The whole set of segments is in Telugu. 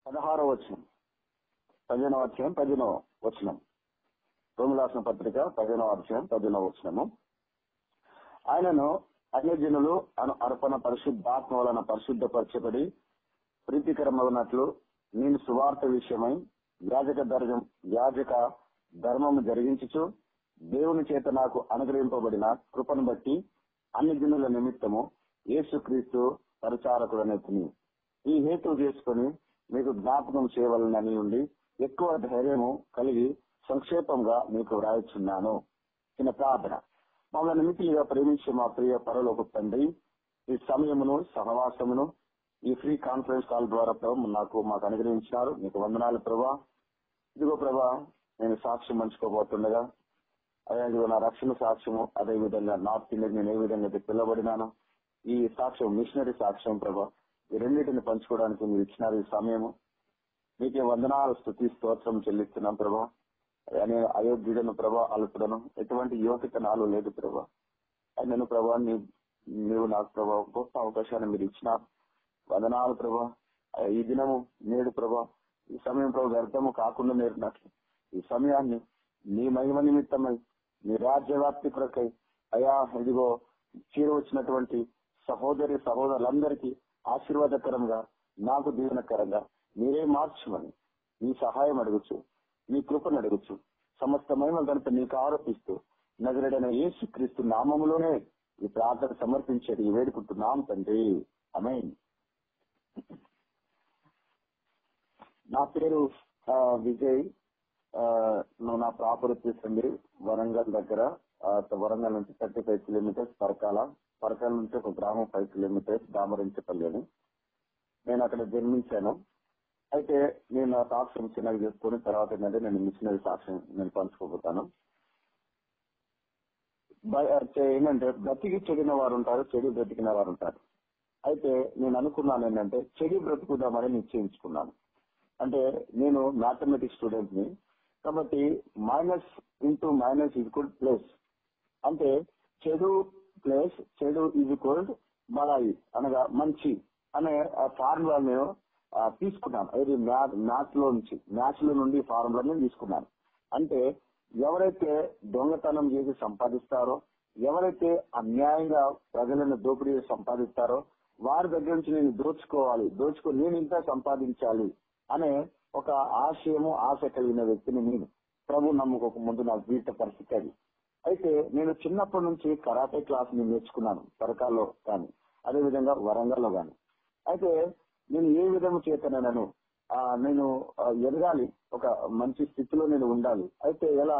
పదహారో వచనం పదిహేనవ అధ్యాయం పదిహేనవ వచనం రోమిలాసన పత్రిక పదిహేనవ అధ్యాయం పదిహేనవ వచనము ఆయనను అన్యజనులు అను అర్పణ పరిశుద్ధాత్మ వలన పరిశుద్ధపరచబడి ప్రీతికరమగినట్లు నేను సువార్త విషయమై యాజక ధర్మం యాజక ధర్మము జరిగించుచు దేవుని చేత నాకు అనుగ్రహింపబడిన కృపను బట్టి అన్ని జనుల నిమిత్తము యేసుక్రీస్తు పరిచారకుడనెత్తుని ఈ హేతు చేసుకుని మీకు జ్ఞాపకం చేయవలనని ఉండి ఎక్కువ ధైర్యము కలిగి సంక్షేపంగా మీకు వ్రాయిచున్నాను చిన్న ప్రార్థన మమ్మల్ని మితిలిగా ప్రేమించే మా ప్రియ పరలోక తండ్రి ఈ సమయమును సహవాసమును ఈ ఫ్రీ కాన్ఫరెన్స్ కాల్ ద్వారా ప్రభు నాకు మాకు అనుగ్రహించినారు మీకు వందనాలు ప్రభా ఇదిగో ప్రభా నేను సాక్ష్యం పంచుకోబోతుండగా అదే ఇదిగో నా రక్షణ సాక్ష్యము అదే విధంగా నార్త్ ఇండియన్ నేను ఏ విధంగా అయితే పిల్లబడినాను ఈ సాక్ష్యం మిషనరీ సాక్ష్యం ప్రభా ఈ రెండింటిని పంచుకోవడానికి మీరు ఇచ్చినారు ఈ సమయము మీకే వందనాలు స్థుతి స్తోత్రం చెల్లిస్తున్నాం ప్రభా అనే అయోగ్యుడను ప్రభా అల్పుడను ఎటువంటి యోగ్యత నాలో లేదు ప్రభా నేను ప్రభా నీ- నీవు నాకు ప్రభా గొప్ప అవకాశాన్ని మీరు ఇచ్చినారు వందనాలు ప్రభా ఈ దినము నేడు ప్రభా ఈ సమయం ప్రభు వ్యర్థము కాకుండా నేర్పినట్లు ఈ సమయాన్ని నీ మహిమ నిమిత్తమై నీ రాజ్యవ్యాప్తి కొరకై అయా ఇదిగో చేరవచ్చినటువంటి సహోదరి సహోదరులందరికీ ఆశీర్వాదకరంగా నాకు దీవెనకరంగా మీరే మార్చమని నీ సహాయం అడగచ్చు నీ కృపను అడగచ్చు సమస్త మహిమ కనుక నీకు ఆరోపిస్తూ నగరుడైన యేసు క్రీస్తు నామములోనే ఈ ప్రార్థన సమర్పించేది వేడుకుంటున్నాం తండ్రి అమైన్ నా పేరు ఆ, విజయ్ ఆ, నువ్వు నా ప్రాపర్ వచ్చేసింది వరంగల్ దగ్గర ఆ, వరంగల్ నుంచి thirty five kilometres Parakala Parakala నుంచి ఒక గ్రామం ఫైవ్ కిలోమీటర్స్ దామరించపల్లి అని నేను అక్కడ జన్మించాను అయితే నేను నా సాక్ష్యం చిన్నగా చేసుకుని తర్వాత ఏంటంటే నేను మిషనరీ సాక్ష్యం నేను పంచుకోబోతాను బ- అయితే ఏంటంటే బ్రతికి చెడిన వారు ఉంటారు చెడు బ్రతికిన వారు ఉంటారు అయితే నేను అనుకున్నాను ఏంటంటే చెడు బ్రతుకుదామని నిశ్చయించుకున్నాను అంటే నేను మ్యాథమెటిక్స్ స్టూడెంట్ ని కాబట్టి minus into minus equal plus అంటే చెడు ప్లస్ చెడు ఈజ్ ఈక్వల్ బలాయి అనగా మంచి అనే ఆ ఫార్ములా నేను ఆ, తీసుకున్నాను ఇది మ్యాథ్ లో నుంచి మ్యాథ్స్ లో నుండి ఫార్ములా నేను తీసుకున్నాను అంటే ఎవరైతే దొంగతనం చేసి సంపాదిస్తారో ఎవరైతే అన్యాయంగా ప్రజలను దోపిడీ చేసి సంపాదిస్తారో వారి దగ్గర నుంచి నేను దోచుకోవాలి దోచుకో నేను ఇంకా సంపాదించాలి అనే ఒక ఆశయము ఆశ కలిగిన వ్యక్తిని నేను ప్రభు నమ్ముకోక ముందు నా జీవిత పరిస్థితి అది అయితే నేను చిన్నప్పటి నుంచి కరాటే క్లాస్ ని నేర్చుకున్నాను పరకాల్లో కానీ అదే విధంగా వరంగల్లో గాని అయితే నేను ఏ విధము చేతనను ఆ, నేను ఆ, ఎదగాలి ఒక మంచి స్థితిలో నేను ఉండాలి అయితే ఎలా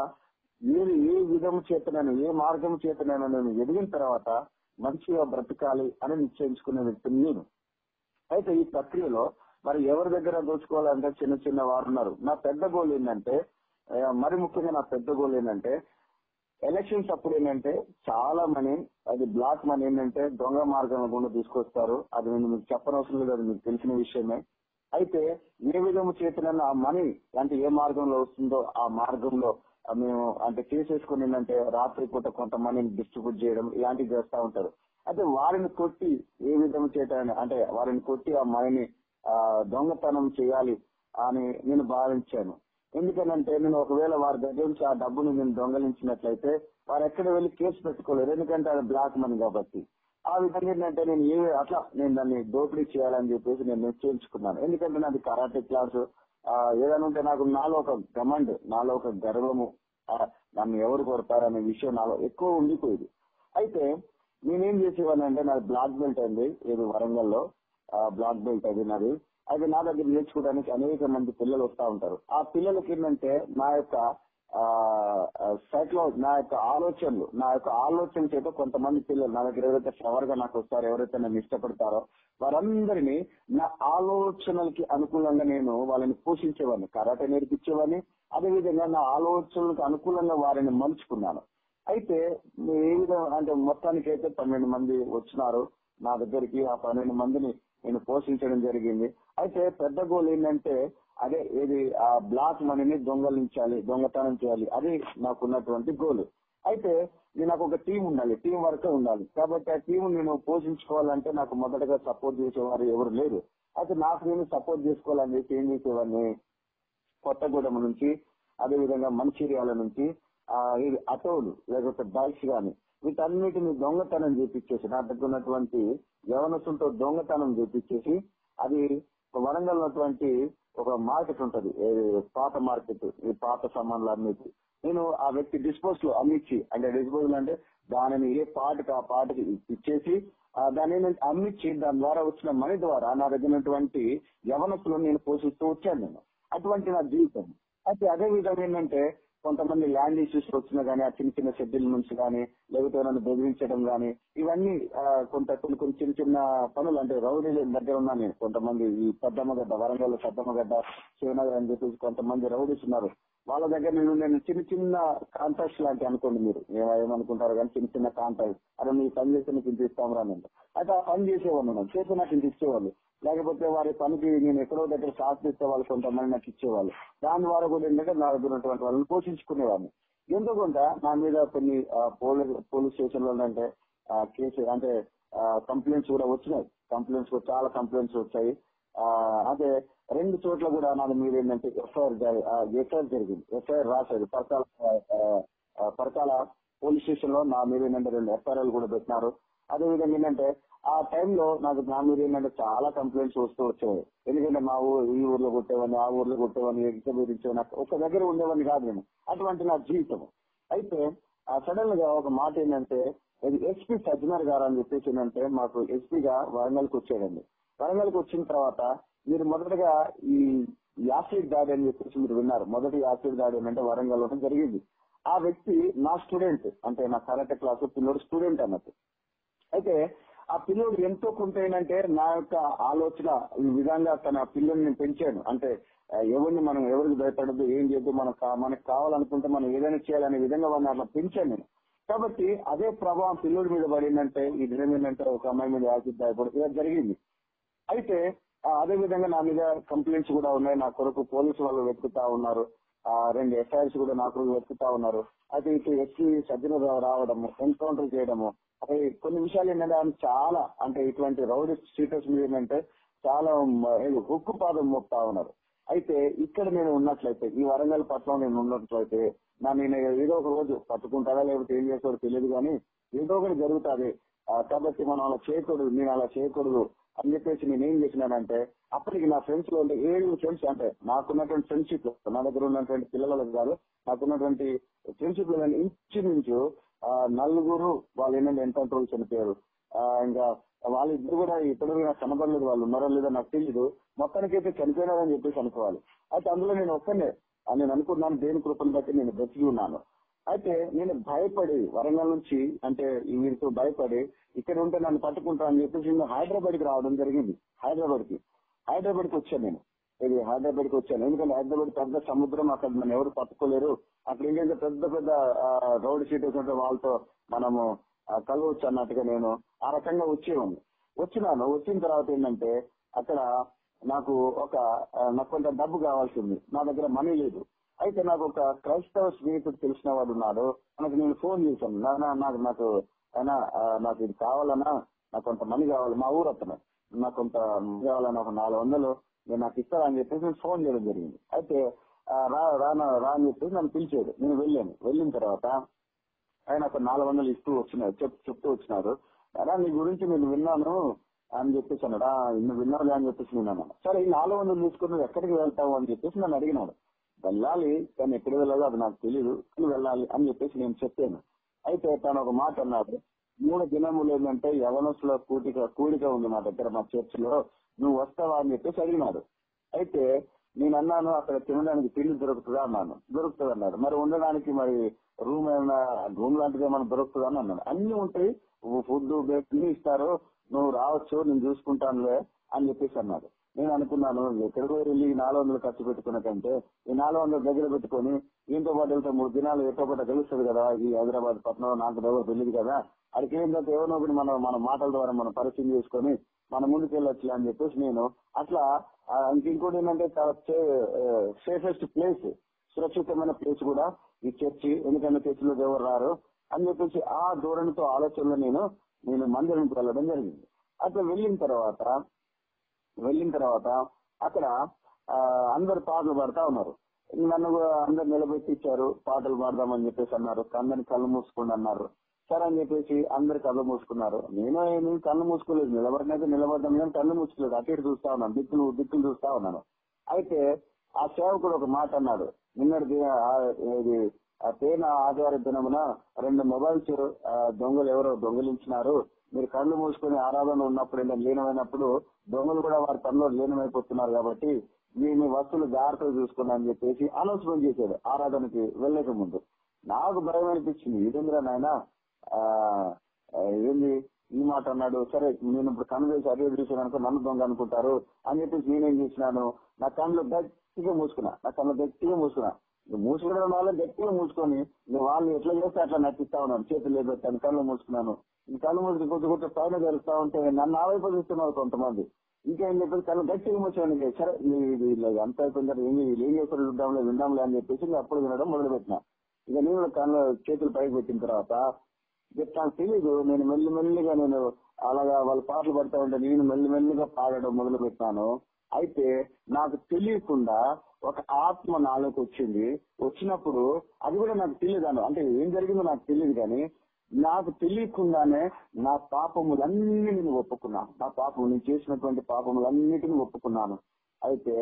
ఏ ఏ విధము చేతనను ఏ మార్గం చేతనైనా నేను ఎదిగిన తర్వాత మంచిగా బ్రతకాలి అని నిశ్చయించుకునే వ్యక్తిని నేను అయితే ఈ ప్రక్రియలో మరి ఎవరి దగ్గర దోచుకోవాలంటే చిన్న చిన్న వారు ఉన్నారు నా పెద్ద గోల్ ఏంటంటే ఆ, మరి ముఖ్యంగా నా పెద్ద గోల్ ఏంటంటే ఎలక్షన్స్ అప్పుడు ఏంటంటే చాలా మనీ అది బ్లాక్ మనీ ఏంటంటే దొంగ మార్గం గుండా తీసుకొస్తారు అది నేను మీకు చెప్పనవసరం లేదు అది మీకు తెలిసిన విషయమే అయితే ఏ విధము చేతనన్నా ఆ మనీ అంటే ఏ మార్గంలో వస్తుందో ఆ మార్గంలో ఆ మేము అంటే చేసేసుకుని ఏంటంటే రాత్రి పూట కొంత మనీని డిస్ట్రిబ్యూట్ చేయడం ఇలాంటివి చేస్తా ఉంటారు అయితే వారిని కొట్టి ఏ విధము చేత అంటే వారిని కొట్టి ఆ మనీని ఆ దొంగతనం చేయాలి అని నేను భావించాను ఎందుకనంటే నేను ఒకవేళ వారి దగ్గర నుంచి ఆ డబ్బును నేను దొంగలించినట్లయితే వారు ఎక్కడ వెళ్ళి కేసు పెట్టుకోలేరు ఎందుకంటే అది బ్లాక్ మనీ కాబట్టి ఆ విధంగా ఏంటంటే నేను ఏ అట్లా నేను దాన్ని దోపిడీ చేయాలని చెప్పేసి నేను నిశ్చయించుకున్నాను ఎందుకంటే నాది కరాటే క్లాస్ ఆ, ఏదైనా ఉంటే నాకు నాలో ఒక గమండ్ నాలో ఒక గర్వము ఆ, నన్ను ఎవరు కొడతారనే విషయం నాలో ఎక్కువ ఉండిపోయేది అయితే నేనేం చేసేవాడిని అంటే నాది బ్లాక్ బెల్ట్ అయింది ఇది వరంగల్లో బ్లాక్ బెల్ట్ అది నాది అయితే నా దగ్గర నేర్చుకోవడానికి అనేక మంది పిల్లలు వస్తా ఉంటారు ఆ పిల్లలకి ఏంటంటే నా యొక్క సైట్లో నా యొక్క ఆలోచనలు నా యొక్క ఆలోచన చేత కొంతమంది పిల్లలు నా దగ్గర ఎవరైతే ఫ్లవర్ గా నాకు వస్తారో ఎవరైతే నన్ను ఇష్టపడతారో వారందరినీ నా ఆలోచనలకి అనుకూలంగా నేను వాళ్ళని పోషించేవాడిని కరాటే నేర్పించేవాడిని అదేవిధంగా నా ఆలోచనలకు అనుకూలంగా వారిని మలుచుకున్నాను అయితే ఏ విధంగా అంటే మొత్తానికి అయితే పన్నెండు మంది వచ్చినారు నా దగ్గరికి ఆ పన్నెండు మందిని నేను పోషించడం జరిగింది అయితే పెద్ద గోల్ ఏంటంటే అదే ఇది ఆ బ్లాక్ మనీని దొంగలించాలి దొంగతనం చేయాలి అది నాకున్నటువంటి గోల్ అయితే నేను నాకు ఒక టీం ఉండాలి టీం వర్క్ ఉండాలి కాబట్టి ఆ టీం నేను పోషించుకోవాలంటే నాకు మొదటగా సపోర్ట్ చేసేవారు ఎవరు లేరు అయితే నాకు నేను సపోర్ట్ చేసుకోవాలని చెప్పి ఏం చేసేవాడిని కొత్తగూడెం నుంచి అదే విధంగా మంచిర్యాల నుంచి ఆ ఇది ఆటోలు లేకపోతే బైక్స్ గాని వీటన్నిటిని దొంగతనం చేపించేసి నా దగ్గర ఉన్నటువంటి యవనసులతో దొంగతనం చేపించేసి అది వరంగల్ ఉన్నటువంటి ఒక మార్కెట్ ఉంటది ఏది పాత మార్కెట్ ఈ పాత సామాన్లు అన్నిటి నేను ఆ వ్యక్తి డిస్పోజ్ లో అమ్మిచ్చి అంటే డిస్పోజల్ అంటే దానిని ఏ పాటకి ఆ పాటకి ఇచ్చేసి ఆ దాన్ని నేను అమ్మిచ్చి దాని ద్వారా వచ్చిన మనీ ద్వారా నా దగ్గర ఉన్నటువంటి యవనస్తులను నేను పోషిస్తూ వచ్చాను నేను అటువంటి నా జీవితం అయితే అదే విధంగా ఏంటంటే కొంతమంది ల్యాండ్ ఇష్యూస్ వచ్చినా గానీ ఆ చిన్న చిన్న సెటిల్మెంట్స్ కానీ లేకపోతే నన్ను బెదిరించడం గానీ ఇవన్నీ ఆ, కొంత కొన్ని కొన్ని చిన్న చిన్న పనులు అంటే రౌడీల దగ్గర ఉన్నా నేను కొంతమంది ఈ పెద్దమ్మగడ్డ వరంగల్ పెద్దమ్మగడ్డ శివనగర్ అని చెప్పేసి కొంతమంది రౌడీస్ ఉన్నారు వాళ్ళ దగ్గర నేను నేను చిన్న చిన్న కాంటాక్ట్స్ లాంటి అనుకోండి మీరు ఏమ- ఏమనుకుంటారు కానీ చిన్న చిన్న కాంటాక్ట్ అరే మీ పని చేస్తే నీకు ఇంత ఇస్తాం రా అంటే అయితే ఆ పని చేసేవాళ్ళు నేను చేసి నాకు ఇంత ఇచ్చేవాళ్ళు లేకపోతే వారి పనికి నేను ఎక్కడో దగ్గర సాక్షి ఇస్తే వాళ్ళు కొంతమంది నాకు ఇచ్చేవాళ్ళు దాని ద్వారా కూడా ఏంటంటే నా దగ్గర ఉన్నటువంటి వాళ్ళని పోషించుకునేవాడిని ఎంతో కొంత నా మీద కొన్ని ఆ, పోలీస్ పోలీస్ స్టేషన్ లో అంటే ఆ, కేసు అంటే కంప్లైంట్స్ కూడా వచ్చినాయి కంప్లైంట్స్ కూడా చాలా కంప్లైంట్స్ వచ్చాయి ఆ, అదే రెండు చోట్ల కూడా నా మీద ఏంటంటే ఎఫ్ఐఆర్ ఎఫ్ఐఆర్ జరిగింది ఎఫ్ఐఆర్ రాశారు పరకాల ఆ, ఆ, పరకాల పోలీస్ స్టేషన్ లో నా మీద ఏంటంటే రెండు ఎఫ్ఐఆర్లు కూడా పెట్టినారు అదే విధంగా ఏంటంటే ఆ టైంలో నాకు నా మీద ఏంటంటే చాలా కంప్లైంట్స్ వస్తూ వచ్చేవి ఎందుకంటే మా ఊరు ఈ ఊర్లో కొట్టేవాడిని ఆ ఊర్లో కొట్టేవాడిని ఎగ్జామ్ గురించి నాకు ఒక దగ్గర ఉండేవాడిని కాదు నేను అటువంటి నా జీవితం అయితే సడన్ గా ఒక మాట ఏంటంటే ఇది ఎస్పీ సజ్జనర్ గారు అని చెప్పేసి ఏంటంటే మాకు ఎస్పీగా వరంగల్కి వచ్చాడండి వరంగల్కి వచ్చిన తర్వాత మీరు మొదటగా ఈ యాసిడ్ దాడి అని చెప్పేసి మీరు విన్నారు మొదటి యాసిడ్ దాడి ఏంటంటే వరంగల్ లో జరిగింది ఆ వ్యక్తి నా స్టూడెంట్ అంటే నా కరాటే క్లాస్ పిల్లడు స్టూడెంట్ అన్నట్టు అయితే ఆ పిల్లోడు ఎంతో కొంత ఏంటంటే నా యొక్క ఆలోచన ఈ విధంగా తన పిల్లల్ని పెంచాను అంటే ఆ, ఎవరిని మనం ఎవరికి భయపడద్దు ఏం చేయద్దు మనకు కా- మనకు కావాలనుకుంటే మనం ఏదైనా చేయాలనే విధంగా వాడిని అట్లా పెంచాను నేను కాబట్టి అదే ప్రభావం పిల్లోడి మీద పడిందంటే ఈ దినం ఏంటంటే ఒక అమ్మాయి మీద యాసిడ్ భయపడి ఇలా జరిగింది అయితే ఆ, అదే విధంగా నా మీద కంప్లైంట్స్ కూడా ఉన్నాయి నా కొరకు పోలీసు వాళ్ళు వెతుకుతా ఉన్నారు ఆ రెండు ఎఫ్ఐఆర్స్ కూడా నా కొరకు వెతుకుతా ఉన్నారు అయితే ఇటు ఎస్పీ సజ్జన రావడము ఎన్కౌంటర్ చేయడము అదే కొన్ని విషయాలు ఏంటంటే ఆయన చాలా అంటే ఇటువంటి రౌడీ స్టేటస్ మీద ఏంటంటే చాలా మ- ఏదో ఉక్కు పాదం మోపుతా ఉన్నారు అయితే ఇక్కడ నేను ఉన్నట్లయితే ఈ వరంగల్ పట్ల నేను ఉన్నట్లయితే నా నేను ఏదో ఒక రోజు పట్టుకుంటారా లేకపోతే ఏం చేస్తాడో తెలియదు కానీ ఏదో ఒకటి జరుగుతుంది కాబట్టి మనం అలా చేయకూడదు నేను అలా చేయకూడదు అని చెప్పేసి నేను ఏం చేసినానంటే అప్పటికి నా ఫ్రెండ్స్ లో ఉండే ఏడు ఫ్రెండ్స్ అంటే నాకున్నటువంటి ఫ్రెండ్షిప్ నా దగ్గర ఉన్నటువంటి పిల్లలకు కాదు నాకున్నటువంటి ఫ్రెండ్షిప్ లో ఇంచుమించు ఆ, నలుగురు వాళ్ళు ఏంటంటే ఎన్కౌంటర్ చనిపోయారు ఆ, ఇంకా వాళ్ళిద్దరు కూడా ఇప్పటికీ నాకు కనబడలేదు వాళ్ళు ఉన్నారో లేదో నాకు తెలియదు మొత్తానికైతే చనిపోయినారని చెప్పేసి అనుకోవాలి అయితే అందులో నేను ఒక్కనే ఆ, నేను అనుకున్నాను దేని కృపను బట్టి నేను బతికి ఉన్నాను అయితే నేను భయపడి వరంగల్ నుంచి అంటే ఈ వీరితో భయపడి ఇక్కడ ఉంటే నన్ను పట్టుకుంటా అని చెప్పేసి నేను హైదరాబాద్ కి రావడం జరిగింది హైదరాబాద్ కి హైదరాబాద్ కి వచ్చాను నేను ఇది హైదరాబాద్ కి వచ్చాను ఎందుకంటే హైదరాబాద్ పెద్ద సముద్రం అక్కడ నన్ను ఎవరు పట్టుకోలేరు అక్కడ ఏంటంటే పెద్ద పెద్ద రోడ్ సీటర్స్ ఉంటే వాళ్ళతో మనము ఆ, కలవచ్చు అన్నట్టుగా నేను ఆ రకంగా వచ్చేవాడిని వచ్చినాను వచ్చిన తర్వాత ఏంటంటే అక్కడ నాకు ఒక ఆ, నాకు కొంత డబ్బు కావాల్సింది నా దగ్గర మనీ లేదు అయితే నాకు ఒక క్రైస్తవ స్నేహితుడు తెలిసిన వాడు ఉన్నాడు నాకు నేను ఫోన్ చేశాను నాన్న నాకు నాకు అయినా ఆ, నాకు ఇది కావాలన్నా నాకు కొంత మనీ కావాలి మా ఊరు అతను నాకు కొంత money కావాలన్నా ఒక నాలుగు వందలు నేను నాకు ఇస్తానని చెప్పేసి నేను ఫోన్ చేయడం జరిగింది అయితే ఆ, రా రానా రా అని చెప్పేసి నన్ను పిలిచాడు నేను వెళ్ళాను వెళ్ళిన తర్వాత ఆయన ఒక నాలుగు వందలు ఇస్తూ వచ్చినారు చెప్ చెప్తూ వచ్చినారు అలా నీ గురించి నేను విన్నాను అని చెప్పేసి అన్నాడు "ఆ, నువ్వు విన్నావులే అని చెప్పేసి నేను అన్నాను సరే ఈ నాలుగు వందలు తీసుకుని నువ్వు ఎక్కడికి వెళ్తావు అని చెప్పేసి నన్ను అడిగినాడు వెళ్ళాలి కానీ ఎక్కడ వెళ్ళాలో అది నాకు తెలియదు కానీ వెళ్ళాలి అని చెప్పేసి నేను చెప్పాను అయితే తను ఒక మాట అన్నాడు మూడు దినములు ఏంటంటే యవనస్తుల కూడిక కూడిక ఉంది మా దగ్గర మా చర్చ్ లో నువ్వు వస్తావా అని చెప్పేసి అడిగినాడు అయితే నేను అన్నాను అక్కడ తినడానికి తిండి దొరుకుతుందా అన్నాను దొరుకుతుంది అన్నాడు మరి ఉండడానికి మరి రూమ్ ఏమైనా రూమ్ లాంటిది ఏమైనా దొరుకుతుందా అని అన్నాడు అన్ని ఉంటాయి ఫుడ్ బెడ్ అన్ని ఇస్తారు నువ్వు రావచ్చు నేను చూసుకుంటానులే అని చెప్పేసి అన్నాడు నేను అనుకున్నాను ఎక్కడికో వెళ్ళి ఈ నాలుగు వందలు ఖర్చు పెట్టుకున్న కంటే ఈ నాలుగు వందలు దగ్గర పెట్టుకొని దీంతో పాటు వెళ్తే మూడు దినాలు ఎక్కడో ఒకటి తెలుస్తుంది కదా ఈ హైదరాబాద్ పట్టణం నాకు ఎవరు తెలియదు కదా అక్కడికి ఏం తర్వాత ఎవరినో ఒకటి మనం మన మాటల ద్వారా మనం పరిచయం చేసుకొని మన ముందుకు వెళ్ళొచ్చు అని చెప్పేసి నేను అట్లా ఆ, ఇంక ఇంకోటి ఏంటంటే చాలా సేఫెస్ట్ ప్లేస్ సురక్షితమైన ప్లేస్ కూడా ఈ చర్చి ఎందుకంటే చర్చిలో ఎవరు రారు అని చెప్పేసి ఆ ధోరణితో ఆలోచనలో నేను నేను మందిరంకి వెళ్ళడం జరిగింది అట్లా వెళ్ళిన తర్వాత వెళ్ళిన తర్వాత అక్కడ ఆ, అందరు పాటలు పాడుతా ఉన్నారు నన్ను కూడా అందరు నిలబెట్టించారు పాటలు పాడదామని చెప్పేసి అన్నారు అందరిని కళ్ళు మూసుకోండి అన్నారు సరే అని చెప్పేసి అందరు కళ్ళు మూసుకున్నారు నేను ఏమి కళ్ళు మూసుకోలేదు నిలబడినైతే నిలబడ్డాను కానీ కళ్ళు మూసుకోలేదు అటు ఇటు చూస్తా ఉన్నాను దిక్కులు దిక్కులు చూస్తా ఉన్నాను అయితే ఆ సేవకుడు ఒక మాట అన్నాడు నిన్నటి ది- ఆ- ఇది ఆ తేన ఆదివార దినమున రెండు మొబైల్స్ ఆ, దొంగలు ఎవరో దొంగలించినారు మీరు కళ్ళు మూసుకొని ఆరాధన ఉన్నప్పుడు ఇలా లీనమైనప్పుడు దొంగలు కూడా వారి పనిలో లీనమైపోతున్నారు కాబట్టి మీ మీ వస్తువులు జాగ్రత్తగా చూసుకోండి అని చెప్పేసి అనౌన్స్మెంట్ చేశాడు ఆరాధనకి వెళ్ళక ముందు నాకు భయం అనిపించింది ఇదేంద్రా నాయన ఏంది ఈ మాట అన్నాడు సరే నేను ఇప్పుడు కన్ను వేసి అదే చూసాను అనుకో నన్ను దొంగ అనుకుంటారు అని చెప్పేసి నేనేం చేసినాను నా కళ్ళు గట్టిగా మూసుకున్నా నా కళ్ళు గట్టిగా మూసుకున్నా నువ్వు మూసుకునే వాళ్ళు గట్టిగా మూసుకొని నువ్వు వాళ్ళు ఎట్లా చేస్తే అట్లా నటిస్తా ఉన్నాను చేతులు లేబెట్టాను కళ్ళు మూసుకున్నాను ఈ కళ్ళు మూసుకుని కొంచెం కొంచెం పైన జరుగుతా ఉంటే నన్ను ఆవైపోతున్నారు కొంతమంది ఇంకేం చెప్పేసి కళ్ళు గట్టిగా మూసాను సరే ఇది- ఇది ఇలా అంత అయిపోయిన తర్వాత ఏం వీళ్ళు ఏం చేస్తారు చూద్దాంలే విందాంలే అని చెప్పేసి ఇంకా అప్పుడు వినడం మొదలు పెట్టిన ఇక నేను కళ్ళు చేతులు పైకి పెట్టిన తర్వాత ఇక నాకు తెలీదు నేను మెల్లి మెల్లిగా నేను అలాగా వాళ్ళు పాటలు పడతా ఉంటే నేను మెల్లి మెల్లిగా పాడడం మొదలు పెట్టాను అయితే నాకు తెలియకుండా ఒక ఆత్మ నాలోకి వచ్చింది వచ్చినప్పుడు అది కూడా నాకు తెలియదు అంటే ఏం జరిగిందో నాకు తెలియదు కానీ నాకు తెలియకుండానే నా పాపములన్నీ నేను ఒప్పుకున్నాను నా పాపము నేను చేసినటువంటి పాపములన్నిటిని ఒప్పుకున్నాను అయితే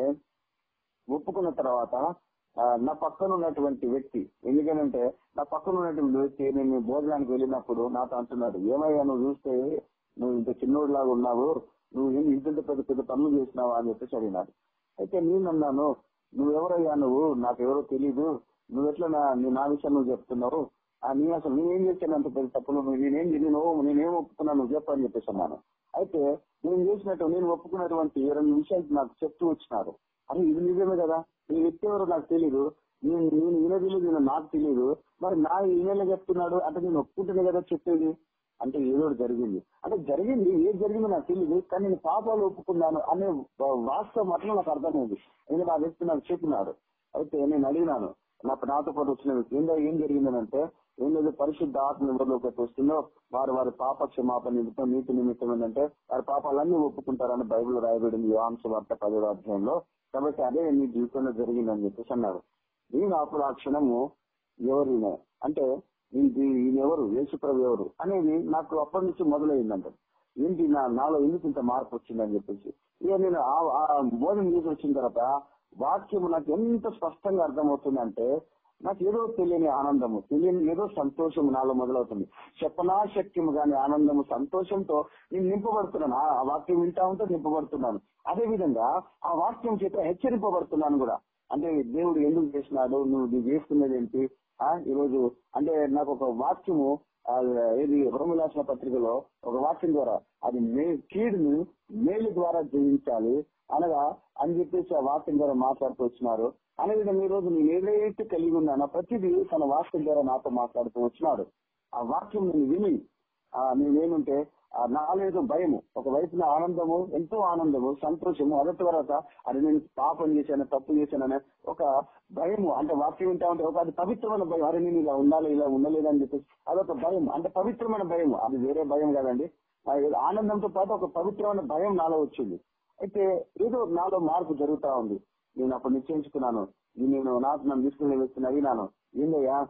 ఒప్పుకున్న తర్వాత ఆ, నా పక్కన ఉన్నటువంటి వ్యక్తి ఎందుకంటే నా పక్కన ఉన్నటువంటి వ్యక్తి నేను భోజనానికి వెళ్ళినప్పుడు నాతో అంటున్నాడు ఏమయ్యా నువ్వు చూస్తే నువ్వు ఇంత చిన్నోడు లాగా ఉన్నావు నువ్వు ఏం ఇంత ఇంత పెద్ద పెద్ద పనులు చేసినావా అని చెప్పేసి అడిగినాడు అయితే నేను అన్నాను నువ్వెవరయ్యా నువ్వు నాకు ఎవరో తెలీదు నువ్వు ఎట్లా నా నీ నా విషయం నువ్వు చెప్తున్నావు ఆ, నేను అసలు నేనేం చేశాను అంత పెద్ద తప్పులు నువ్వు నేనేం నేను నేనేం ఒప్పుకున్నాను నువ్వు చెప్పని చెప్పేసి అన్నాను అయితే నేను చేసినట్టు నేను ఒప్పుకున్నటువంటి రెండు విషయాలు నాకు చెప్తూ వచ్చినారు అరే ఇది నిజమే కదా ఈ వ్యక్తి ఎవరో నాకు తెలియదు నేను నేను ఈయన తెలియదు ఈయన నాకు తెలియదు మరి నా ఈయన చెప్తున్నాడు అంటే నేను ఒప్పుకుంటేనే కదా చెప్పేది అంటే ఏదో ఒకటి జరిగింది అంటే జరిగింది ఏది జరిగిందో నాకు తెలియదు కానీ నేను పాపాలు ఒప్పుకున్నాను అనే వా- వాస్తవం మాత్రం నాకు అర్థమైంది ఎందుకంటే ఆ వ్యక్తి నాకు చెప్పినాడు అయితే నేను అడిగినాను నాకు నాతో పాటు వచ్చిన వ్యక్తి ఏందో ఏం జరిగిందనంటే ఏం లేదు పరిశుద్ధ ఆత్మ ఎవరిలోకి వస్తుందో వారు వారి పాప క్షమాపణ నిమిత్తం నీతి నిమిత్తం ఏంటంటే వారి పాపాలన్నీ ఒప్పుకుంటారని బైబిల్ రాయబడింది యోహాన్స్ వార్త పదో అధ్యాయంలో కాబట్టి అదే నీ జీవితంలో జరిగిందని చెప్పేసి అన్నారు నేను అప్పుడు ఆ క్షణము ఎవరు ఈయన? అంటే ఇది ఈయన ఎవరు యేసుప్రభు ఎవరు అనేది నాకు అప్పటి నుంచి మొదలైందంట ఏంటి నా నాలో ఎందుకు ఇంత మార్పు వచ్చిందని చెప్పేసి ఇక నేను ఆ- ఆ భోజనం చేసి వచ్చిన తర్వాత వాక్యం నాకు ఎంత స్పష్టంగా అర్థమవుతుందంటే నాకు ఏదో తెలియని ఆనందము తెలియని ఏదో సంతోషం నాలో మొదలవుతుంది చెప్పనాశక్యము గాని ఆనందము సంతోషంతో నేను నింపబడుతున్నాను ఆ ఆ వాక్యం వింటా ఉంటే నింపబడుతున్నాను అదే విధంగా ఆ వాక్యం చేత హెచ్చరింపబడుతున్నాను కూడా అంటే దేవుడు ఎందుకు చేసినాడు నువ్వు ఇది చేస్తున్నది ఏంటి ఆ ఈ రోజు అంటే నాకు ఒక వాక్యము ఆ, ఏది రోమిలాసిన పత్రికలో ఒక వాక్యం ద్వారా అది మే కీడుని మేలు ద్వారా జయించాలి అనగా అని చెప్పేసి ఆ వాక్యం ద్వారా మాట్లాడుతూ వచ్చినారు అనే విధంగా ఈ రోజు నేను ఏదైతే కలిగి ఉన్నానో ప్రతిదీ తన వాక్యం ద్వారా నాతో మాట్లాడుతూ వచ్చినాడు ఆ వాక్యం నేను విని ఆ నేనేమంటే ఆ నాలేదో భయము ఒక వైపున ఆనందము ఎంతో ఆనందము సంతోషము అదొక తర్వాత అది నేను పాపం చేశాను తప్పు చేశాననే ఒక భయము అంటే వాక్యం వింటా ఉంటే ఒక అది పవిత్రమైన భయం అరే నేను ఇలా ఉండాలి ఇలా ఉండలేదు అని చెప్పేసి అదొక భయం అంటే పవిత్రమైన భయం అది వేరే భయం కాదండి ఆ ఆనందంతో పాటు ఒక పవిత్రమైన భయం నాలో వచ్చింది అయితే ఏదో నాలో మార్పు జరుగుతా ఉంది నేను అప్పుడు నిశ్చయించుకున్నాను ఇది నేను నాకు నన్ను తీసుకుని వ్యక్తిని అడిగినాను ఏందయ్యా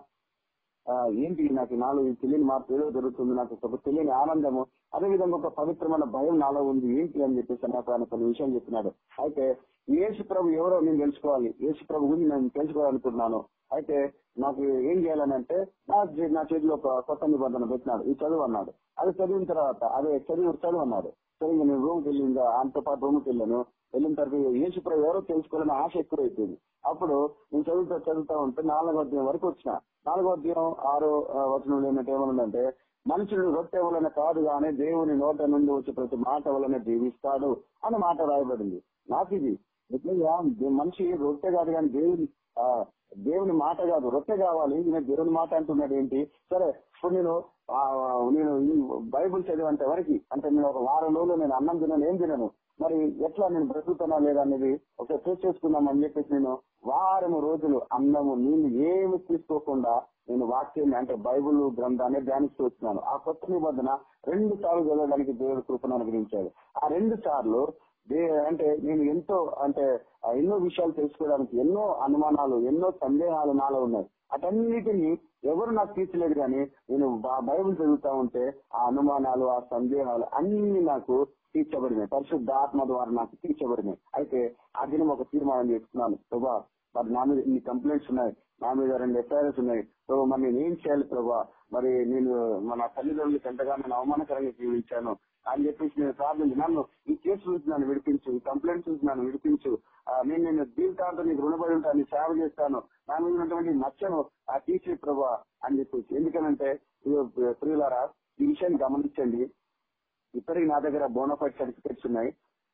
ఆ, ఏంటి నాకు నాలో ఈ తెలియని మార్పు ఏదో జరుగుతుంది నాకు ఒక తెలియని ఆనందము అదే విధంగా ఒక పవిత్రమైన భయం నాలో ఉంది ఏంటి అని చెప్పేసి నాకు ఆయన కొన్ని విషయం చెప్పినాడు అయితే యేసు ప్రభు ఎవరో నేను తెలుసుకోవాలి యేసు ప్రభు గురించి నేను తెలుసుకోవాలనుకుంటున్నాను అయితే నాకు ఏం చేయాలని అంటే నా చే- నా చేతిలో ఒక కొత్త నిబంధన పెట్టినాడు ఈ చదువు అన్నాడు అది చదివిన తర్వాత అదే చదువు చదువు అన్నాడు సరే ఇంక నేను రూమ్కి వెళ్ళి ఇంకా ఆయనతో పాటు రూమ్కి వెళ్ళాను వెళ్ళిన తర్వాత యేసు ప్రభు ఎవరో తెలుసుకోవాలని ఆశ ఎక్కువ అయిపోయింది అప్పుడు నేను చదువుతా చదువుతా ఉంటే నాలుగో అధ్యాయం వరకు వచ్చిన నాలుగో అధ్యాయం ఆరో ఆ, వచనం ఏంటంటే ఏమనుందంటే మనుషుడు రొట్టె వలన కాదు గానే దేవుని నోట నుండి వచ్చే ప్రతి మాట వలన జీవిస్తాడు అని మాట రాయబడింది నాకు ఇది ఎట్లయ్యా దే- మనిషి రొట్టె కాదు కానీ దేవుని ఆ, దేవుని మాట కాదు రొట్టె కావాలి ఈయన దేవుని మాట అంటున్నాడు ఏంటి సరే ఇప్పుడు నేను ఆ, నేను ఈ బైబుల్ చదివేంత వరకు అంటే నేను ఒక వారం రోజులు నేను అన్నం తినను ఏం తినను మరి ఎట్లా నేను బ్రతుకుతానా లేదా అనేది ఒకసారి టెస్ట్ చేసుకుందాం అని చెప్పేసి నేను వారం రోజులు అన్నము నీళ్లు ఏమి తీసుకోకుండా నేను వాక్యాన్ని అంటే బైబుల్ గ్రంథాన్ని ధ్యానిస్తూ వచ్చినాను ఆ కొత్త నిబంధన రెండు సార్లు చదవడానికి దేవుడు కృపను అనుగ్రహించాడు ఆ రెండు సార్లు దే- అంటే నేను ఎంతో అంటే ఆ ఎన్నో విషయాలు తెలుసుకోవడానికి ఎన్నో అనుమానాలు ఎన్నో సందేహాలు నాలో ఉన్నాయి అటన్నిటిని ఎవరు నాకు తీర్చలేదు కానీ నేను బా- బైబిల్ చదువుతా ఉంటే ఆ అనుమానాలు ఆ సందేహాలు అన్ని నాకు తీర్చబడినాయి పరిశుద్ధ ఆత్మ ద్వారా నాకు తీర్చబడినాయి అయితే ఆ దినం ఒక తీర్మానం చేసుకున్నాను ప్రభా మరి నా మీద ఇన్ని కంప్లైంట్స్ ఉన్నాయి నా మీద రెండు ఎఫ్ఐఆర్స్ ఉన్నాయి ప్రభా మరి నేను ఏం చేయాలి ప్రభా మరి నేను మన తల్లిదండ్రులకు ఎంతగా నేను అవమానకరంగా జీవించాను అని చెప్పేసి నేను ప్రార్థించి నన్ను ఈ కేసు నుంచి నన్ను విడిపించు ఈ కంప్లైంట్స్ నుంచి నన్ను విడిపించు ఆ, నేను నేను జీవితాంతం నీకు రుణపడి ఉంటాను నీకు సేవ చేస్తాను నా మీద ఉన్నటువంటి మచ్చను ఆ తీసే ప్రభా అని చెప్పేసి ఎందుకనంటే ఇదిగో ప్రియులారా ఈ విషయాన్ని గమనించండి ఇప్పటికి నా దగ్గర బోనఫైడ్ సర్టిఫికెట్స్ ఉన్నాయి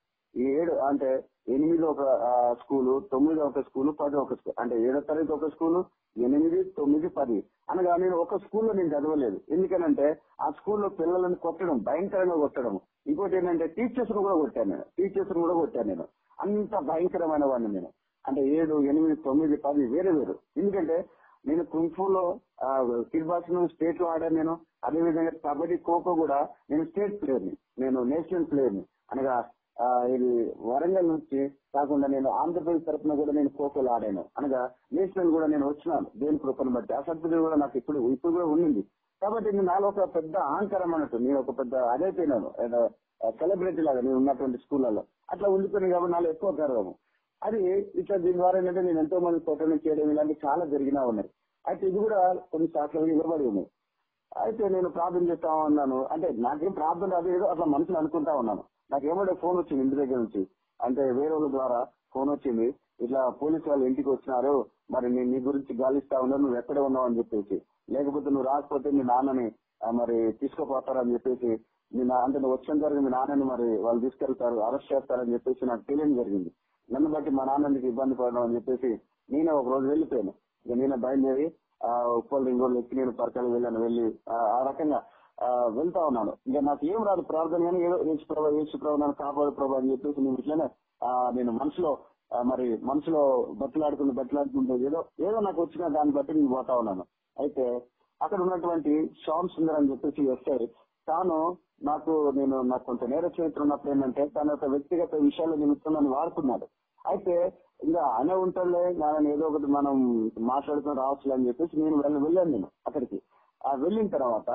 ఈ ఏడు అంటే ఎనిమిది ఒక ఆ, స్కూలు తొమ్మిది ఒక స్కూలు పది ఒక స్కూల్ అంటే ఏడో తరగతి ఒక స్కూలు ఎనిమిది తొమ్మిది పది అనగా నేను ఒక స్కూల్లో నేను చదవలేదు ఎందుకనంటే ఆ స్కూల్లో పిల్లలను కొట్టడం భయంకరంగా కొట్టడం ఇంకోటి ఏంటంటే టీచర్స్ కూడా కొట్టాను నేను టీచర్స్ కూడా కొట్టాను నేను అంత భయంకరమైన వాడిని నేను అంటే ఏడు ఎనిమిది తొమ్మిది పది వేరే వేరు ఎందుకంటే నేను కుంఫులో కిడ్ బాక్స్ స్టేట్ లో ఆడాను నేను అదే విధంగా కబడ్డీ ఖోఖో కూడా నేను స్టేట్ ప్లేయర్ ని నేను నేషనల్ ప్లేయర్ ని అనగా ఆ, ఇది వరంగల్ నుంచి కాకుండా నేను ఆంధ్రప్రదేశ్ తరఫున కూడా నేను ఖోఖోలో ఆడాను అనగా నేషనల్ కూడా నేను వచ్చినాను దేని కృపను బట్టి ఆ సర్టిఫికేట్ కూడా నాకు ఇప్పుడు ఇప్పుడు కూడా ఉండింది కాబట్టి నేను నాలో ఒక పెద్ద అహంకారం అన్నట్టు నేను ఒక పెద్ద అదైపోయినాను సెలబ్రిటీ లాగా నేను ఉన్నటువంటి స్కూళ్ళలో అట్లా ఉండిపోయింది కాబట్టి నాలో ఎక్కువ గర్వము అది ఇట్లా దీని ద్వారా ఏంటంటే నేను ఎంతో మంది ఫోటోలు చేయడం ఇలాంటివి చాలా జరిగినా ఉన్నాయి అయితే ఇది కూడా కొన్ని శాఖలు ఇవ్వబడి ఉన్నాయి అయితే నేను ప్రార్థన చేస్తా ఉన్నాను అంటే నాకేం ప్రార్థన రాదు ఏదో అట్లా మనసులో అనుకుంటా ఉన్నాను నాకేమో ఫోన్ వచ్చింది ఇంటి దగ్గర నుంచి అంటే వేరే వాళ్ళ ద్వారా ఫోన్ వచ్చింది ఇట్లా పోలీసు వాళ్ళు ఇంటికి వచ్చినారు మరి నేను నీ గురించి గాలిస్తా ఉన్నారు నువ్వు ఎక్కడే ఉన్నావు అని చెప్పేసి లేకపోతే నువ్వు రాకపోతే మీ నాన్నని ఆ, మరి తీసుకుపోతారని చెప్పేసి మీ నా అంటే నువ్వు వచ్చిన తర్వాత మీ నాన్నని మరి వాళ్ళు తీసుకెళ్తారు అరెస్ట్ చేస్తారని చెప్పేసి నాకు తెలియడం జరిగింది నన్ను బట్టి మా నాన్నకి ఇబ్బంది పడడం అని చెప్పేసి నేనే ఒక రోజు వెళ్ళిపోయాను ఇక నేనే బయలుదేరి ఆ ఉప్పల్ రింగ్ రోడ్ ఎక్కి నేను పరకాలు వెళ్ళాను వెళ్ళి ఆ ఆ రకంగా ఆ, వెళ్తా ఉన్నాను ఇక నాకు ఏం రాదు ప్రార్థన కానీ ఏదో యేసు ప్రభా యేసు ప్రభా నన్ను కాపాడు ప్రభా అని చెప్పేసి నేను ఇట్లనే ఆ, నేను మనసులో ఆ, మరి మనసులో బట్టలాడుకుంటూ బట్టలాడుకుంటూ ఏదో ఏదో నాకు వచ్చిన దాన్ని బట్టి నేను పోతా ఉన్నాను అయితే అక్కడ ఉన్నటువంటి శ్యామ్ సుందర్ అని చెప్పేసి ఎస్ఐ తాను నాకు నేను నాకు కొంత నేర చరిత్ర ఉన్నప్పుడు ఏంటంటే తన యొక్క వ్యక్తిగత విషయాల నిమిత్తం నన్ను వాడుకున్నాడు అయితే ఇంకా అనే ఉంటాడులే నేను ఏదో ఒకటి మనం మాట్లాడుకుని రావచ్చు అని చెప్పేసి నేను వెళ్ళ వెళ్ళాను నేను అక్కడికి ఆ వెళ్ళిన తర్వాత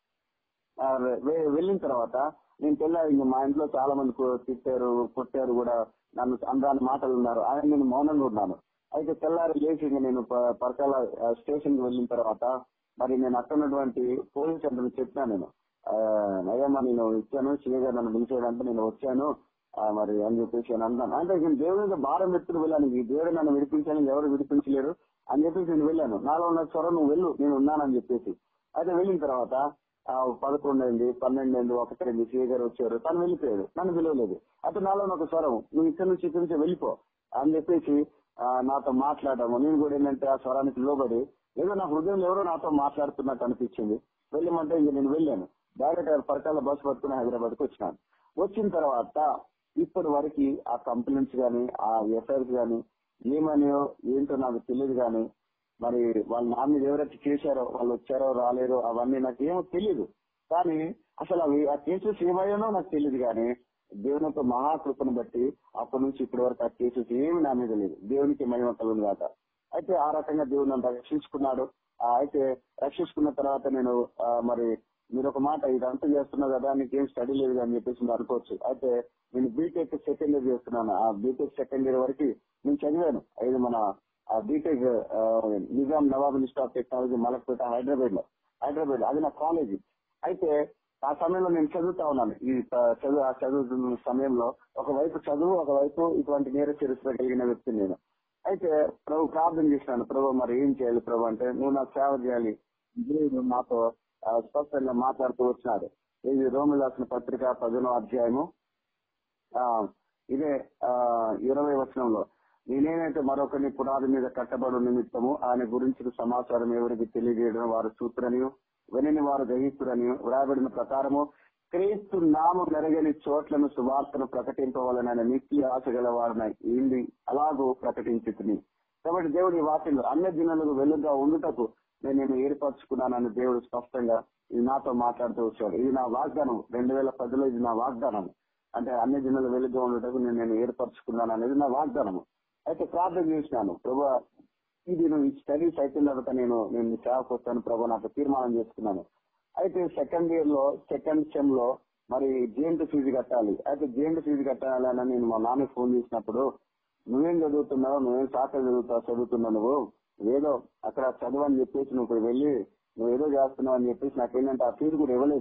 ఆ వె- వెళ్ళిన తర్వాత నేను తెల్లారి ఇంక మా ఇంట్లో చాలా మంది కు- తిట్టారు కొట్టారు కూడా నన్ను అందాని మాటలు ఉన్నారు ఆయన నేను మౌనంగా ఉన్నాను అయితే తెల్లారి లేచి ఇంక నేను ప- పరకాల స్టేషన్ కి వెళ్ళిన తర్వాత మరి నేను అక్కడ ఉన్నటువంటి పోలీస్ సెంటర్ చెప్పాను నేను ఆ, అయ్యమ్మా నేను ఇచ్చాను సీఏ గారు నన్ను పిలిచేయడానికి నేను వచ్చాను ఆ, మరి అని చెప్పేసి నేను అన్నాను అంటే నేను దేవుడి మీద భారం ఎత్తుకు వెళ్ళాను ఈ దేవుడు నన్ను విడిపించాను ఎవరు విడిపించలేరు అని చెప్పేసి నేను వెళ్ళాను నాలో ఉన్న స్వరం నువ్వు వెళ్ళు నేను ఉన్నానని చెప్పేసి అయితే వెళ్ళిన తర్వాత ఆ, పదకొండు అయింది పన్నెండు అయింది ఒకటి అయింది సీఏ గారు వచ్చారు తను వెళ్ళిపోయాడు నన్ను పిలవలేదు అయితే నాలో ఒక స్వరం నువ్వు ఇక్కడి నుంచి ఇక్కడి నుంచి వెళ్ళిపో అని చెప్పేసి ఆ, నాతో మాట్లాడము నేను కూడా ఏంటంటే ఆ స్వరానికి లోబడి ఏదో నా హృదయంలో ఎవరో నాతో మాట్లాడుతున్నట్టు అనిపించింది వెళ్ళమంటే ఇంక నేను వెళ్ళాను డైరెక్ట్ పరకాల బస్సు పట్టుకుని హైదరాబాద్ కి వచ్చినాను వచ్చిన తర్వాత ఇప్పటి వరకు ఆ కంప్లైంట్స్ గానీ ఆ ఎఫ్ఐఆర్స్ గానీ ఏమనియో ఏంటో నాకు తెలియదు గానీ మరి వాళ్ళు నా మీద ఎవరైతే చేశారో వాళ్ళు వచ్చారో రాలేరో అవన్నీ నాకు ఏమో తెలియదు కానీ అసలు అవి ఆ కేసెస్ ఏమయ్యానో నాకు తెలియదు కానీ దేవుని యొక్క మహాకృపను బట్టి అప్పటి నుంచి ఇప్పటి వరకు ఆ కేసెస్ ఏమి నా మీద లేదు దేవునికి మహిమ కలుగును కాక అయితే ఆ రకంగా దేవుడు నన్ను రక్షించుకున్నాడు ఆ, అయితే రక్షించుకున్న తర్వాత నేను ఆ, మరి మీరు ఒక మాట ఇదంతా చేస్తున్నారు కదా నీకేం స్టడీ లేదు అని చెప్పేసి మీరు అనుకోవచ్చు అయితే నేను బీటెక్ సెకండ్ ఇయర్ చేస్తున్నాను ఆ బీటెక్ సెకండ్ ఇయర్ వరకు నేను చదివాను ఇది మన ఆ బీటెక్ ఆ, Nizam Nawab institute of technology Malakpet Hyderabad లో హైదరాబాద్ అది నా కాలేజీ అయితే ఆ సమయంలో నేను చదువుతా ఉన్నాను ఈ ప- చదువు ఆ చదువుతున్న సమయంలో ఒకవైపు చదువు ఒకవైపు ఇటువంటి నేర చరిత్ర కలిగిన వ్యక్తి నేను అయితే ప్రభు ప్రార్థన చేసినాను ప్రభు మరి ఏం చేయాలి ప్రభు అంటే నువ్వు నాకు సేవ చేయాలి దేవుడు నాతో ఆ, స్పష్టంగా మాట్లాడుతూ వచ్చినాడు ఇది రోమిల్ రాసిన పత్రిక పదిహేనో అధ్యాయము ఆ ఇదే ఆ ఇరవై వచనంలో నేనేనైతే మరొకరిని పునాది మీద కట్టబడు నిమిత్తము ఆయన గురించి సమాచారం ఎవరికి తెలియజేయడం వారు చూతురని వినని వారు గ్రహిస్తురని వ్రాయబడిన ప్రకారము క్రీస్తు నామ మెరగని చోట్లను సువార్తను ప్రకటింపవాలని నిత్య ఆశ గల వారిని ఏంది అలాగూ ప్రకటించుకుని కాబట్టి దేవుడి వాక్యంలో అన్ని దినాలకు వెలుగా ఉండుటకు నేను నేను ఏర్పరచుకున్నానని దేవుడు స్పష్టంగా ఇది నాతో మాట్లాడుతూ వచ్చాడు ఇది నా వాగ్దానం రెండు వేల పదిలో ఇది నా వాగ్దానం అంటే అన్ని జిల్లాలు వెలుగుగా ఉండటకు నేను నేను ఏర్పరచుకున్నాను అనేది నా వాగ్దానము అయితే ప్రార్థన చేసినాను ప్రభా ఇది నువ్వు ఈ స్టడీస్ అయిపోయిన తర్వాత నేను నేను సేవకు వస్తాను ప్రభా నాకు తీర్మానం చేసుకున్నాను అయితే సెకండ్ ఇయర్ లో సెకండ్ సెమ్ లో మరి జేఎంట్ ఫీజు కట్టాలి అయితే జేఎంట్ ఫీజు కట్టాలని నేను మా నాన్న ఫోన్ చేసినప్పుడు నువ్వేం చదువుతున్నావు నువ్వేం సాఫ్ట్వేర్ చదువుతావు చదువుతున్నావు నువ్వు ఏదో అక్కడ చదువు అని చెప్పేసి నువ్వు ఇప్పుడు వెళ్ళి నువ్వు ఏదో చేస్తున్నావు అని చెప్పేసి నాకేంటంటే ఆ ఫీజు కూడా ఇవ్వలేదు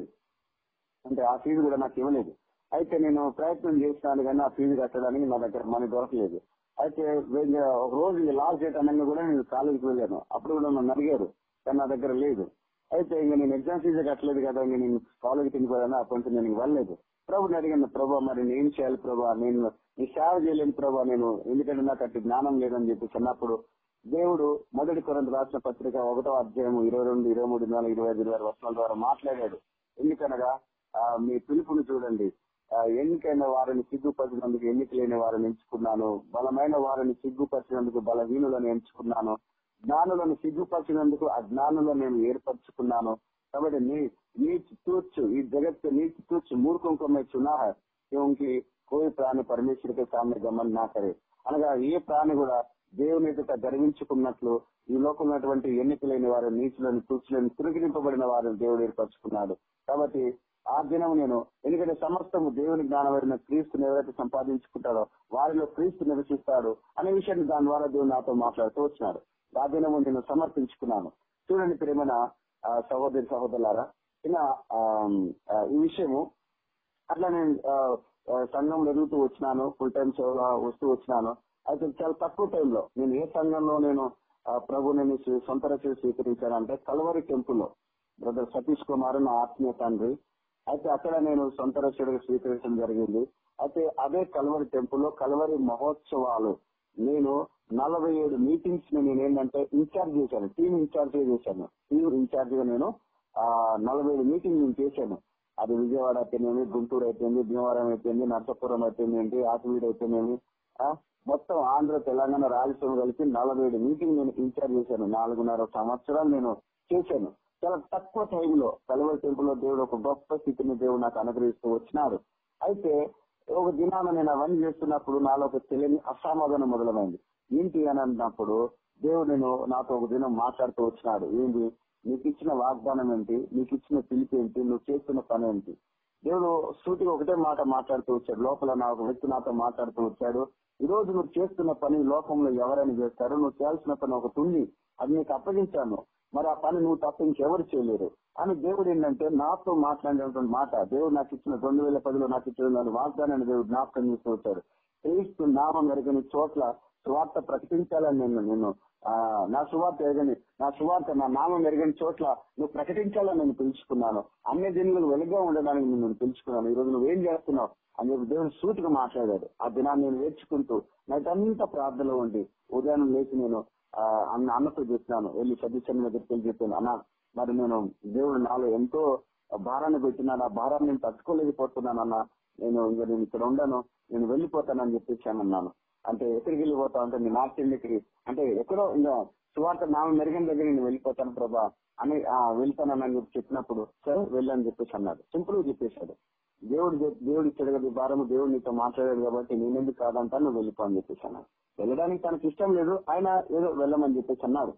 అంటే ఆ ఫీజు కూడా నాకు ఇవ్వలేదు అయితే నేను ప్రయత్నం చేసినాను కానీ ఆ ఫీజు కట్టడానికి నా దగ్గర మనీ దొరకలేదు అయితే వేరే ఒక రోజు లాస్ట్ డేట్ అనగా కూడా నేను కాలేజీకి వెళ్ళాను అప్పుడు కూడా నన్ను అడిగారు కానీ నా దగ్గర లేదు అయితే ఇంకా నేను ఎగ్జామ్ ఫీజు కట్టలేదు కదా ఇంక నేను కాలేజీకి వెళ్ళిపోయాను అప్పటి నుంచి నేను ఇంక వెళ్ళలేదు ప్రభుని అడిగాను ప్రభా మరి నేను ఏం చేయాలి ప్రభా నేను నీ సేవ చేయలేను ప్రభా నేను ఎందుకంటే నాకు అట్టి జ్ఞానం లేదని చెప్పి చిన్నప్పుడు దేవుడు మొదటి కొరంత రాసిన పత్రిక ఒకటో అధ్యాయం ఇరవై రెండు ఇరవై మూడు నాలుగు ఇరవై ఐదు ఇరవై వర్షాల ద్వారా మాట్లాడాడు ఎందుకనగా ఆ, మీ పిలుపుని చూడండి ఆ, ఎన్నికైన వారిని సిగ్గుపరిచినందుకు ఎన్నిక లేని వారిని ఎంచుకున్నాను బలమైన వారిని సిగ్గుపరిచినందుకు బలహీనులను ఎంచుకున్నాను జ్ఞానులను సిగ్గుపరిచినందుకు అజ్ఞానులను నేను ఏర్పరచుకున్నాను కాబట్టి నీ నీచ్ తూర్చు ఈ జगत के नीच तुच्छ मूर्खों को मैं चुना है क्योंकि कोई प्राणी परमेश्वर के सामने गमन ना करे అనగా ఏ ప్రాణి కూడా దేవుని ఎదుట గర్వించుకున్నట్లు ఈ లోకంలో ఉన్నటువంటి ఎన్నికలేని వారు నీచులను తూచులను తిరిగినింపబడిన వారిని దేవుడు ఏర్పరచుకున్నాడు కాబట్టి ఆ దినం నేను ఎందుకంటే సమస్తము దేవుని జ్ఞానమైన క్రీస్తుని ఎవరైతే సంపాదించుకుంటారో వారిలో క్రీస్తు నివసిస్తాడు అనే విషయాన్ని దాని ద్వారా దేవుడు నాతో మాట్లాడుతూ వచ్చినాడు ఆ దినము నేను సమర్పించుకున్నాను చూడండి ప్రేమైన ఆ, సహోదరి సహోదరులారా ఇలా ఆ, ఆ, ఈ విషయము అట్లా నేను ఆ, ఆ, సంఘంలో ఎదుగుతూ వచ్చినాను ఫుల్ టైం సేవలో వస్తూ వచ్చినాను అయితే చాలా తక్కువ టైంలో నేను ఏ సంఘంలో నేను ఆ, ప్రభు నేను స్వీ- సొంత రచన స్వీకరించానంటే కలవరి టెంపుల్ లో బ్రదర్ సతీష్ కుమార్ నా ఆత్మీయ తండ్రి అయితే అక్కడ నేను సొంత రచనగా స్వీకరించడం జరిగింది అయితే అదే కలవరి టెంపుల్ లో కలవరి మహోత్సవాలు నేను నలభై ఏడు మీటింగ్స్ ని నేను ఏంటంటే ఇన్ఛార్జ్ చేశాను టీమ్ ఇన్ఛార్జ్ చేశాను టీమ్ ఇన్ఛార్జ్ గా నేను ఆ నలభై ఏడు మీటింగ్ నేను చేశాను అది విజయవాడ అయితేనేమి గుంటూరు అయిపోయింది భీమవరం అయిపోయింది నర్సాపురం అయిపోయింది ఏంటి ఆకువీడు అయిపోయింది ఆ, మొత్తం ఆంధ్ర తెలంగాణ రాయలసీమ కలిపి నలభై ఏడు మీటింగ్ నేను ఇన్ఛార్జ్ చేశాను నాలుగున్నర సంవత్సరాలు నేను చేశాను చాలా తక్కువ టైంలో కలవరి టెంపుల్ లో దేవుడు ఒక గొప్ప స్థితిని దేవుడు నాకు అనుగ్రహిస్తూ వచ్చినాడు అయితే ఒక దినాన నేను అవన్నీ చేస్తున్నప్పుడు నాలో ఒక తెలియని అసమాధానం మొదలైంది ఏంటి అని అన్నప్పుడు దేవుడు నేను నాతో ఒక దినం మాట్లాడుతూ వచ్చినాడు ఏంటి నీకు ఇచ్చిన వాగ్దానం ఏంటి నీకు ఇచ్చిన పిలిపి ఏంటి నువ్వు చేస్తున్న పని ఏంటి దేవుడు సూటిగా ఒకటే మాట మాట్లాడుతూ వచ్చాడు లోపల నా ఒక వ్యక్తి నాతో మాట్లాడుతూ వచ్చాడు ఈ రోజు నువ్వు చేస్తున్న పని లోకంలో ఎవరైనా చేస్తారు నువ్వు చేయాల్సిన పని ఒకటి ఉంది అది నీకు అప్పగించాను మరి ఆ పని నువ్వు తప్ప ఇంకెవరు చేయలేరు అని దేవుడు ఏంటంటే నాతో మాట్లాడినటువంటి మాట దేవుడు నాకు ఇచ్చిన రెండు వేల పదిలో నాకు ఇచ్చిన దాని వాగ్దానాన్ని దేవుడు జ్ఞాపకం చేస్తూ వచ్చాడు క్రీస్తు నామం ఎరగని చోట్ల సువార్త ప్రకటించాలని నేను నేను ఆ, నా సువార్త ఎరగని నా సువార్త నా నామం ఎరగని చోట్ల నువ్వు ప్రకటించాలని నేను పిలుచుకున్నాను అన్ని దినాలకు వెలుగుగా ఉండడానికి నేను పిలుచుకున్నాను ఈ రోజు నువ్వేం చేస్తున్నావు అని చెప్పి దేవుడు సూటిగా మాట్లాడాడు ఆ దినాన్ని నేను నేర్చుకుంటూ నైట్ అంతా ప్రార్థనలో ఉండి ఉదయం లేచి నేను ఆ, అన్న అన్నతో చెప్పినాను వెళ్ళి సతీశ్వరుని దగ్గరికి వెళ్ళి చెప్పాను అన్న మరి నేను దేవుడు నాలో ఎంతో భారాన్ని పెట్టినాను ఆ భారాన్ని నేను తట్టుకోలేకపోతున్నాను అన్న నేను ఇంకా నేను ఇక్కడ ఉండను నేను వెళ్ళిపోతానని చెప్పేసి అని అన్నాను అంటే ఎక్కడికి వెళ్ళిపోతావు అంటే నేను నార్త్ అంటే ఎక్కడో ఇంకా సువార్త నామ మెరుగని దగ్గర నేను వెళ్ళిపోతాను ప్రభా అని ఆ, వెళ్తానని చెప్పి చెప్పినప్పుడు సరే వెళ్ళని చెప్పేసి అన్నాడు సింపుల్ గా చెప్పేశాడు దేవుడు చెప్- దేవుడు ఇచ్చాడు కదా ఈ భారము దేవుడు నీతో మాట్లాడాడు కాబట్టి నేనెందుకు కాదంటా నువ్వు వెళ్ళిపో అని చెప్పేసి అన్నాడు వెళ్ళడానికి తనకి ఇష్టం లేదు ఆయన ఏదో వెళ్ళమని చెప్పేసి అన్నాడు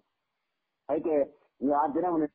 అయితే ఈ ఆ దినం నేను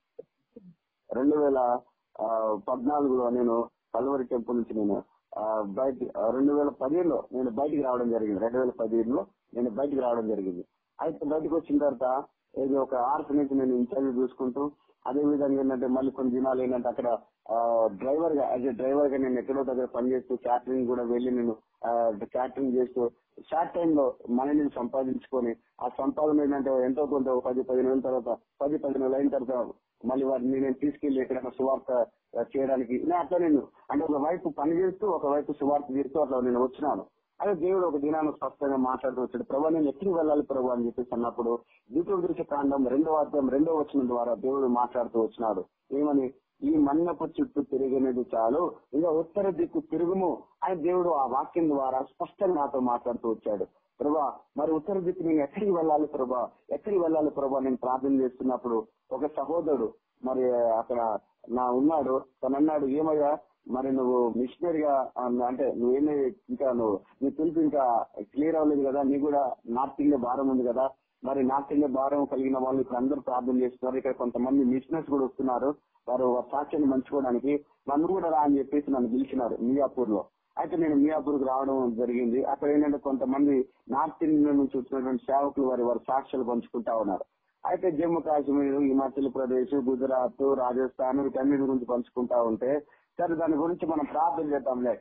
రెండు వేల ఆ, పద్నాలుగులో నేను కల్వరి టెంపుల్ నుంచి నేను ఆ, బయట ఆ, రెండు వేల పదిహేనులో నేను బయటికి రావడం జరిగింది రెండు వేల పదిహేనులో నేను బయటికి రావడం జరిగింది అయితే బయటకు వచ్చిన తర్వాత ఏదో ఒక ఆర్ఫనేజ్ నేను ఇన్ఛార్జ్ చూసుకుంటూ అదే విధంగా ఏంటంటే మళ్ళీ కొన్ని దినాలు ఏంటంటే అక్కడ డ్రైవర్ గా యాజ్ డ్రైవర్ గా నేను ఎక్కడో దగ్గర పనిచేస్తూ క్యాటరింగ్ కూడా వెళ్ళి నేను క్యాటరింగ్ చేస్తూ షార్ట్ టైం లో మనీని సంపాదించుకొని ఆ సంపాదన ఏంటంటే ఎంతో కొంత ఒక పది పదిహేను వేల తర్వాత పది పదిహేను వేలు అయిన తర్వాత మళ్ళీ వాటిని నేను తీసుకెళ్లి ఎక్కడైనా సువార్త ఆ, చేయడానికి నేను అట్లా నేను అంటే ఒక వైపు పని చేస్తూ ఒక వైపు సువార్త చేస్తూ అట్లా నేను వచ్చినాను అదే దేవుడు ఒక దినాన్ని స్పష్టంగా మాట్లాడుతూ వచ్చాడు ప్రభా నేను ఎక్కడికి వెళ్ళాలి ప్రభు అని చెప్పేసి అన్నప్పుడు ద్వితీయోపదేశ కాండం రెండో అధ్యాయం రెండో వచనం ద్వారా దేవుడు మాట్లాడుతూ వచ్చినాడు ఏమని ఈ మన్నపు చుట్టూ తిరిగినది చాలు ఇంకా ఉత్తర దిక్కు తిరుగుము అని దేవుడు ఆ వాక్యం ద్వారా స్పష్టంగా నాతో మాట్లాడుతూ వచ్చాడు ప్రభా మరి ఉత్తర దిక్కు నేను ఎక్కడికి వెళ్ళాలి ప్రభా ఎక్కడికి వెళ్ళాలి ప్రభా నేను ప్రార్థన చేస్తున్నప్పుడు ఒక సహోదరుడు మరి అక్కడ నా ఉన్నాడు తను అన్నాడు ఏమయ్యా మరి నువ్వు మిషనరీగా అంటే నువ్వేమీ ఇంకా నువ్వు నీ పిలుపు ఇంకా క్లియర్ అవ్వలేదు కదా నీ కూడా నార్త్ ఇండియా భారం ఉంది కదా మరి నార్త్ ఇండియా భారం కలిగిన వాళ్ళు ఇప్పుడు అందరూ ప్రార్థన చేస్తున్నారు ఇక్కడ కొంతమంది మిషనర్స్ కూడా వస్తున్నారు వారు వారి సాక్ష్యాన్ని పంచుకోవడానికి నన్ను కూడా రా అని చెప్పేసి నన్ను పిలిచినారు మియాపూర్ లో అయితే నేను మియాపూర్ కు రావడం జరిగింది అక్కడ ఏంటంటే కొంతమంది నార్త్ ఇండియా నుంచి వచ్చినటువంటి సేవకులు వారి వారి సాక్ష్యాలు పంచుకుంటా ఉన్నారు అయితే జమ్మూ కాశ్మీర్ హిమాచల్ ప్రదేశ్ గుజరాత్ రాజస్థాన్ వీటన్నిటి గురించి పంచుకుంటా ఉంటే సరే దాని గురించి మనం ప్రార్థన చేద్దాంలే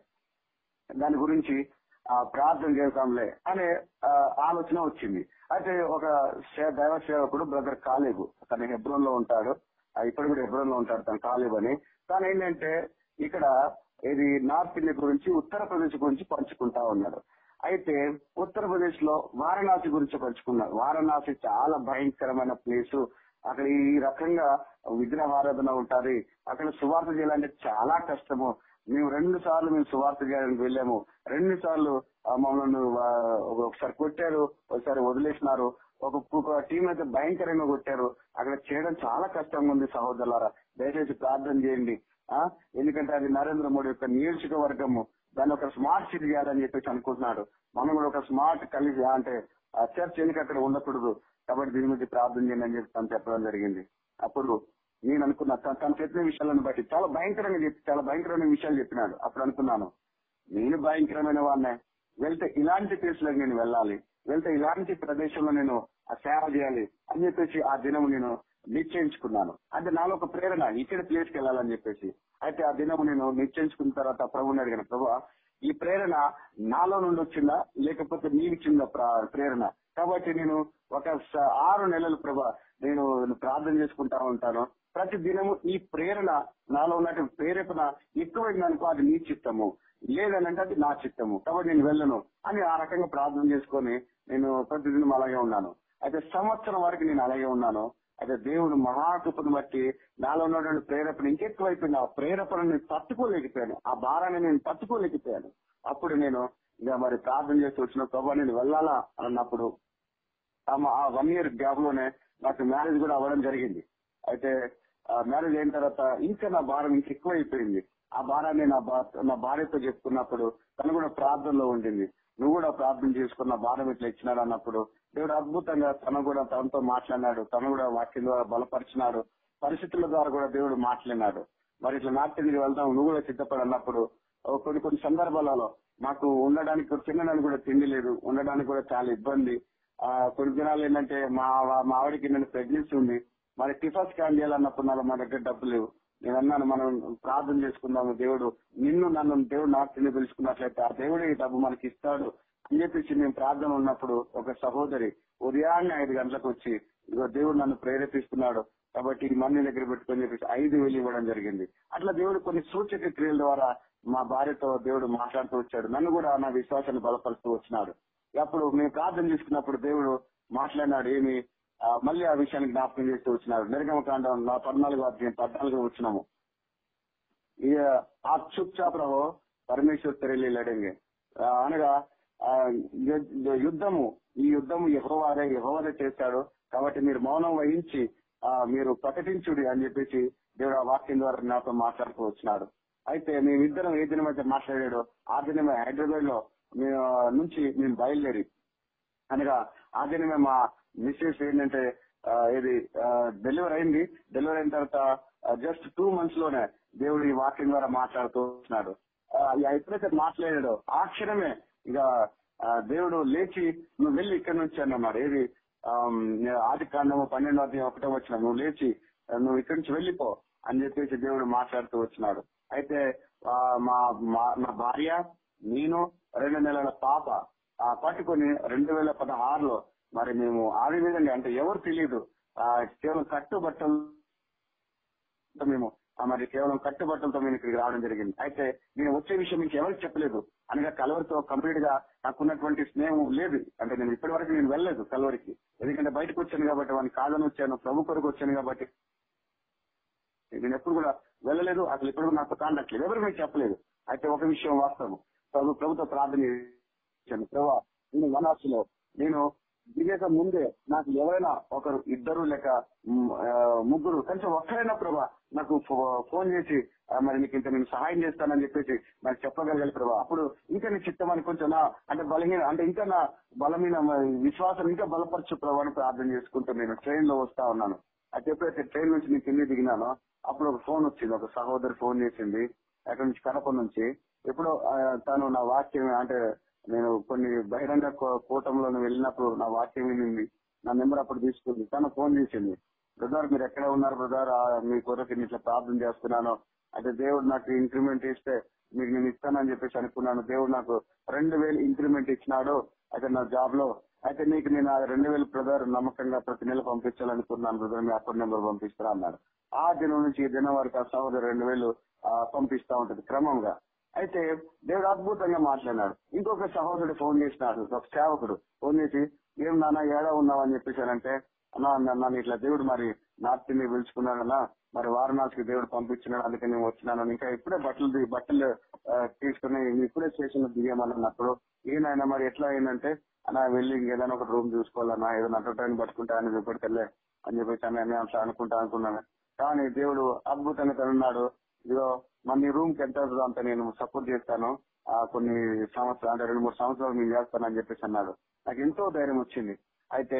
దాని గురించి ఆ, ప్రార్థన చేద్దాంలే అనే ఆ, ఆలోచన వచ్చింది అయితే ఒక సే- దైవ సేవకుడు బ్రదర్ కాలేబు తన హెబ్రోన్ లో ఉంటాడు ఆ, ఇప్పుడు కూడా హెబ్రోన్ లో ఉంటాడు తన కాలేబు అని తను ఏంటంటే ఇక్కడ ఇది నార్త్ ఇండియా గురించి ఉత్తరప్రదేశ్ గురించి పంచుకుంటా ఉన్నాడు అయితే ఉత్తరప్రదేశ్ లో వారణాసి గురించి పంచుకున్నారు వారణాసి చాలా భయంకరమైన ప్లేసు అక్కడ ఈ రకంగా విగ్రహారాధన ఉంటది అక్కడ సువార్త చేయాలంటే చాలా కష్టము మేము రెండు సార్లు మేము సువార్త చేయడానికి వెళ్ళాము రెండు సార్లు ఆ, మమ్మల్ని ఆ, ఒకసారి కొట్టారు ఒకసారి వదిలేసినారు ఒక ఒక టీం అయితే భయంకరంగా కొట్టారు అక్కడ చేయడం చాలా కష్టంగా ఉంది సహోదరులారా దయచేసి ప్రార్థన చేయండి ఆ ఎందుకంటే అది నరేంద్ర మోడీ యొక్క నియోజకవర్గము దాన్ని ఒక స్మార్ట్ సిటీ చేయాలని చెప్పేసి అనుకుంటున్నాడు మనం కూడా ఒక స్మార్ట్ కలిసి అంటే ఆ చర్చ్ ఎందుకు అక్కడ ఉండకూడదు కాబట్టి దీని గురించి ప్రార్థన చేయండి అని చెప్పి తను చెప్పడం జరిగింది అప్పుడు నేను అనుకున్నా తను తను చెప్పిన విషయాలను బట్టి చాలా భయంకరంగా చెప్పి చాలా భయంకరమైన విషయాలు చెప్పినాడు అప్పుడు అనుకున్నాను నేను భయంకరమైన వాడినే వెళ్తే ఇలాంటి ప్లేస్లకు నేను వెళ్ళాలి వెళ్తే ఇలాంటి ప్రదేశంలో నేను ఆ సేవ చేయాలి అని చెప్పేసి ఆ దినం నేను నిశ్చయించుకున్నాను అంటే నాలో ఒక ప్రేరణ ఇక్కడ ప్లేస్కి వెళ్ళాలని చెప్పేసి అయితే ఆ దినం నేను నిశ్చయించుకున్న తర్వాత ప్రభుని అడిగిన ప్రభు ఈ ప్రేరణ నాలో నుండి వచ్చిందా లేకపోతే నీవిచ్చిందా ప్ర- ప్రేరణ కాబట్టి నేను ఒక స- ఆరు నెలలు ప్రభా నేను ప్రార్థన చేసుకుంటా ఉంటాను ప్రతి దినము ఈ ప్రేరణ నాలో ఉన్నటువంటి ప్రేరేపణ ఎక్కువైంది అనుకో అది నీ చిత్తము లేదనంటే అది నా చిత్తము కాబట్టి నేను వెళ్ళను అని ఆ రకంగా ప్రార్థన చేసుకొని నేను ప్రతిదినం అలాగే ఉన్నాను అయితే సంవత్సరం వరకు నేను అలాగే ఉన్నాను అయితే దేవుడు మహాకృపను బట్టి నాలో ఉన్నటువంటి ప్రేరేపణ ఇంకెక్కువైపోయింది ఆ ప్రేరేపణ నేను తట్టుకోలేకపోయాను ఆ భారాన్ని నేను తట్టుకోలేకపోయాను అప్పుడు నేను ఇక మరి ప్రార్థన చేసి వచ్చిన ప్రభావ నేను వెళ్ళాలా అన్నప్పుడు ఆ వన్ ఇయర్ గ్యాప్ లోనే నాకు మ్యారేజ్ కూడా అవ్వడం జరిగింది అయితే మ్యారేజ్ అయిన తర్వాత ఇంకా నా భారం ఇంకా ఎక్కువైపోయింది ఆ భారాన్ని నా భా- నా భార్యతో చెప్పుకున్నప్పుడు తను కూడా ప్రార్థనలో ఉండింది నువ్వు కూడా ప్రార్థన చేసుకున్న భారం ఇట్లా ఇచ్చినాడు అన్నప్పుడు దేవుడు అద్భుతంగా తను కూడా తనతో మాట్లాడినాడు తను కూడా వాక్యం ద్వారా బలపరిచినాడు పరిస్థితుల ద్వారా కూడా దేవుడు మాట్లాడినాడు మరి ఇట్లా నార్త్ ఇండియా వెళ్దాం నువ్వు కూడా సిద్ధపడి అన్నప్పుడు ఓ కొన్ని కొన్ని సందర్భాలలో మాకు ఉండడానికి కూడా తినడానికి కూడా తిండి లేదు ఉండడానికి కూడా చాలా ఇబ్బంది ఆ కొన్ని దినాలు ఏంటంటే మా మా ఆవిడకి నేను ప్రెగ్నెన్సీ ఉంది మరి టిఫా స్కాన్ చేయాలన్నప్పుడు నాకు మా దగ్గర డబ్బు లేవు నేను అన్నాను మనం ప్రార్థన చేసుకుందాము దేవుడు నిన్ను నన్ను దేవుడు నార్త్ ఇండియా పిలుచుకున్నట్లయితే ఆ దేవుడు ఈ డబ్బు మనకి ఇస్తాడు అని చెప్పేసి మేము ప్రార్థన ఉన్నప్పుడు ఒక సహోదరి ఉదయాన్నే ఐదు గంటలకు వచ్చి ఇదిగో దేవుడు నన్ను ప్రేరేపిస్తున్నాడు కాబట్టి ఈ మనీ దగ్గర పెట్టుకొని చెప్పేసి ఐదు వేలు ఇవ్వడం జరిగింది అట్లా దేవుడు కొన్ని సూచక క్రియల ద్వారా మా భార్యతో దేవుడు మాట్లాడుతూ వచ్చాడు నన్ను కూడా నా విశ్వాసాన్ని బలపరుస్తూ వచ్చినాడు అప్పుడు మేము ప్రార్థన చేసుకున్నప్పుడు దేవుడు మాట్లాడినాడు ఏమి ఆ, మళ్ళీ ఆ విషయాన్ని జ్ఞాపకం చేస్తూ వచ్చినాడు నిర్గమకాండం నా పద్నాలుగు అధ్యాయం పద్నాలుగు వచ్చినాము ఇక ఆ చుప్ చాప్ రహో పరమేశ్వర్ తెరలి లడంగే ఆ, అనగా ఆ, యు- యుద్ధము ఈ యుద్ధము యహోవారే యహోవారే చేశాడు కాబట్టి మీరు మౌనం వహించి ఆ, మీరు ప్రకటించుడి అని చెప్పేసి దేవుడు ఆ వాక్యం ద్వారా నాతో మాట్లాడుతూ వచ్చినాడు అయితే మేమిద్దరం ఏ దినం అయితే మాట్లాడాడో ఆ దినమే హైదరాబాద్ లో మేము నుంచి మేము బయలుదేరి అనగా ఆ దినమే మా మిస్సెస్ ఏంటంటే ఆ, ఇది డెలివరీ అయింది డెలివరీ అయిన తర్వాత జస్ట్ టూ మంత్స్ లోనే దేవుడు ఈ వాక్యం ద్వారా మాట్లాడుతూ వచ్చినాడు ఆ, ఇక ఎప్పుడైతే మాట్లాడాడో ఆ క్షణమే ఇక ఆ, దేవుడు లేచి నువ్వు వెళ్ళి ఇక్కడ నుంచి అన్నాడు ఏది ఆమ్, ఆది కాండము పన్నెండో అధ్యాయం ఒకటో వచ్చిన నువ్వు లేచి ఆ, నువ్వు ఇక్కడి నుంచి వెళ్ళిపో అని చెప్పేసి దేవుడు మాట్లాడుతూ వచ్చినాడు అయితే ఆ, మా మా- నా భార్య నేను రెండు నెలల పాప ఆ పట్టుకొని రెండు వేల పదహారులో మరి మేము ఆ విధంగా అంటే ఎవరు తెలియదు ఆ కేవలం కట్టుబట్టలు మేము ఆ మరి కేవలం కట్టుబట్టలతో మేము ఇక్కడికి రావడం జరిగింది అయితే నేను వచ్చే విషయం మీకు ఎవరికి చెప్పలేదు అనగా కలవరితో కంప్లీట్ గా నాకున్నటువంటి స్నేహం లేదు అంటే నేను ఇప్పటి వరకు నేను వెళ్ళలేదు కలవరికి ఎందుకంటే బయటకు వచ్చాను కాబట్టి వాడిని కాదని వచ్చాను ప్రభు కొరకు వచ్చాను కాబట్టి నేను ఎప్పుడు కూడా వెళ్ళలేదు అసలు ఇప్పుడు కూడా నాతో కాంటాక్ట్ లేదు ఎవరు మీకు చెప్పలేదు అయితే ఒక విషయం వాస్తవం ప్రభు ప్రభుత్వ ప్రార్థన చేశాను ప్రభా నేను వనాసులో నేను దిగక ముందే నాకు ఎవరైనా ఒకరు ఇద్దరు లేక మ్, ఆ, ముగ్గురు కనీసం ఒక్కరైనా ప్రభా నాకు ఫో- ఫోన్ చేసి ఆ, మరి నీకు ఇంత నేను సహాయం చేస్తానని చెప్పేసి నాకు చెప్పగలగాలి ప్రభా అప్పుడు ఇంకా నీ చిత్తం అని కొంచెం నా అంటే బలహీన అంటే ఇంకా నా బలమైన మరి విశ్వాసం ఇంకా బలపరచు ప్రభా అని ప్రార్థన చేసుకుంటూ నేను ట్రైన్ లో వస్తా ఉన్నాను అయితే ఎప్పుడైతే ట్రైన్ నుంచి నేను కింద దిగినానో అప్పుడు ఒక ఫోన్ వచ్చింది ఒక సహోదరి ఫోన్ చేసింది అక్కడ నుంచి కడప నుంచి ఎప్పుడో ఆ, తను నా వాక్యం అంటే నేను కొన్ని బహిరంగ కూ- కూటంలో వెళ్ళినప్పుడు నా వాక్యం వినింది నా నెంబర్ అప్పుడు తీసుకుంది తను ఫోన్ చేసింది బ్రదర్ మీరు ఎక్కడ ఉన్నారు బ్రదర్ మీ కొరకు నేను ఇట్లా ప్రార్థన చేస్తున్నాను అయితే దేవుడు నాకు ఇంక్రిమెంట్ ఇస్తే మీకు నేను ఇస్తానని చెప్పేసి అనుకున్నాను దేవుడు నాకు రెండు వేలు ఇంక్రిమెంట్ ఇచ్చినాడు అయితే నా జాబ్ లో అయితే నీకు నేను ఆ రెండు వేలు బ్రదర్ నమ్మకంగా ప్రతి నెల పంపించాలనుకున్నాను బ్రదర్ మీ అకౌంట్ నెంబర్ పంపిస్తారా అన్నాడు ఆ దినం నుంచి ఈ దినం వరకు ఆ సహోదరు రెండు వేలు ఆ, పంపిస్తా ఉంటది క్రమంగా అయితే దేవుడు అద్భుతంగా మాట్లాడినాడు ఇంకొక సహోదరుడు ఫోన్ చేసినాడు ఒక సేవకుడు ఫోన్ చేసి ఏం నాన్న ఏడా ఉన్నావు అని చెప్పేసానంటే అన్నా అన్న- నన్ను ఇట్లా దేవుడు మరి నార్త్ని పిలుచుకున్నాడన్నా మరి వారణాసికి దేవుడు పంపించినాడు అందుకని నేను వచ్చినాను ఇంకా ఇప్పుడే బట్టలు దిగి- బట్టలు ఆ, తీసుకుని ఇప్పుడే స్టేషన్ లో దిగామన్నప్పుడు ఈయన మరి ఎట్లా అయిందంటే అన్న వెళ్ళి ఇంకేదైనా ఒక రూమ్ చూసుకోవాలన్నా ఏదైనా అటు టైం పట్టుకుంటా అని చూపెడతలే అని చెప్పేసి అని నేను అట్లా అనుకుంటా అనుకున్నాను కానీ దేవుడు అద్భుతంగా తనున్నాడు ఇదిగో మన నీ రూమ్ కి ఎంత అవుతుందో అంత నేను సపోర్ట్ చేస్తాను ఆ కొన్ని సంవత్సరాలు అంటే రెండు మూడు సంవత్సరాలు నేను చేస్తానని చెప్పేసి అన్నాడు నాకు ఎంతో ధైర్యం వచ్చింది అయితే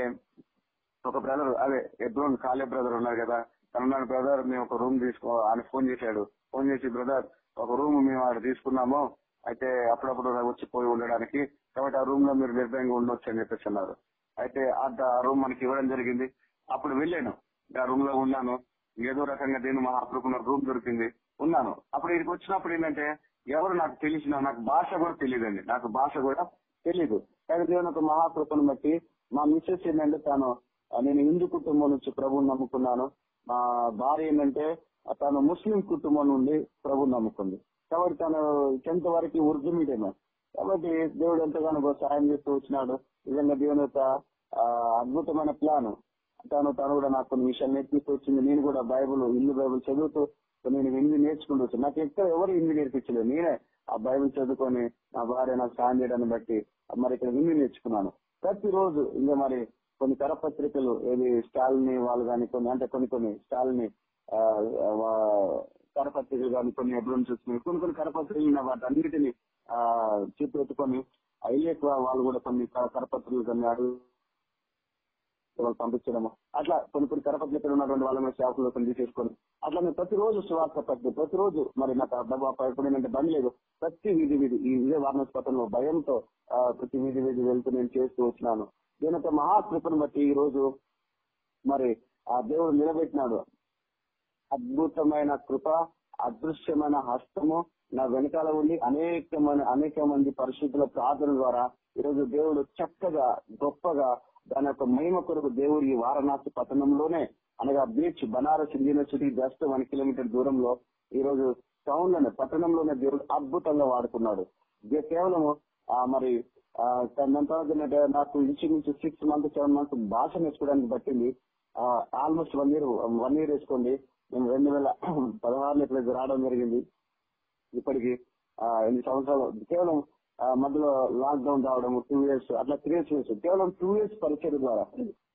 ఒక బ్రదర్ అదే ఎబ్రోన్ కాలే బ్రదర్ ఉన్నారు కదా తనున్నాడు బ్రదర్ మేము ఒక రూమ్ తీసుకో ఆయన ఫోన్ చేశాడు ఫోన్ చేసి బ్రదర్ ఒక రూమ్ మేము ఆడ తీసుకున్నాము అయితే అప్పుడప్పుడు వచ్చి పోయి ఉండడానికి కాబట్టి ఆ రూమ్ లో మీరు నిర్భయంగా ఉండొచ్చు అని చెప్పేసి అన్నారు అయితే ఆ రూమ్ మనకి ఇవ్వడం జరిగింది అప్పుడు వెళ్ళాను ఆ రూమ్ లో ఉన్నాను ఏదో రకంగా నేను మా అప్పుడు రూమ్ దొరికింది ఉన్నాను అప్పుడు ఇక్కడికి వచ్చినప్పుడు ఏంటంటే ఎవరు నాకు తెలిసిన నాకు భాష కూడా తెలియదండి నాకు భాష కూడా తెలీదు కానీ దేవుని ఒక మహాకృపను బట్టి మా మిస్సెస్ ఏంటంటే తాను ఆ, నేను హిందూ కుటుంబం నుంచి ప్రభువుని నమ్ముకున్నాను మా భార్య ఏంటంటే ఆ, తాను ముస్లిం కుటుంబం నుండి ప్రభువుని నమ్ముకుంది కాబట్టి తను టెన్త్ వరకు ఉర్దూ మీడియం కాబట్టి దేవుడు ఎంతగానో గొప్ప సాయం చేస్తూ వచ్చినాడు నిజంగా దేవుని యొక్క ఆ, అద్భుతమైన ప్లాన్ తను తను కూడా నాకు కొన్ని విషయాలు నేర్పిస్తూ వచ్చింది నేను కూడా బైబుల్ హిందూ బైబుల్ చదువుతూ నేను హిందీ నేర్చుకుంటూ వచ్చాను నాకు ఎక్కడ ఎవరు హిందీ నేర్పించలేదు నేనే ఆ బైబిల్ చదువుకొని నా భార్య నాకు సాయం చేయడాన్ని బట్టి మరి ఇక్కడ హిందీ నేర్చుకున్నాను ప్రతిరోజు ఇంకా మరి కొన్ని కరపత్రికలు ఏది స్టాల్ని వాళ్ళు కానీ కొన్ని అంటే కొన్ని కొన్ని స్టాల్ని ఆ, వా- కరపత్రికలు కానీ కొన్ని ఎప్పుడు చూసుకుని కొన్ని కొన్ని కరపత్రికలు ఉన్నాయి వాటి అన్నిటిని ఆ చూపెట్టుకొని ఐలేక్ వాళ్ళు కూడా కొన్ని క- కరపత్రికలు కొన్ని అడుగు వాళ్ళు పంపించడము అట్లా కొన్ని కొన్ని కరపత్రికలు ఉన్నటువంటి వాళ్ళ మీద సేవకులు కొన్ని తీసేసుకొని అట్లా నేను ప్రతిరోజు సువార్త పట్టి ప్రతిరోజు మరి నాకు డబ్బా ఇప్పుడు ఏంటంటే బండి లేదు ప్రతి వీధి వీధి ఈ ఇదే వారణాసిపట్నంలో భయంతో ఆ, ప్రతి వీధి వీధి వెళ్తూ నేను చేస్తూ వచ్చినాను దీని యొక్క మహాకృపను బట్టి ఈ రోజు మరి ఆ దేవుడు నిలబెట్టినాడు అద్భుతమైన కృప అదృశ్యమైన హస్తము నా వెనకాల ఉండి అనేకమైన అనేక మంది పరిశుద్ధుల ప్రార్థన ద్వారా ఈరోజు దేవుడు చక్కగా గొప్పగా దాని యొక్క మహిమ కొరకు దేవుడు ఈ వారణాసి పట్టణంలోనే అనగా బీచ్ Banaras university just one kilometre దూరంలో ఈ రోజు టౌన్ లోనే పట్టణంలోనే దేవుడు అద్భుతంగా వాడుకున్నాడు ఇది కేవలం ఆ, మరి ఆ, దాని తర్వాత ఏంటంటే నాకు ఇంచుమించు సిక్స్ మంత్స్ సెవెన్ మంత్స్ భాష నేర్చుకోవడానికి పట్టింది almost one year one year వేసుకోండి నేను రెండు వేల పదహారులో ఇక్కడ రావడం జరిగింది ఇప్పటికి ఆ, ఎన్ని సంవత్సరాలు కేవలం ఆ, మధ్యలో లాక్ డౌన్ రావడం టూ ఇయర్స్ అట్లా త్రీ ఇయర్స్ కేవలం టూ ఇయర్స్ పరిచయం ద్వారా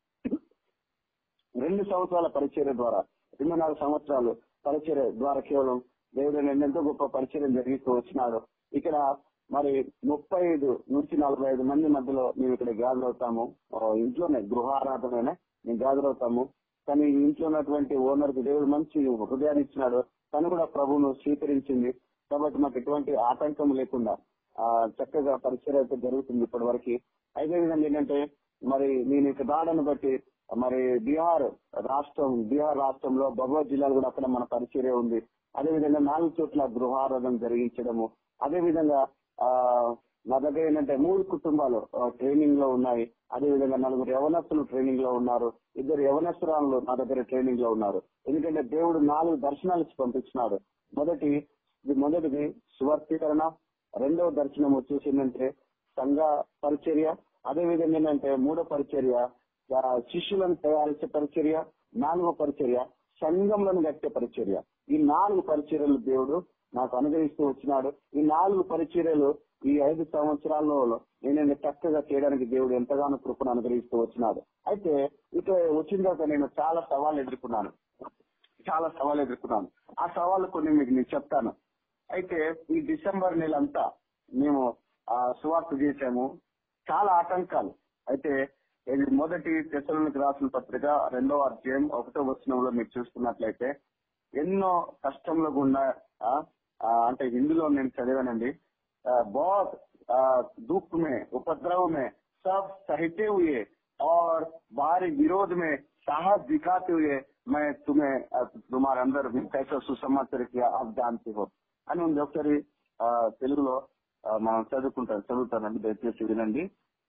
రెండు సంవత్సరాల పరిచర్య ద్వారా రెండు నాలుగు సంవత్సరాలు పరిచర్య ద్వారా కేవలం దేవుడు నేను ఎంతో గొప్ప పరిచయం జరిగిస్తూ వచ్చినాడు ఇక్కడ మరి ముప్పై ఐదు నుంచి నలభై ఐదు మంది మధ్యలో మేము ఇక్కడ గ్యాదర్ అవుతాము ఆ, ఇంట్లోనే గృహారాధననే మేము గ్యాదర్ అవుతాము కానీ ఈ ఇంట్లో ఉన్నటువంటి ఓనర్ కి దేవుడు మంచి హృదయాన్ని ఇచ్చినాడు తను కూడా ప్రభువును స్వీకరించింది కాబట్టి మాకు ఎటువంటి ఆటంకం లేకుండా ఆ చక్కగా పరిచయం అయితే జరుగుతుంది ఇప్పటి వరకు అదే విధంగా ఏంటంటే మరి నేను ఇక్కడ రావడాన్ని బట్టి మరి బీహార్ రాష్ట్రం బీహార్ రాష్ట్రంలో భగవద్ జిల్లాలో కూడా అక్కడ మన పరిచర్య ఉంది అదే విధంగా నాలుగు చోట్ల గృహారాధన జరిగించడము అదే విధంగా ఆ నా దగ్గర ఏంటంటే మూడు కుటుంబాలు ట్రైనింగ్ లో ఉన్నాయి అదే విధంగా నలుగురు యవనస్తులు ట్రైనింగ్ లో ఉన్నారు ఇద్దరు యవనస్తురాలు నా దగ్గర ట్రైనింగ్ లో ఉన్నారు ఎందుకంటే దేవుడు నాలుగు దర్శనాలు ఇచ్చి పంపించినాడు మొదటి ఇది మొదటిది సువర్తీకరణ రెండవ దర్శనం వచ్చేసి ఏంటంటే సంఘ పరిచర్య అదే విధంగా ఏంటంటే మూడో పరిచర్య ఆ, శిష్యులను తయారించే పరిచర్య నాలుగో పరిచర్య సంఘంలను కట్టే పరిచర్య ఈ నాలుగు పరిచర్యలు దేవుడు నాకు అనుగ్రహిస్తూ వచ్చినాడు ఈ నాలుగు పరిచర్యలు ఈ ఐదు సంవత్సరాల్లో నేను చక్కగా చేయడానికి దేవుడు ఎంతగానో కృపను అనుగ్రహిస్తూ వచ్చినాడు అయితే ఇక వచ్చిన తర్వాత నేను చాలా సవాళ్ళు ఎదుర్కొన్నాను చాలా సవాళ్ళు ఎదుర్కొన్నాను ఆ సవాళ్ళు కొన్ని మీకు నేను చెప్తాను అయితే ఈ డిసెంబర్ నెల అంతా మేము ఆ సువార్త చేశాము చాలా ఆటంకాలు అయితే ఇది మొదటి తెసలోనికి రాసిన పత్రిక రెండవ అధ్యాయం ఒకటో వచనంలో మీరు చూసుకున్నట్లయితే ఎన్నో కష్టంలో గుండా ఆ, ఆ, అంటే హిందీలో నేను చదివానండి आ, बहुत आ, दुख में उपद्रव में सब सहते हुए और बाहरी विरोध में साहस दिखाते हुए मैं तुम्हें आ, तुम्हारे अंदर भी कैसा सुसमाचार किया आप जानते हो అని ఉంది ఒకసారి ఆ, తెలుగులో ఆ, మనం చదువుకుంటాం చదువుతానండి దయచేసి వినండి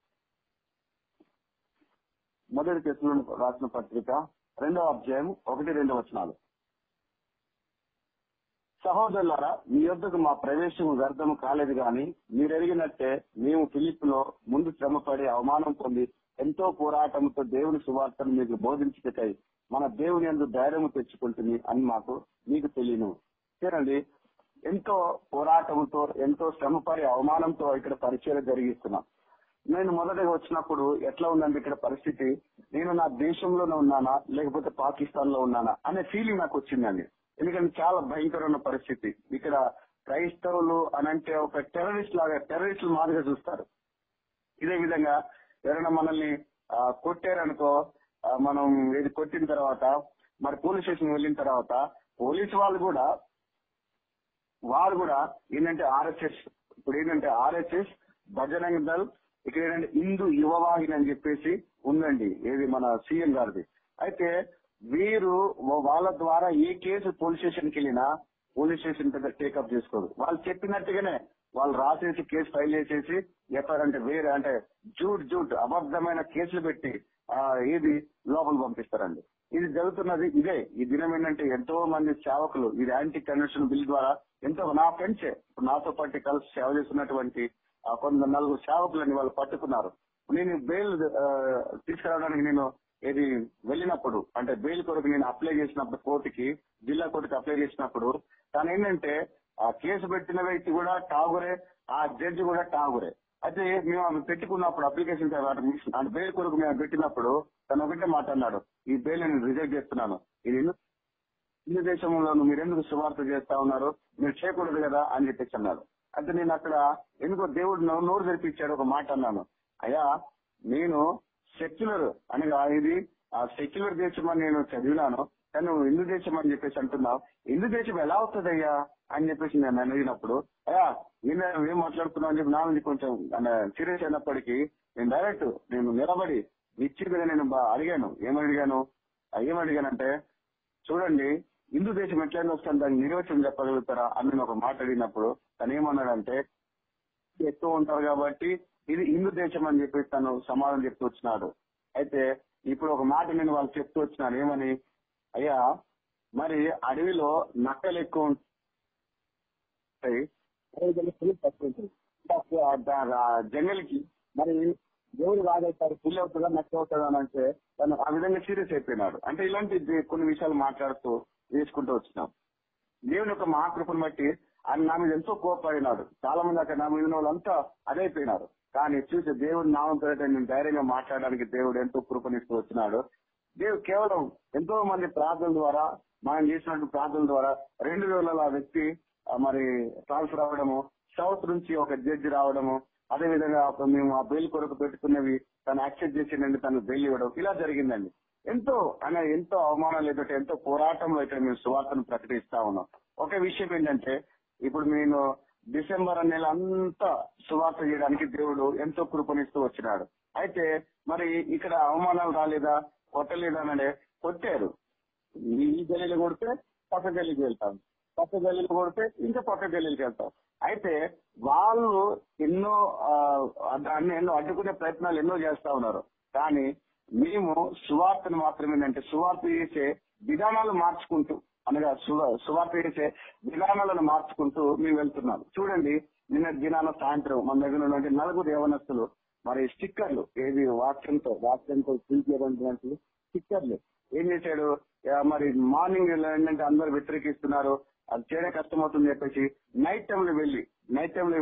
మొదటి తెసులు రాసిన పత్రిక రెండవ అధ్యాయం ఒకటి రెండు వచనాలు సహోదరులారా మీ యొద్దకు మా ప్రవేశము వ్యర్థము కాలేదు గాని మీరు ఎరిగినట్టే మేము ఫిలిప్లో ముందు శ్రమపడి అవమానం పొంది ఎంతో పోరాటంతో దేవుని సువార్తను మీకు బోధించుటకై మన దేవుని యందు ధైర్యము తెచ్చుకుంటుంది అని మాకు మీకు తెలియను చూడండి ఎంతో పోరాటంతో ఎంతో శ్రమపడి అవమానంతో ఇక్కడ పరిచయం జరిగిస్తున్నాం నేను మొదటగా వచ్చినప్పుడు ఎట్లా ఉందంటే ఇక్కడ పరిస్థితి నేను నా దేశంలోనే ఉన్నానా లేకపోతే పాకిస్తాన్ లో ఉన్నానా అనే ఫీలింగ్ నాకు వచ్చిందండి ఎందుకంటే చాలా భయంకరమైన పరిస్థితి ఇక్కడ క్రైస్తవులు అనంటే ఒక టెర్రరిస్ట్ లాగా టెర్రరిస్టులు మాదిరిగా చూస్తారు ఇదే విధంగా ఎవరైనా మనల్ని ఆ, కొట్టారనుకో ఆ, మనం ఇది కొట్టిన తర్వాత మరి పోలీస్ స్టేషన్ వెళ్ళిన తర్వాత పోలీసు వాళ్ళు కూడా వారు కూడా ఏంటంటే ఆర్ఎస్ఎస్ ఇప్పుడు ఏంటంటే ఆర్ఎస్ఎస్ బజరంగ దళ్ ఇక్కడ ఏంటంటే హిందూ యువవాహిని అని చెప్పేసి ఉందండి ఏది మన సీఎం గారిది అయితే వీరు వాళ్ళ ద్వారా ఏ కేసు పోలీస్ స్టేషన్ కి వెళ్ళినా పోలీస్ స్టేషన్ పెద్ద టేకప్ చేసుకోదు వాళ్ళు చెప్పినట్టుగానే వాళ్ళు రాసేసి కేసు ఫైల్ చేసేసి ఎఫ్ఐఆర్ అంటే వేరే అంటే జూట్ జూట్ అబద్ధమైన కేసులు పెట్టి ఆ ఏది లోపల పంపిస్తారండి ఇది జరుగుతున్నది ఇదే ఈ దినం ఏంటంటే ఎంతో మంది సేవకులు ఇది యాంటీ కన్వెన్షన్ బిల్ ద్వారా ఎంతో నా ఫ్రెండ్సే ఇప్పుడు నాతో పాటు కలిసి సేవ చేస్తున్నటువంటి ఆ కొంత నలుగురు సేవకులని వాళ్ళు పట్టుకున్నారు నేను బెయిల్ ఆ, తీసుకురావడానికి నేను ఇది వెళ్ళినప్పుడు అంటే బెయిల్ కొరకు నేను అప్లై చేసినప్పుడు కోర్టుకి జిల్లా కోర్టుకి అప్లై చేసినప్పుడు తను ఏంటంటే ఆ కేసు పెట్టిన వ్యక్తి కూడా టాగురే ఆ జడ్జి కూడా టాగురే అయితే మేము అవి పెట్టుకున్నప్పుడు అప్లికేషన్ అంటే బెయిల్ కొరకు మేము పెట్టినప్పుడు తను ఒకటే మాట అన్నాడు ఈ బెయిల్ నేను రిజెక్ట్ చేస్తున్నాను ఇది ఎందుకు హిందూ దేశంలో మీరు ఎందుకు సువార్త చేస్తా ఉన్నారు మీరు చేయకూడదు కదా అని చెప్పేసి అన్నారు అయితే నేను అక్కడ ఎందుకో దేవుడు నో- నోరు తెరిపించాడు ఒక మాట అన్నాను అయ్యా నేను సెక్యులర్ అనగా ఇది ఆ సెక్యులర్ దేశం అని నేను చదివినాను కానీ నువ్వు హిందూ దేశం అని చెప్పేసి అంటున్నావు హిందూ దేశం ఎలా అవుతుంది అయ్యా అని చెప్పేసి నేను అడిగినప్పుడు అయ్యా నేను ఏం మాట్లాడుతున్నావు అని చెప్పి నా మీద కొంచెం సీరియస్ అయినప్పటికీ నేను డైరెక్ట్ నేను నిలబడి నిశ్చితగా నేను బా- అడిగాను ఏమని అడిగాను ఆ, ఏమని అడిగానంటే చూడండి హిందూ దేశం ఎట్లయినా వస్తుంది దానికి నిర్వచనం చెప్పగలుగుతారా అని నేను ఒక మాట అడిగినప్పుడు తను ఏమన్నాడంటే ఎక్కువ ఉంటారు కాబట్టి ఇది హిందూ దేశం అని చెప్పి తను సమాధానం చెప్తూ వచ్చినాడు అయితే ఇప్పుడు ఒక మాట నేను వాళ్ళు చెప్తూ వచ్చినాను ఏమని అయ్యా మరి అడవిలో నక్కలు ఎక్కువ ఉంటాయి అడవిలో పులి తక్కువ ఉంటుంది. తక్కువ దా- దా- జంగల్కి మరి దేవుడు రాగేస్తారు పులి అవుతుందా నక్క అవుతుందా అని అంటే తను ఆ విధంగా సీరియస్ అయిపోయినాడు అంటే ఇలాంటి ది- కొన్ని విషయాలు మాట్లాడుతూ వేసుకుంటూ వచ్చినాం దేవుని యొక్క మహాకృపను బట్టి ఆయన నా మీద ఎంతో కోపడినాడు చాలా మంది అక్కడ నా మీద ఉన్న వాళ్ళంతా అదైపోయినారు కానీ చూసి దేవుడి నామం పేరిట నేను ధైర్యంగా మాట్లాడడానికి దేవుడు ఎంతో కృపనిస్తూ వచ్చినాడు దేవుడు కేవలం ఎంతో మంది ప్రార్థనల ద్వారా మనం చేసినటువంటి ప్రార్థనల ద్వారా రెండు రోజుల ఆ వ్యక్తి ఆ, మరి ట్రాన్స్ఫర్ అవ్వడము సౌత్ నుంచి ఒక జడ్జి రావడము అదే విధంగా ఒక మేము ఆ బెయిల్ కొరకు పెట్టుకున్నవి తను యాక్సెప్ట్ చేసిందండి తను బెయిల్ ఇవ్వడం ఇలా జరిగిందండి ఎంతో అనే ఎంతో అవమానాలు ఎదుట ఎంతో పోరాటంలో ఇక్కడ మేము సువార్తను ప్రకటిస్తా ఉన్నాం ఒక విషయం ఏంటంటే ఇప్పుడు నేను డిసెంబర్ నెల అంతా సువార్త చేయడానికి దేవుడు ఎంతో కృపణిస్తూ వచ్చినాడు అయితే మరి ఇక్కడ అవమానాలు రాలేదా కొట్టలేదా అంటే కొట్టారు ఈ గల్లీలు కొడితే పక్క గల్లీకి వెళ్తాం పక్క గల్లీలు కొడితే ఇంకా పక్క గల్లీకి వెళ్తాం అయితే వాళ్ళు ఎన్నో ఆ, దాన్ని ఎన్నో అడ్డుకునే ప్రయత్నాలు ఎన్నో చేస్తా ఉన్నారు కానీ మేము సువార్తను మాత్రం ఏంటంటే సువార్త చేసే విధానాలు మార్చుకుంటూ అనగా సువ- సువార్త చేసే విధానాలను మార్చుకుంటూ మేము వెళ్తున్నాం చూడండి నిన్న దినాన సాయంత్రం మన దగ్గర ఉన్నటువంటి నలుగురు యవనస్తులు మరి స్టిక్కర్లు ఏది వాక్యంతో వాక్యంతో చూపించేటువంటి స్టిక్కర్లు ఏం చేశాడు ఆ, మరి మార్నింగ్ ఏంటంటే అందరు వ్యతిరేకిస్తున్నారు అది చేయడం కష్టమవుతుంది చెప్పేసి నైట్ టైంలో వెళ్ళి నైట్ టైంలో వెళ్ళి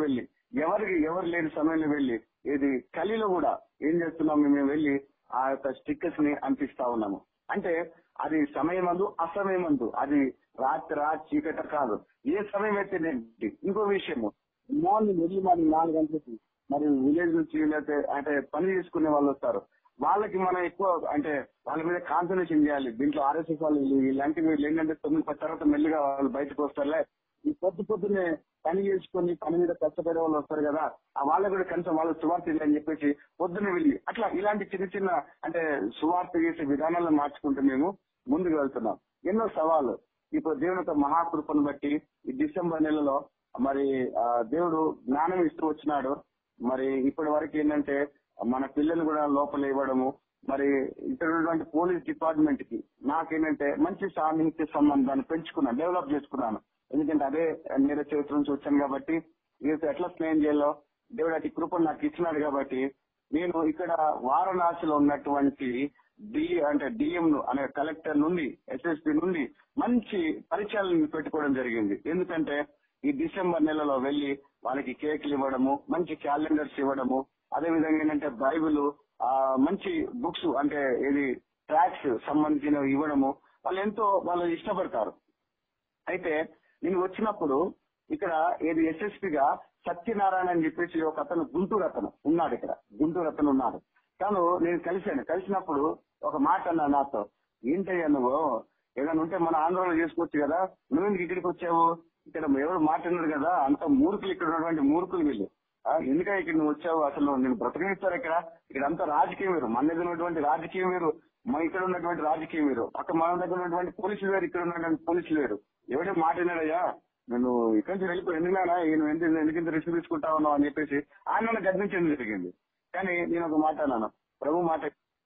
ఎవరికి ఎవరు లేని సమయంలో వెళ్ళి ఇది కలిలో కూడా ఏం చేస్తున్నాం మేము వెళ్ళి ఆ యొక్క స్టిక్కర్స్ ని అంటిస్తా ఉన్నాము అంటే అది సమయమందు అసమయమందు అది రాత్రి చీకట కాదు ఏ సమయం అయితే ఏంటి ఇంకో విషయము మార్నింగ్ వెళ్ళి మార్నింగ్ నాలుగు గంటలకి మరి విలేజ్ నుంచి లేకపోతే అంటే పని చేసుకునే వాళ్ళు వస్తారు వాళ్ళకి మనం ఎక్కువ అంటే వాళ్ళ మీద కాన్సన్ట్రేషన్ చేయాలి దీంట్లో ఆర్ఎస్ఎస్ వాళ్ళు వీళ్ళు- ఇలాంటి వీళ్ళు ఏంటంటే తొమ్మిది పది తర్వాత మెల్లిగా వాళ్ళు బయటకు వస్తారులే ఈ పొద్దు పొద్దున్నే పని చేసుకొని పని మీద కష్టపడే వాళ్ళు వస్తారు కదా ఆ వాళ్ళకి కూడా కనీసం వాళ్ళు సువార్త అని చెప్పేసి పొద్దున్న వెళ్ళి అట్లా ఇలాంటి చిన్న చిన్న అంటే సువార్త చేసే విధానాలను మార్చుకుంటూ మేము ముందుకు వెళ్తున్నాం ఎన్నో సవాళ్ళు ఇప్పుడు దేవుని యొక్క మహాకృపను బట్టి ఈ డిసెంబర్ నెలలో మరి ఆ, దేవుడు జ్ఞానం ఇస్తూ వచ్చినాడు మరి ఇప్పటి వరకు ఏంటంటే మన పిల్లలు కూడా లోపల ఇవ్వడము మరి ఇక్కడ ఉన్నటువంటి పోలీస్ డిపార్ట్మెంట్ కి నాకేంటంటే మంచి సాన్నిహిత్య సంబంధాన్ని పెంచుకున్నాను డెవలప్ చేసుకున్నాను ఎందుకంటే అదే నేర చరిత్ర నుంచి వచ్చాను కాబట్టి వీరితో ఎట్లా స్నేహం చేయాలో దేవుడు అటు కృపను నాకు ఇచ్చినాడు కాబట్టి నేను ఇక్కడ వారణాసిలో ఉన్నటువంటి డి అంటే డిఎం అనే కలెక్టర్ నుండి ఎస్ఎస్పి నుండి మంచి పరిచయాలను పెట్టుకోవడం జరిగింది ఎందుకంటే ఈ డిసెంబర్ నెలలో వెళ్లి వాళ్ళకి కేకులు ఇవ్వడము మంచి క్యాలెండర్స్ ఇవ్వడము అదే విధంగా ఏంటంటే బైబిల్ ఆ మంచి బుక్స్ అంటే ఇది ట్రాక్స్ సంబంధించినవి ఇవ్వడము వాళ్ళు ఎంతో వాళ్ళు ఇష్టపడతారు అయితే నేను వచ్చినప్పుడు ఇక్కడ ఏది ఎస్ఎస్పి గా సత్యనారాయణ అని చెప్పేసి ఒక అతను గుంటూరు అతను ఉన్నాడు ఇక్కడ గుంటూరు అతను ఉన్నాడు తను నేను కలిశాను కలిసినప్పుడు ఒక మాట అన్నా నాతో ఏంటయ్యా నువ్వు ఏదైనా ఉంటే మన ఆందోళన చేసుకోవచ్చు కదా నువ్వెందుకు ఇక్కడికి వచ్చావు ఇక్కడ ఎవరు మాట్లాడినారు కదా అంత మూర్ఖులు ఇక్కడ ఉన్నటువంటి మూర్ఖులు వీళ్ళు ఆ, ఎందుకంటే ఇక్కడ నువ్వు వచ్చావు అసలు నేను బ్రతకనిస్తారు ఇక్కడ ఇక్కడ అంతా రాజకీయం వేరు మన దగ్గర ఉన్నటువంటి రాజకీయం వేరు మన ఇక్కడ ఉన్నటువంటి రాజకీయం వేరు పక్క మన దగ్గర ఉన్నటువంటి పోలీసులు వేరు ఇక్కడ ఉన్నటువంటి పోలీసులు వేరు ఎవడే మాట్లాడినాడయ్యా నేను ఇక్కడి నుంచి వెళ్ళిపోయి ఎందుకునా నేను ఎంత ఎందుకింత రిస్క్ తీసుకుంటా ఉన్నావు అని చెప్పేసి ఆయన నన్ను గర్భించడం జరిగింది కానీ నేను ఒక మాట అన్నాను ప్రభు మాట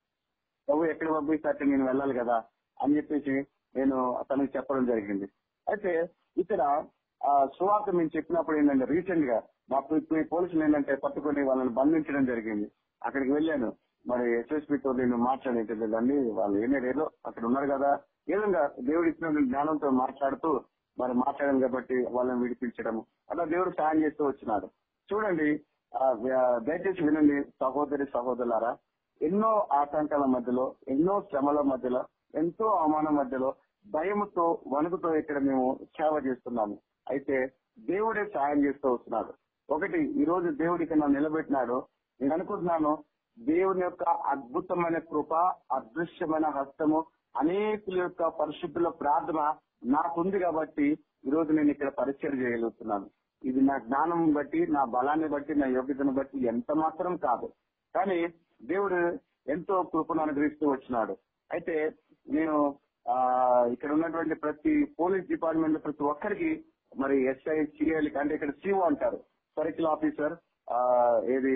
ప్రభు ఎక్కడ పంపిస్తే నేను వెళ్ళాలి కదా అని చెప్పేసి నేను అతనికి చెప్పడం జరిగింది అయితే ఇక్కడ ఆ సువార్త మేము చెప్పినప్పుడు ఏంటంటే రీసెంట్ గా మా పో- పో- పోలీసులు ఏంటంటే పట్టుకొని వాళ్ళని బంధించడం జరిగింది అక్కడికి వెళ్ళాను మరి ఎస్ఎస్పీ తో నేను మాట్లాడేటండి వాళ్ళు ఏమే ఏదో అక్కడ ఉన్నారు కదా ఏదంగా దేవుడు ఇచ్చిన జ్ఞానంతో మాట్లాడుతూ మరి మాట్లాడాను కాబట్టి వాళ్ళని విడిపించడం అలా దేవుడు సాయం చేస్తూ వచ్చినాడు చూడండి ఆ, వ్య- దయచేసి వినండి సహోదరి సహోదరులారా ఎన్నో ఆటంకాల మధ్యలో ఎన్నో శ్రమల మధ్యలో ఎంతో అవమానం మధ్యలో భయముతో వణుకుతో ఇక్కడ మేము సేవ చేస్తున్నాము అయితే దేవుడే సాయం చేస్తూ వస్తున్నాడు ఒకటి ఈ రోజు దేవుడు ఇక్కడ నన్ను నిలబెట్టినాడు నేను అనుకుంటున్నాను దేవుని యొక్క అద్భుతమైన కృప అదృశ్యమైన హస్తము అనేకుల యొక్క పరిశుద్ధుల ప్రార్థన నాకుంది కాబట్టి ఈ రోజు నేను ఇక్కడ పరిచయం చేయగలుగుతున్నాను ఇది నా జ్ఞానం బట్టి నా బలాన్ని బట్టి నా యోగ్యతను బట్టి ఎంత మాత్రం కాదు కానీ దేవుడు ఎంతో కృపను అనుగ్రహిస్తూ వచ్చినాడు అయితే నేను ఆ ఇక్కడ ఉన్నటువంటి ప్రతి పోలీస్ డిపార్ట్మెంట్ ప్రతి ఒక్కరికి మరి ఎస్ఐ సిఐలు అంటే ఇక్కడ సిఓ అంటారు సర్కిల్ ఆఫీసర్ ఆ ఏది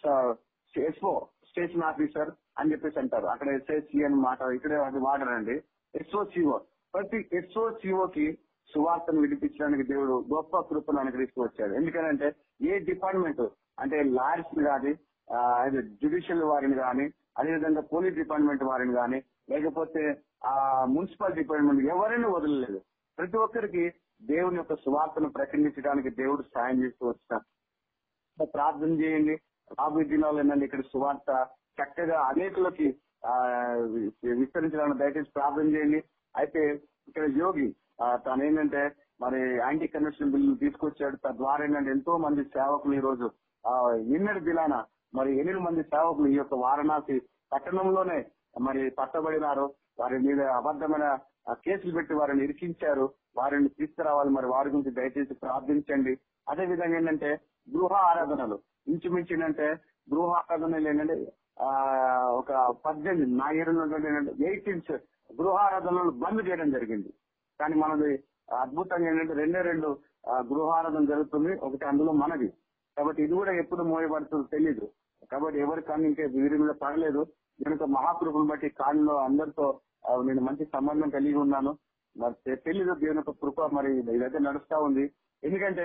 ఎస్ఓ స్టేషన్ ఆఫీసర్ అని చెప్పేసి అంటారు అక్కడ ఎస్ఐ సి అని మాట ఇక్కడే అది వాడరండి ఎస్ఓ సిఓ ప్రతి ఎస్ఓ సిఓకి సువార్తను విడిపించడానికి దేవుడు గొప్ప కృపను అనుగ్రహిస్తూ వచ్చాడు ఎందుకంటే ఏ డిపార్ట్మెంట్ అంటే లాయర్స్ కానీ జుడిషియల్ వారిని కానీ అదేవిధంగా పోలీస్ డిపార్ట్మెంట్ వారిని కానీ లేకపోతే ఆ మున్సిపల్ డిపార్ట్మెంట్ ఎవరైనా వదలలేదు ప్రతి ఒక్కరికి దేవుని యొక్క సువార్తను ప్రకటించడానికి దేవుడు సాయం చేస్తూ వచ్చినాడు ప్రార్థన చేయండి రాబోయే దినాల్లో ఏంటంటే ఇక్కడ సువార్త చక్కగా అనేకులకి ఆ, వి- విస్తరించడానికి దయచేసి ప్రార్థన చేయండి అయితే ఇక్కడ యోగి ఆ, తను ఏంటంటే మరి యాంటీ కన్వర్షన్ బిల్లు తీసుకొచ్చాడు తద్వారా ఏంటంటే ఎంతో మంది సేవకులు ఈ రోజు ఆ, నిన్నటి దినాన మరి ఎనిమిది మంది సేవకులు ఈ యొక్క వారణాసి పట్టణంలోనే మరి పట్టబడినారు వారి మీద అబద్ధమైన ఆ, కేసులు పెట్టి వారిని ఇరికించారు వారిని తీసుకురావాలి మరి వారి గురించి దయచేసి ప్రార్థించండి అదే విధంగా ఏంటంటే గృహ ఆరాధనలు ఇంచుమించు ఏంటంటే గృహ ఆరాధనలు ఏంటంటే ఆ ఒక పద్దెనిమిది నా ఏడు ఏంటంటే ఎయిటీన్స్ గృహ ఆరాధనలు బంద్ చేయడం జరిగింది కానీ మనది అద్భుతంగా ఏంటంటే రెండే రెండు ఆ, గృహారాధన జరుగుతుంది ఒకటి అందులో మనది కాబట్టి ఇది కూడా ఎప్పుడు మోయబడుతుందో తెలియదు కాబట్టి ఎవరి కానీ ఇంకా వీరి మీద పడలేదు నేను ఒక మహాకృపను బట్టి కాళ్ళలో అందరితో ఆ, నేను మంచి సంబంధం కలిగి ఉన్నాను మరి తె- తెలీదు దేవుని యొక్క కృప మరి ఇదైతే నడుస్తా ఉంది ఎందుకంటే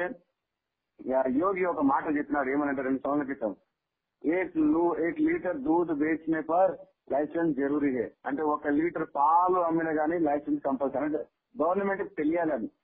ఆ, యోగి ఒక మాట చెప్పినాడు ఏమనంటే రెండు సంవత్సరాల క్రితం ఏక్ లు- ఏక్ లీటర్ దూద్ బేచనే పర్ లైసెన్స్ జరూరీ హే అంటే ఒక లీటర్ పాలు అమ్మిన గానీ లైసెన్స్ కంపల్సరీ అంటే గవర్నమెంట్ తెలియాలని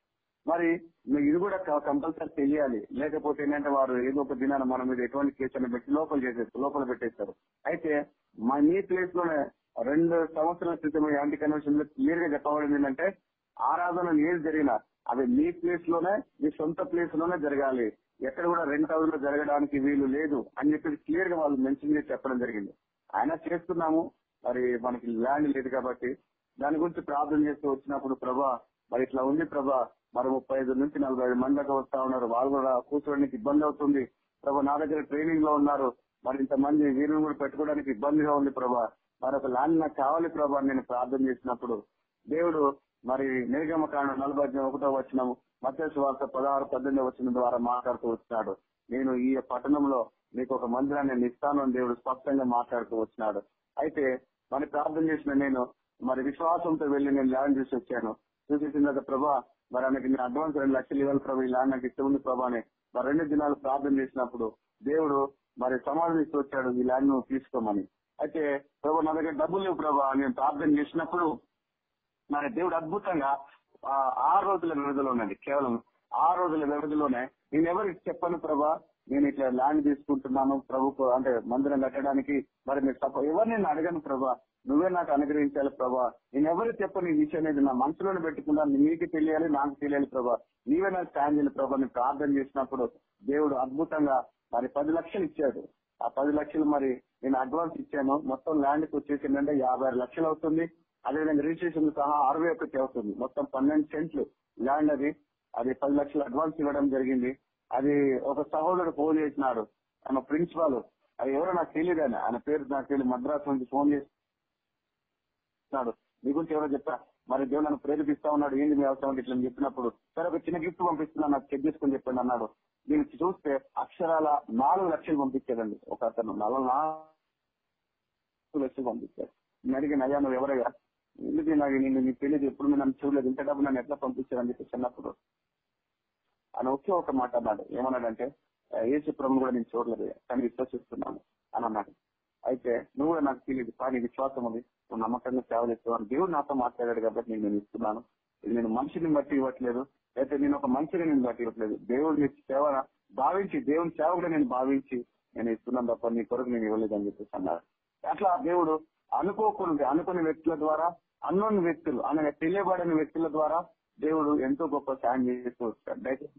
మరి మీకు ఇది కూడా కంపల్సరీ తెలియాలి లేకపోతే ఏంటంటే వారు ఏదో ఒక దినాన మన మీద ఎటువంటి కేసు అని పెట్టి లోపల చేసేస్తారు లోపల పెట్టేస్తారు అయితే మా మీ ప్లేస్ లోనే రెండు సంవత్సరాల క్రితం ఈ యాంటీ కన్వెన్షన్ లో క్లియర్ గా చెప్పబడింది ఏంటంటే ఆరాధన ఏది జరిగినా అది మీ ప్లేస్ లోనే మీ సొంత ప్లేస్ లోనే జరగాలి ఎక్కడ కూడా రెంట్ హౌస్ లో జరగడానికి వీలు లేదు అని చెప్పి క్లియర్ గా వాళ్ళు మెన్షన్ చేసి చెప్పడం జరిగింది ఆయన చేస్తున్నాము మరి మనకి ల్యాండ్ లేదు కాబట్టి దాని గురించి ప్రార్థన చేస్తూ వచ్చినప్పుడు ప్రభా మరి ఇట్లా ఉంది ప్రభా మరి ముప్పై ఐదు నుంచి నలభై ఐదు మంది దాకా వస్తా ఉన్నారు వాళ్ళు కూడా కూర్చోడానికి ఇబ్బంది అవుతుంది ప్రభా నా దగ్గర ట్రైనింగ్ లో ఉన్నారు మరి ఇంతమంది వీరుని కూడా పెట్టుకోవడానికి ఇబ్బందిగా ఉంది ప్రభా మరి ఒక ల్యాండ్ నాకు కావాలి ప్రభా అని నేను ప్రార్థన చేసినప్పుడు దేవుడు మరి నిర్గమ కాండ నలభై ఒకటో వచ్చినము మత్స్య వార్త పదహారు పద్దెనిమిది వచ్చిన ద్వారా మాట్లాడుతూ వచ్చినాడు నేను ఈ పట్టణంలో నీకు ఒక మందిరాన్ని నేను ఇస్తాను అని దేవుడు స్పష్టంగా మాట్లాడుతూ వచ్చినాడు అయితే మరి ప్రార్థన చేసిన నేను మరి విశ్వాసంతో వెళ్లి నేను ల్యాండ్ చూసి వచ్చాను చూసేసిన తర్వాత ప్రభా మరి ఆయనకి నేను అడ్వాన్స్ రెండు లక్షలు ఇవ్వాలి ప్రభా ఈ ల్యాండ్ నాకు ఇష్టం ఉంది ప్రభా అని మరి రెండు దినాలు ప్రార్థన చేసినప్పుడు దేవుడు మరి సమాధానం ఇస్తూ వచ్చాడు ఈ ల్యాండ్ నువ్వు తీసుకోమని అయితే ప్రభా నా దగ్గర డబ్బులు లేవు ప్రభా అని నేను ప్రార్థన చేసినప్పుడు మరి దేవుడు అద్భుతంగా ఆ ఆరు రోజుల వ్యవధిలో ఉన్నది కేవలం ఆరు రోజుల వ్యవధిలోనే నేను ఎవరికి చెప్పను ప్రభా నేను ఇట్లా ల్యాండ్ తీసుకుంటున్నాను ప్రభుకు అంటే మందిరం కట్టడానికి మరి మీరు తప్ప ఎవరు నేను అడగను ప్రభా నువ్వే నాకు అనుగ్రహించాలి ప్రభా నేను ఎవరు చెప్పని ఈ విషయం అనేది నా మనసులోనే పెట్టుకున్నాను నీకు తెలియాలి నాకు తెలియాలి ప్రభా నీవే నాకు సాయం చేయాలి ప్రభా నేను ప్రార్థన చేసినప్పుడు దేవుడు అద్భుతంగా మరి పది లక్షలు ఇచ్చాడు ఆ పది లక్షలు మరి నేను అడ్వాన్స్ ఇచ్చాను మొత్తం ల్యాండ్ కి వచ్చేసి ఏంటంటే యాభై ఆరు లక్షలు అవుతుంది అదేవిధంగా రిజిస్ట్రేషన్ సహా అరవై ఒకటి అవుతుంది మొత్తం పన్నెండు సెంట్లు ల్యాండ్ అది అది పది లక్షలు అడ్వాన్స్ ఇవ్వడం జరిగింది అది ఒక సహోదరుడు ఫోన్ చేసినాడు ఆయన ప్రిన్సిపాల్ అది ఎవరో నాకు తెలియదు ఆయన ఆయన పేరు నాకు తెలియదు మద్రాసు నుంచి ఫోన్ చేసినాడు మీ గురించి ఎవరో చెప్పా మరి దేవుడు నన్ను ప్రేరేపిస్తా ఉన్నాడు ఏంది మీ అవసరం అంటే ఇట్లా అని చెప్పినప్పుడు సరే ఒక చిన్న గిఫ్ట్ పంపిస్తున్నాను నాకు చెక్ చేసుకొని చెప్పండి అన్నాడు దీనికి చూస్తే అక్షరాల నాలుగు లక్షలు పంపించాడండి ఒక అతను నలభై నాలుగు లక్షలు పంపించాడు నేను అడిగిన అయ్యా నువ్వు ఎవరయ్యా ఎందుకు నాకు నేను నీకు తెలియదు ఎప్పుడు మీరు నన్ను చూడలేదు ఇంత డబ్బు నన్ను ఎట్లా పంపించారని చెప్పి చిన్నప్పుడు ఆయన ఒకే ఒక మాట అన్నాడు ఏమన్నాడంటే ఏ చిత్రం కూడా నేను చూడలేదు కానీ విశ్వసిస్తున్నాను అని అన్నాడు అయితే నువ్వు కూడా నాకు తెలియదు కానీ విశ్వాసం ఉంది నువ్వు నమ్మకంగా సేవ చేస్తావు దేవుడు నాతో మాట్లాడాడు కాబట్టి నేను నేను ఇస్తున్నాను ఇది నేను మనిషిని బట్టి ఇవ్వట్లేదు అయితే నేను ఒక మనిషిని నేను బట్టి ఇవ్వట్లేదు దేవుడిని సేవ భావించి దేవుని సేవ కూడా నేను భావించి నేను ఇస్తున్నాను తప్ప నీ కొరకు నేను ఇవ్వలేదు అని చెప్పేసి అన్నారు అట్లా దేవుడు అనుకోకుండా అనుకునే వ్యక్తుల ద్వారా అన్నోని వ్యక్తులు అనగా తెలియబడిన వ్యక్తుల ద్వారా దేవుడు ఎంతో గొప్ప సాయం చేస్తూ వస్తాడు దయచేసి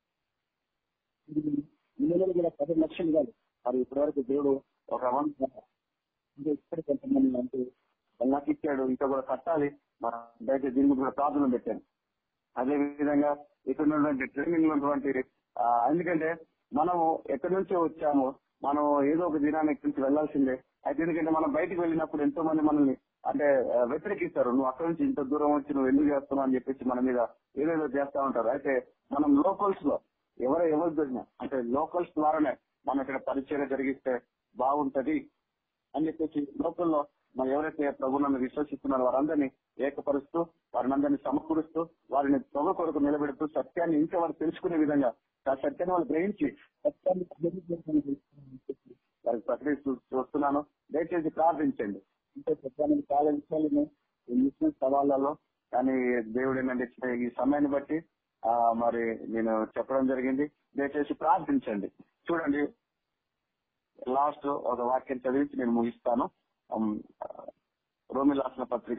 ఇళ్ళలో కూడా పది లక్షలు కాదు మరి ఇప్పటివరకు దేవుడు ఒక వన్ అంటే ఇప్పటికి ఎంతమంది అంటే నాకు ఇచ్చాడు ఇంకా కూడా కట్టాలి మరి దయచేసి దీని గురించి కూడా ప్రార్థన పెట్టాను అదే విధంగా ఇక్కడ ఉన్నటువంటి ట్రైనింగ్ ఉన్నటువంటి ఆ, ఎందుకంటే మనము ఎక్కడి నుంచో వచ్చాము మనం ఏదో ఒక దినాన్ని ఇక్కడి నుంచి వెళ్లాల్సిందే అయితే ఎందుకంటే మనం బయటకు వెళ్ళినప్పుడు ఎంతో మంది మనల్ని అంటే ఆ, వ్యతిరేకిస్తారు నువ్వు అక్కడి నుంచి ఇంత దూరం వచ్చి నువ్వు ఎందుకు చేస్తున్నావు అని చెప్పేసి మన మీద ఏదేదో చేస్తా ఉంటారు అయితే మనం లోకల్స్ లో ఎవరు ఎవరు దొరికినా అంటే లోకల్స్ ద్వారానే మనం ఇక్కడ పరిచయం జరిగిస్తే బాగుంటది అని చెప్పేసి లోకల్లో మనం ఎవరైతే ప్రభుత్వాన్ని విశ్వసిస్తున్నారో వారందరినీ ఏకపరుస్తూ వారిని అందరినీ సమకూరుస్తూ వారిని తొగ కొరకు నిలబెడుతూ సత్యాన్ని ఇంకా వారు తెలుసుకునే విధంగా ఆ సత్యాన్ని వాళ్ళు గ్రహించి సత్యాన్ని గ్రహించేందుకు చెప్పి వారికి ప్రకటిస్తూ చూస్తున్నాను దయచేసి ప్రార్థించండి ఇంకా సత్యాన్ని చాలా విషయాలు ఈ ముస్లిం సవాళ్లలో కానీ దేవుడు ఏంటంటే ఇచ్చిన ఈ సమయాన్ని బట్టి ఆ మరి నేను చెప్పడం జరిగింది దయచేసి ప్రార్థించండి చూడండి లాస్ట్ ఒక వాక్యం చదివించి నేను ముగిస్తాను ఉమ్, రోమి రాసిన పత్రిక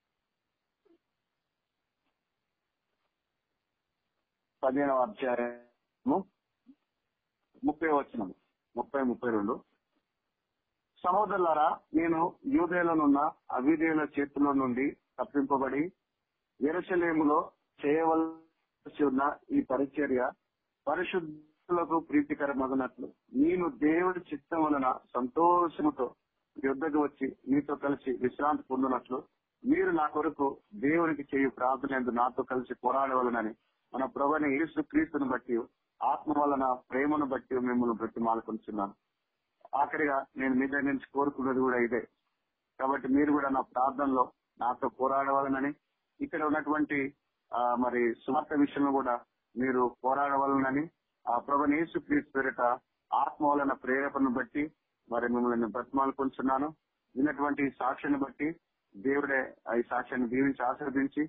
పదిహేనవ అధ్యాయము ముప్పై వచ్చిన ముప్పై ముప్పై రెండు సహోదరులారా నేను యూదేలనున్న అవిధేయుల చేతుల నుండి తప్పింపబడి ఎరుసలేములో చేయవలసి ఉన్న ఈ పరిచర్య పరిశుద్ధులకు ప్రీతికరమగినట్లు నేను దేవుడి చిత్తం వలన సంతోషముతో యుద్ధకు వచ్చి మీతో కలిసి విశ్రాంతి పొందినట్లు మీరు నా కొరకు దేవునికి చేయు ప్రార్థన ఎందు నాతో కలిసి పోరాడవలనని మన ప్రభుని యేసు క్రీస్తుని బట్టి ఆత్మ వలన ప్రేమను బట్టి మిమ్మల్ని బట్టి మాలుకొంచున్నాను ఆఖరిగా నేను మీ దగ్గర నుంచి కోరుకున్నది కూడా ఇదే కాబట్టి మీరు కూడా నా ప్రార్థనలో నాతో పోరాడవాలనని ఇక్కడ ఉన్నటువంటి ఆ, మరి సువార్త విషయంలో కూడా మీరు పోరాడవాలనని ఆ ప్రభుని యేసు క్రీస్తు పేరిట ఆత్మ వలన ప్రేరేపణను బట్టి మరి మిమ్మల్ని బ్రతిమాలుకుంటున్నాను విన్నటువంటి ఈ సాక్ష్యాన్ని బట్టి దేవుడే ఆ ఈ సాక్ష్యాన్ని దీవించి ఆశీర్వదించి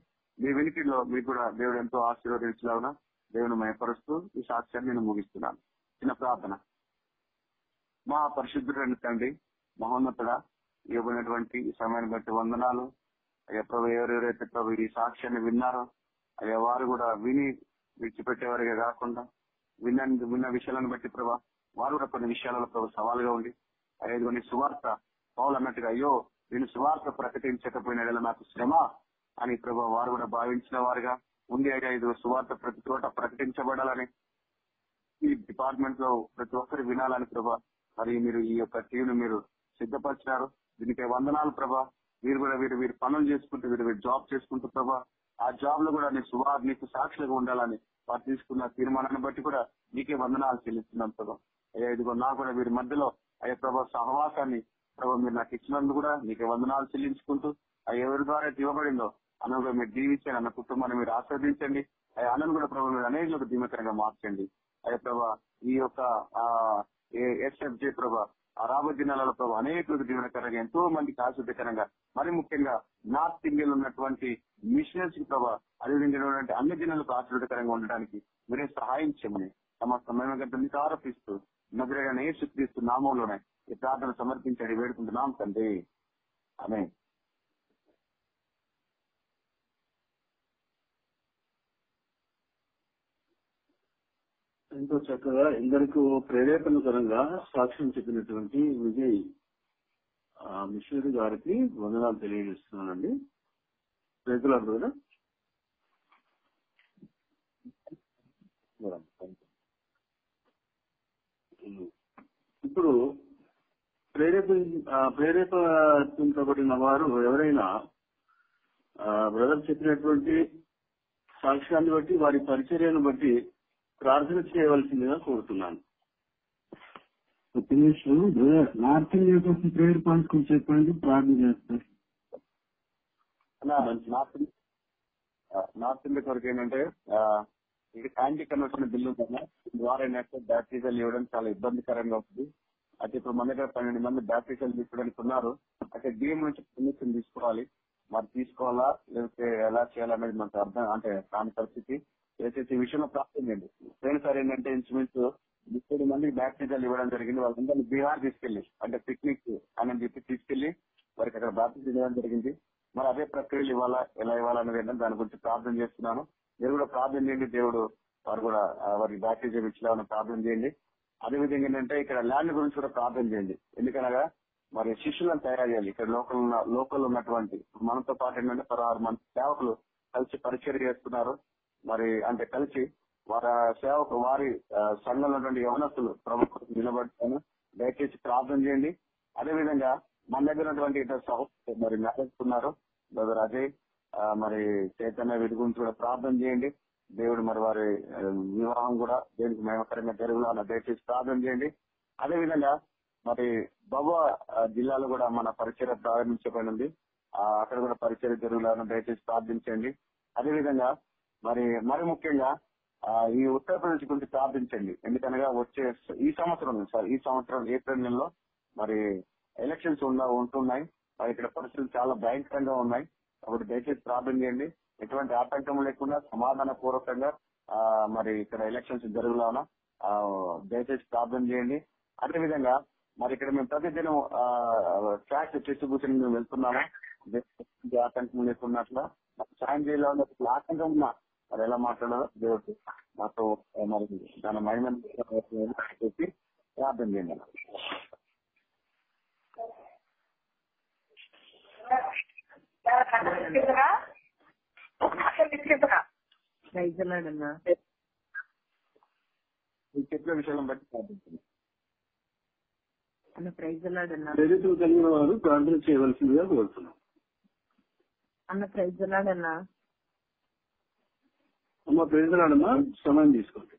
మీ వెనికిలో మీకు కూడా దేవుడు ఎంతో ఆశీర్వదించలాగున దేవుని మయపరుస్తూ ఈ సాక్ష్యాన్ని నేను ముగిస్తున్నాను చిన్న ప్రార్థన మా పరిశుద్ధుడైన తండ్రి మహోన్నతుడా ఇవ్వబడినటువంటి ఈ సమయాన్ని బట్టి వందనాలు అయ్యా ప్రభు ఎవరెవరైతే ప్రభు ఈ సాక్ష్యాన్ని విన్నారో అయ్యా వారు కూడా విని విడిచిపెట్టేవారిగా కాకుండా విన్న విన్న విషయాలను బట్టి ప్రభా వారు కూడా కొన్ని విషయాలలో ప్రభు సవాలుగా ఉండి అయ్యా ఇదిగో నీ సువార్త పౌలు అన్నట్టుగా అయ్యో నేను సువార్త ప్రకటించకపోయిన యెడల నాకు శ్రమ అని ప్రభు వారు కూడా భావించిన వారుగా ఉంది అయ్యా ఇది సువార్త ప్రతి చోట ప్రకటించబడాలని ఈ డిపార్ట్మెంట్ లో ప్రతి ఒక్కరు వినాలని ప్రభా మరి మీరు ఈ యొక్క టీంను మీరు సిద్ధపరిచినారు దీనికి వందనాలు ప్రభా మీరు కూడా వీరు వీరు పనులు చేసుకుంటూ వీరు వీరు జాబ్ చేసుకుంటూ ప్రభా ఆ జాబ్ లో కూడా నీ సువార్ నీకు సాక్షిగా ఉండాలని వారు తీసుకున్న తీర్మానాన్ని బట్టి కూడా నీకే వందనాలు చెల్లిస్తున్నాం ప్రభా అయ్యా ఇదిగో నాకు కూడా వీరి మధ్యలో అయ్యా ప్రభా సహవాసాన్ని ప్రభా మీరు నాకు ఇచ్చినందుకు కూడా నీకే వందనాలు చెల్లించుకుంటూ ఆ ఎవరి ద్వారా అయితే ఇవ్వబడిందో అన్న కూడా మీరు దీవించండి అన్న కుటుంబాన్ని మీరు ఆస్వాదించండి ఆ అన్నను కూడా ప్రభు మీరు అనేకులకు దీవెకరంగా మార్చండి అయ్యా ప్రభా ఈ యొక్క ఎస్ఎఫ్జే ప్రభా ఆ రాబోయే దినాలలో ప్రభు అనేకులకు దీవెనకరంగా ఎంతో మందికి ఆశ్చర్యకరంగా మరి ముఖ్యంగా నార్త్ ఇండియాలో ఉన్నటువంటి మిషనరీస్ కి ప్రభా అదేవిధంగా అన్ని దినాలకు ఆశ్చర్యకరంగా ఉండడానికి మీరే సహాయం చేయమని తమ సమయం గంట మీకు ఆరోపిస్తూ నగరైన యేసుక్రీస్తు నామంలోనే ఈ ప్రార్థన సమర్పించండి వేడుకుంటున్నాం తండ్రి ఆమె ఎంతో చక్కగా ఎందరికీ ప్రేరేపణకరంగా సాక్ష్యం చెప్పినటువంటి విజయ్ ఆ, మిషనరీ గారికి వందనాలు తెలియజేస్తున్నానండి రైతులకు కదా ఇప్పుడు ప్రేరేప ఆ, ప్రేరేపించబడిన వారు ఎవరైనా ఆ, బ్రదర్ చెప్పినటువంటి సాక్ష్యాన్ని బట్టి వారి పరిచర్యను బట్టి ప్రార్థన చేయవలసిందిగా కోరుతున్నాను ఒక నిమిషం బ్రదర్ నార్త్ ఇండియా కోసం ప్రేయర్ పాయింట్ కొంచెం చెప్పండి ప్రార్థన చేస్తారు అన్న, నార్త్ ఆ, నార్త్ ఇండియా కొరకు ఏంటంటే ఆ, ఇది యాంటీ కన్వర్షన్ బిల్లు ఉందన్న దీని ద్వారా ఏంటంటే బ్యాటరీలు ఇవ్వడం చాలా ఇబ్బందికరంగా ఉంది అయితే ఇప్పుడు మన దగ్గర పన్నెండు మంది బ్యాటరీలు తీసుకోవడానికి ఉన్నారు అయితే డిఎం నుంచి పర్మిషన్ తీసుకోవాలి మరి తీసుకోవాలా లేకపోతే ఎలా చేయాలనేది మనకు అర్థం అంటే కాని పరిస్థితి దయచేసి ఈ విషయంలో ప్రార్థన చేయండి పోయినసారి ఏంటంటే ఇంచుమించు ముప్పై మందికి బ్యాటరీలు ఇవ్వడం జరిగింది వాళ్ళందరినీ బీహార్ తీసుకెళ్లి అంటే పిక్నిక్ అని చెప్పి తీసుకెళ్లి వారికి అక్కడ బ్యాటరీ ఇవ్వడం జరిగింది మరి అదే ప్రక్రియలు ఇవ్వాలా ఎలా ఇవ్వాలనేది ఏంటంటే దాని గురించి ప్రార్థన చేస్తున్నాను మీరు కూడా ప్రార్థన చేయండి దేవుడు వారు కూడా ఆ, వారికి బ్యాటరీ ఇచ్చేలాగా ప్రార్థన చేయండి అదే విధంగా ఏంటంటే ఇక్కడ ల్యాండ్ గురించి కూడా ప్రార్థన చేయండి ఎందుకనగా మరి శిష్యులను తయారు చేయాలి ఇక్కడ లోకల్ ఉన్న లోకల్ ఉన్నటువంటి మనతో పాటు ఏంటంటే పదహారు మంది సేవకులు కలిసి పరిచయం చేస్తున్నారు మరి అంటే కలిసి వారి సేవకు వారి ఆ, సంఘంలో ఉన్నటువంటి యవనస్తులు ప్రభుత్వం నిలబడతాను దయచేసి ప్రార్థన చేయండి అదే విధంగా మన దగ్గర ఉన్నటువంటి ఇద్దరు సహోదరులు మరి నడుస్తున్నారు బ్రదర్ అజయ్ ఆ, మరి చైతన్య వీటి గురించి కూడా ప్రార్థన చేయండి దేవుడు మరి వారి ఆ, వివాహం కూడా దేనికి మేమకరంగా జరుగులా దయచేసి ప్రార్థన చేయండి అదే విధంగా మరి బబా జిల్లాలో కూడా మన పరిచయం ప్రారంభించబడింది ఆ, అక్కడ కూడా పరిచయం జరుగులాగా దయచేసి ప్రార్థించండి అదే విధంగా మరి మరి ముఖ్యంగా ఆ, ఈ ఉత్తరప్రదేశ్ గురించి ప్రార్థించండి ఎందుకనగా వచ్చే ఈ సంవత్సరం సార్ ఈ సంవత్సరం ఏప్రిల్ నెలలో మరి ఎలక్షన్స్ ఉన్న ఉంటున్నాయి మరి ఇక్కడ పరిస్థితులు చాలా భయంకరంగా ఉన్నాయి కాబట్టి దయచేసి ప్రార్థన చేయండి ఎటువంటి ఆటంకం లేకుండా సమాధాన పూర్వకంగా ఆ, మరి ఇక్కడ ఎలక్షన్స్ జరుగులాన దయచేసి ప్రార్థన చేయండి అదే విధంగా మరి ఇక్కడ మేము ప్రతిదినం ట్యాక్స్ డిస్ట్రిబ్యూషన్ మేము వెళ్తున్నాము ఎటువంటి ఆటంకం లేకున్నట్ల సాయం చేయాలని ఒక ఆటంకం ఉన్నా మరి ఎలా మాట్లాడాలో దేవుడు మాతో ఆ, మరి దాని మహిమ చెప్పి ప్రార్థన చేయండి ప్రైజ్లాడన్నా ఈ చెప్పిన విషయాలను బట్టి ప్రార్థించండి అన్న ప్రైజ్లాడన్నా ప్రేరితులు కలిగిన వారు ప్రార్థన చేయవలసిందిగా కోరుతున్నాం అన్న ప్రైజ్లాడన్నా అమ్మ ప్రేరితులాడమ్మా సమయం తీసుకోండి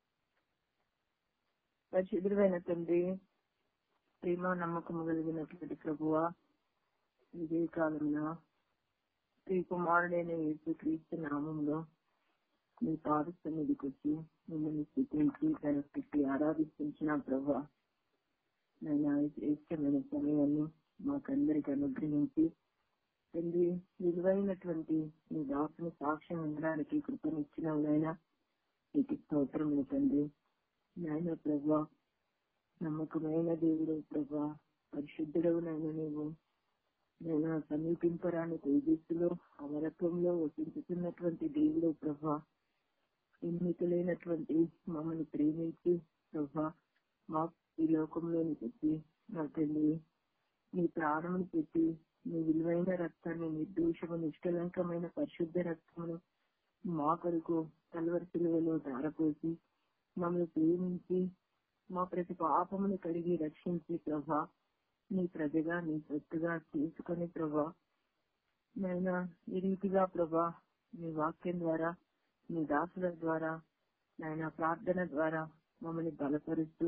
పరిశుద్ధుడైన తండ్రి ప్రేమ నమ్మకము కలిగినటువంటి ప్రభువా ఇదే కాలంలో శ్రీ కుమారుడైన యేసు క్రీస్తు నామంలో మీ పాద సన్నిధికి వచ్చి మిమ్మల్ని స్థితించి కనపెట్టి ఆరాధిస్తున్న ప్రభా నేను ఇష్టమైన సమయాన్ని మాకందరికి అనుగ్రహించి తండ్రి విలువైనటువంటి నీ దాసుని సాక్ష్యం ఉండడానికి కృపనిచ్చిన నాయన నీకు స్తోత్రములు తండ్రి నాయన ప్రభా నమ్మకమైన దేవుడు ప్రభా పరిశుద్ధుడవు నాయన నీవు నేను సమీపింపరాని తేజస్సులో అమరత్వంలో వసించుతున్నటువంటి దేవుడు ప్రభా ఎన్నికలైనటువంటి మమ్మల్ని ప్రేమించి ప్రభా మా ఈ లోకంలోని పెట్టి నా తల్లి నీ ప్రాణమును పెట్టి నీ విలువైన రక్తాన్ని నిర్దోషము నిష్కలంకమైన పరిశుద్ధ రక్తమును మా కొరకు కలవరి సిలువలో ధారపోసి మమ్మల్ని ప్రేమించి మా ప్రతి పాపమును కడిగి రక్షించి ప్రభా నీ ప్రజగా నీ సొత్తుగా చేసుకొని ప్రభా నైనా ఈ రీతిగా ప్రభా నీ వాక్యం ద్వారా నీ దాసుల ద్వారా నాయన ప్రార్థన ద్వారా మమ్మల్ని బలపరుస్తూ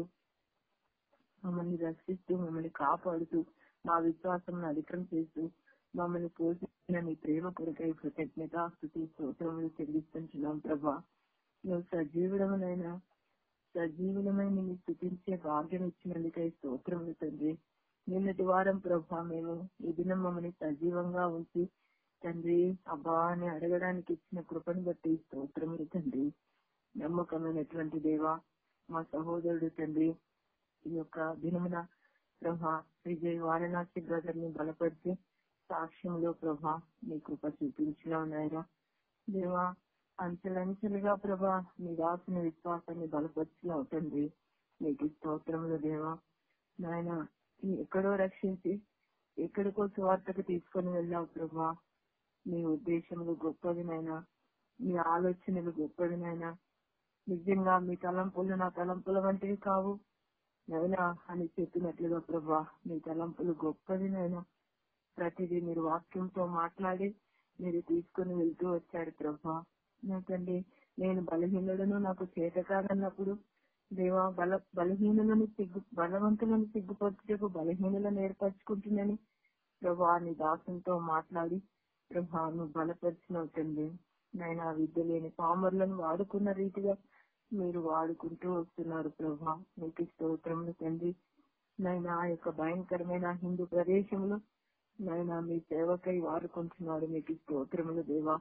మమ్మల్ని రక్షిస్తూ మమ్మల్ని కాపాడుతూ మా విశ్వాసం అధికం చేస్తూ మమ్మల్ని పోషించిన నీ ప్రేమ కొరకై కృతజ్ఞత స్థుతి స్తోత్రములు చెల్లిస్తుంటున్నాం ప్రభా నువ్వు సజీవుడమునైనా సజీవులమైన నీ స్థుతించే భాగ్యం ఇచ్చినందుకై స్తోత్రములు తండ్రి నిన్నటి వారం ప్రభా మేము ఈ దినం మమ్మల్ని సజీవంగా ఉంచి తండ్రి అబ్బా అని అడగడానికి ఇచ్చిన కృపను బట్టి స్తోత్రములు తండ్రి నమ్మకమైనటువంటి దేవా మా సహోదరుడు తండ్రి ఈ యొక్క దినమున ప్రభా విజయ్ వారణాసి బ్రదర్ ని బలపరిచి సాక్ష్యంలో ప్రభా నీ కృప చూపించిన నాయన దేవా అంచెలంచెలుగా ప్రభా నీ దాసుని విశ్వాసాన్ని బలపరిచిన తండ్రి నీకు స్తోత్రములు దేవా నాయన ఎక్కడో రక్షించి ఎక్కడికో సువార్తకు తీసుకొని వెళ్ళావు ప్రభా నీ ఉద్దేశములు గొప్పదినైనా నీ ఆలోచనలు గొప్పదినైనా నిజంగా మీ తలంపులు నా తలంపుల వంటివి కావు నైనా అని చెప్పినట్లుగా ప్రభా మీ తలంపులు గొప్పది నైనా ప్రతిదీ మీరు వాక్యంతో మాట్లాడి మీరు తీసుకుని వెళ్తూ వచ్చారు ప్రభా నాకండి నేను బలహీనులను నాకు చేత కాదన్నప్పుడు దేవా బల బలహీనులను సిగ్గు బలవంతులను సిగ్గుపరచుటకు బలహీనులను ఏర్పరచుకుంటున్నాను ప్రభా నీ దాసంతో మాట్లాడి ప్రభా నువ్వు బలపరిచిన తండ్రి నాయన విద్య లేని పామర్లను వాడుకున్న రీతిగా మీరు వాడుకుంటూ వస్తున్నారు ప్రభా మీకు స్తోత్రములు తండ్రి నాయన ఆ యొక్క భయంకరమైన హిందూ ప్రదేశంలో నాయన మీ సేవకై వాడుకుంటున్నాడు మీకు స్తోత్రములు దేవా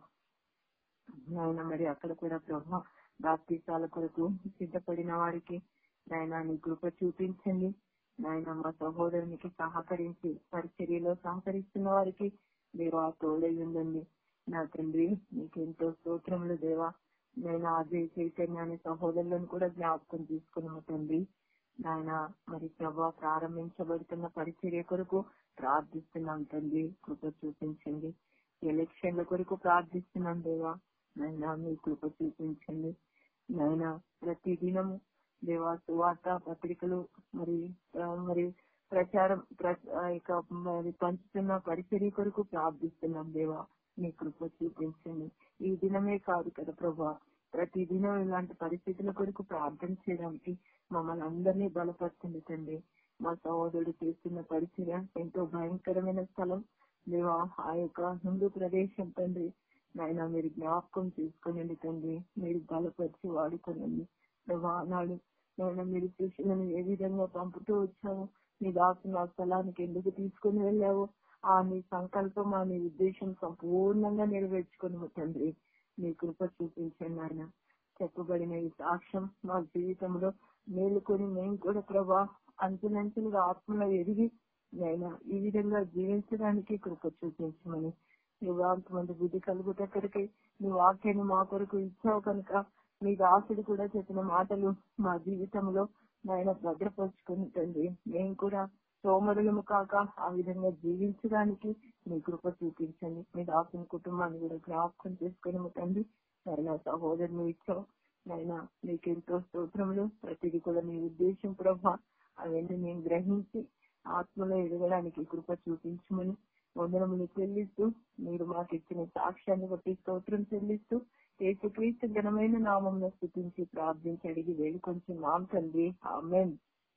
నాయన మరి అక్కడ కూడా ప్రభా బాప్తీసాల కొరకు సిద్ధపడిన వారికి నాయన నీ కృప చూపించండి నాయన మా సహోదరునికి సహకరించి పరిచర్యలో సహకరిస్తున్న వారికి దేవా తోడై ఉండండి నా తండ్రి నీకెంతో స్తోత్రములు దేవా నేను అజయ్ చైతన్యాన్ని సహోదరులను కూడా జ్ఞాపకం తీసుకున్నాము తండ్రి నాయన మరి ప్రభా ప్రారంభించబడుతున్న పరిచర్య కొరకు ప్రార్థిస్తున్నాం తండ్రి కృప చూపించండి ఎలక్షన్ల కొరకు ప్రార్థిస్తున్నాం దేవా నాయన మీ కృప చూపించండి నాయన ప్రతి దినము దేవా సువార్త పత్రికలు మరి ఆ, మరి ప్రచారం ప్ర- ఆ, ఇక మరి పంచుతున్న పరిచర్య కొరకు ప్రార్థిస్తున్నాం దేవా నీ కృప చూపించండి ఈ దినమే కాదు కదా ప్రభా ప్రతి దినం ఇలాంటి పరిస్థితుల కొరకు ప్రార్థన చేయడానికి మమ్మల్ని అందరినీ బలపరచండి తండ్రి మా సహోదరుడు చేస్తున్న పరిచర్య ఎంతో భయంకరమైన స్థలం దేవా ఆ యొక్క హిందూ ప్రదేశం తండ్రి నాయన మీరు జ్ఞాపకం చేసుకోనండి తండ్రి మీరు బలపరిచి వాడుకోనండి ప్రభా నాడు నాయన మీరు శిష్యులను ఏ విధంగా పంపుతూ వచ్చావు నీ దాసుని ఆ స్థలానికి ఎందుకు తీసుకుని వెళ్ళావు ఆ నీ సంకల్పం ఆ నీ ఉద్దేశం సంపూర్ణంగా నెరవేర్చుకుని తండ్రి నీ కృప చూపించండి ఆయన చెప్పబడిన ఈ సాక్ష్యం మా జీవితంలో మేలుకొని మేము కూడా ప్రభా అంచెలంచెలుగా ఆత్మలో ఎదిగి నేను ఈ విధంగా జీవించడానికి కృప చూపించమని యుగాంతమంది బుద్ధి కలుగుటక్కడికి నీ వాక్యాన్ని మా కొరకు ఇచ్చావు కనుక నీ దాసుడు కూడా చెప్పిన మాటలు మా జీవితంలో నాయన భద్రపరుచుకుని తండ్రి మేము కూడా సోమరులము కాక ఆ విధంగా జీవించడానికి మీ కృప చూపించండి మీ దాసుని కుటుంబాన్ని కూడా జ్ఞాపకం చేసుకుని తండ్రి నాయన సహోదరుని ఇచ్చావు నాయన నీకెంతో స్తోత్రములు ప్రతిదీ కూడా నీ ఉద్దేశం ప్రభా అవన్నీ నేను గ్రహించి ఆత్మలో ఎదగడానికి కృప చూపించమని వందనములు చెల్లిస్తూ మీరు మాకు ఇచ్చిన సాక్ష్యాన్ని బట్టి స్తోత్రం చెల్లిస్తూ యేసుక్రీస్తు ఘనమైన నామంలో స్థుతించి ప్రార్థించి అడిగి వేడి కొంచెం నామ తండ్రి ఆమెన్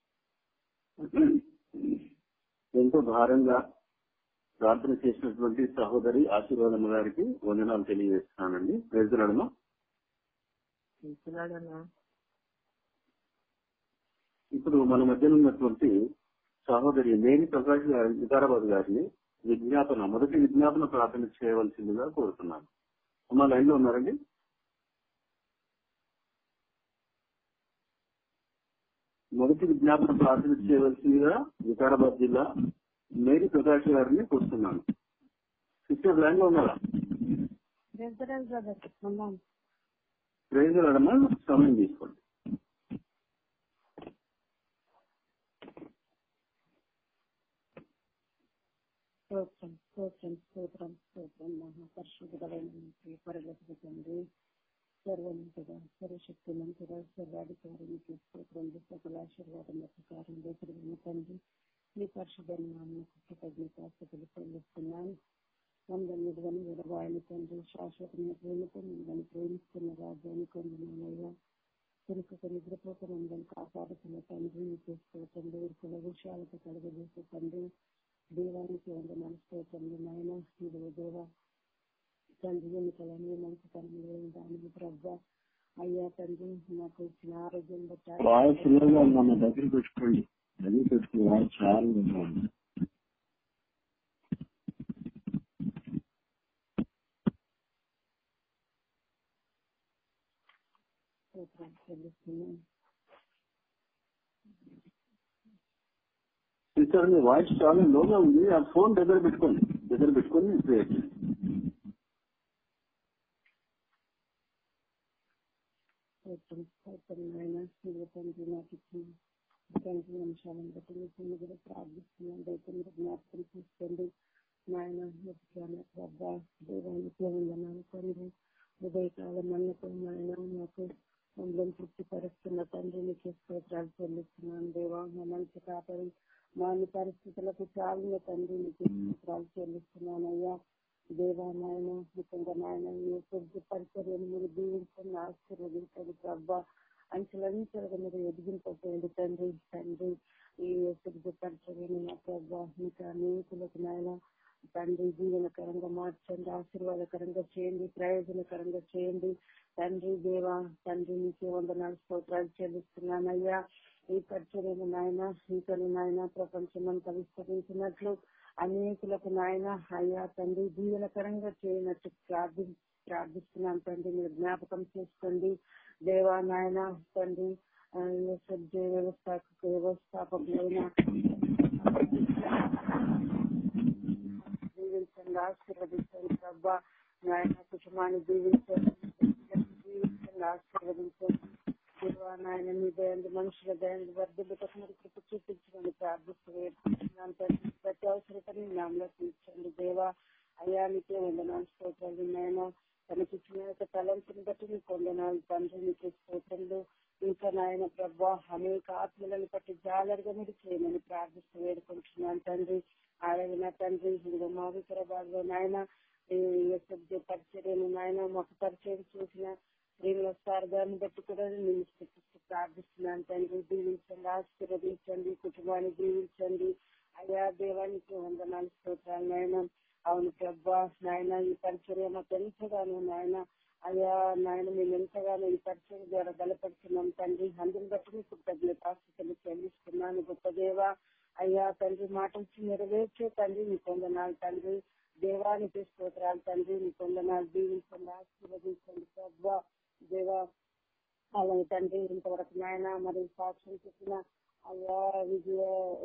ఎంతో భారంగా ప్రార్థన చేసినటువంటి సహోదరి ఆశీర్వాదం గారికి వందనాలు తెలియజేస్తున్నానండి ప్రజలడమ చేస్తున్నాడన్నా ఇప్పుడు మన మధ్యన ఉన్నటువంటి సహోదరి మేని ప్రకాష్ గారి వికారాబాద్ గారిని విజ్ఞాపన మొదటి విజ్ఞాపన ప్రార్థన చేయవలసిందిగా కోరుతున్నాను అమ్మ లైన్ లో ఉన్నారండి మొదటి విజ్ఞాపన ప్రార్థన చేయవలసిందిగా వికారాబాద్ జిల్లా మేరీ ప్రకాష్ గారిని కోరుతున్నాను సిస్టర్ లైన్ లో ఉన్నారా ప్రేజ్ అడమా సమయం తీసుకోండి స్తోత్రం స్తోత్రం స్తోత్రం స్తోత్రం మహాపరిశుద్ధుడైన పరగతి తండ్రి సర్వమంతుగా సర్వశక్తిమంతుగా సర్వాధికారికి స్తోత్రం సకల ఆశీర్వాదం ప్రకారం దేశమైన తండ్రి మీ పరిశుద్ధ నామకు కృతజ్ఞతాస్తుతులు చెల్లిస్తున్నాను మమ్మల్ని నిలువని విడవాయని తండ్రి శాశ్వతమైన ప్రేమతో మిమ్మల్ని ప్రేమిస్తున్న రాజ్యాన్ని కొందనయ్యా తిరుపతి నిద్రపోత మమ్మల్ని కాపాడుతున్న తండ్రి మీకు స్తోత్రం ఊరుకుల విషయాలతో కలగజేసే తండ్రి దేవానికి వందనాలు స్తోత్రంలో నాయన మీరు దేవ తండ్రి ఎన్నికలని మనకు కనుగొని దానికి ప్రభా అయ్యా తండ్రి నాకు ఇచ్చిన ఆరోగ్యం బట్టి వాయిస్ లోగా మన దగ్గర పెట్టుకోండి అది పెట్టుకుని వాయిస్ చాలా లోగా ఉంది స్తోత్రం చెల్లిస్తున్నాను సిస్టర్ మీ వాయిస్ చాలా లోగా ఉంది ఆ ఫోన్ దగ్గర పెట్టుకోండి దగ్గర పెట్టుకొని ప్రే చేయండి స్తోత్రం స్తోత్రం నాయన మీరు తండ్రి నాకు ఇచ్చిన తండ్రి అంశాలను బట్టి మీకు కూడా ప్రార్థిస్తున్నాను దయతో మీరు జ్ఞాపకం తీసుకోండి నాయన ముఖ్యాన్ని ప్రభా దేవానికి వందనాలు తండ్రి ఉదయకాలం అన్నతో నాయన నాకు మమ్మల్ని తృప్తిపరుస్తున్న తండ్రి నీకు స్తోత్రాలు చెల్లిస్తున్నాను దేవా మా మంచి కాపరి మా అన్ని పరిస్థితులకు చాలిన తండ్రి నీకు స్తోత్రాలు చెల్లిస్తున్నాను అయ్యా దేవా నాయన ముఖ్యంగా నాయన ఈ కొద్ది పరిచర్యను మీరు దీవించండి ఆశీర్వదించండి ప్రభా అంచెలంచెలుగా మీరు ఎదిగింపచేయండి తండ్రి తండ్రి ఈ కొద్ది పరిచర్యను నా ప్రభా ఇంకా అనేకులకు నాయన తండ్రి జీవనకరంగా మార్చండి ఆశీర్వాదకరంగా చేయండి ప్రయోజనకరంగా చేయండి తండ్రి దేవా తండ్రి నీకే వందనాలు స్తోత్రాలు చెల్లిస్తున్నానయ్యా ఈ పరిచర్యను నాయన ఈతను నాయన ప్రపంచమంతా విస్తరించినట్లు అనేకులకు నాయన అయ్యా తండ్రి జీవనకరంగా చేయనట్టు ప్రార్థి ప్రార్థిస్తున్నాను తండ్రి మీరు జ్ఞాపకం చేసుకోండి దేవా నాయన తండ్రి ఆ, యూసఫ్ జే వ్యవస్థ వ్యవస్థాపకులైన దీవించండి ఆశీర్వదించండి ప్రభా నాయన కుటుంబాన్ని దీవించండి దీవించండి ఆశీర్వదించండి దేవా నాయన మీ దయండి మనుషుల దయండి వర్ధులకు మీరు కృప చూపించమని ప్రార్థిస్తూ వేడుకుంటున్నాను తండ్రి ప్రతి అవసరతని నామలో తీర్చండి దేవా అయ్యా నీకే వందనాలు స్తోత్రాలు నాయన తనకిచ్చిన యొక్క తలంపుని బట్టి నీకు వందనాలు తండ్రి నీకు స్తోత్రంలో ఇంకా నాయన ప్రభా అనేక ఆత్మలను బట్టి జాలరుగా మీరు చేయమని ప్రార్థిస్తూ వేడుకుంటున్నాను తండ్రి అలాగే నా తండ్రి ఇదిగో మా వికారాబాద్లో నాయన ఈ యొక్క పరిచర్యను నాయన మాకు పరిచయం చూసిన ప్రేమల సారదాన్ని బట్టి కూడా నేను స్థుతిస్తూ ప్రార్థిస్తున్నాను తండ్రి దీవించండి ఆశీర్వదించండి కుటుంబాన్ని దీవించండి అయ్యా దేవానికి వందనాలు స్తోత్రాలు నాయన అవును ప్రభా నాయన ఈ పరిచర్య మాకు ఎంతగానో నాయన అయ్యా నాయన మేము ఎంతగానో ఈ పరిచయం ద్వారా బలపడుతున్నాం తండ్రి అందుని బట్టి మీకు కృతజ్ఞతాస్తులు చెల్లిస్తున్నాను గొప్ప దేవ అయ్యా తండ్రి మాట ఇచ్చి నెరవేర్చే తండ్రి మీ పొందనాలు తండ్రి దేవానికి స్తోత్రాలు తండ్రి మీ పొందనాలు దీవించండి ఆశీర్వదించండి ప్రభా దేవా అలాగే తండ్రి ఇంతవరకు నాయన మరి సాక్ష్యం చెప్పిన అయ్యా విజయ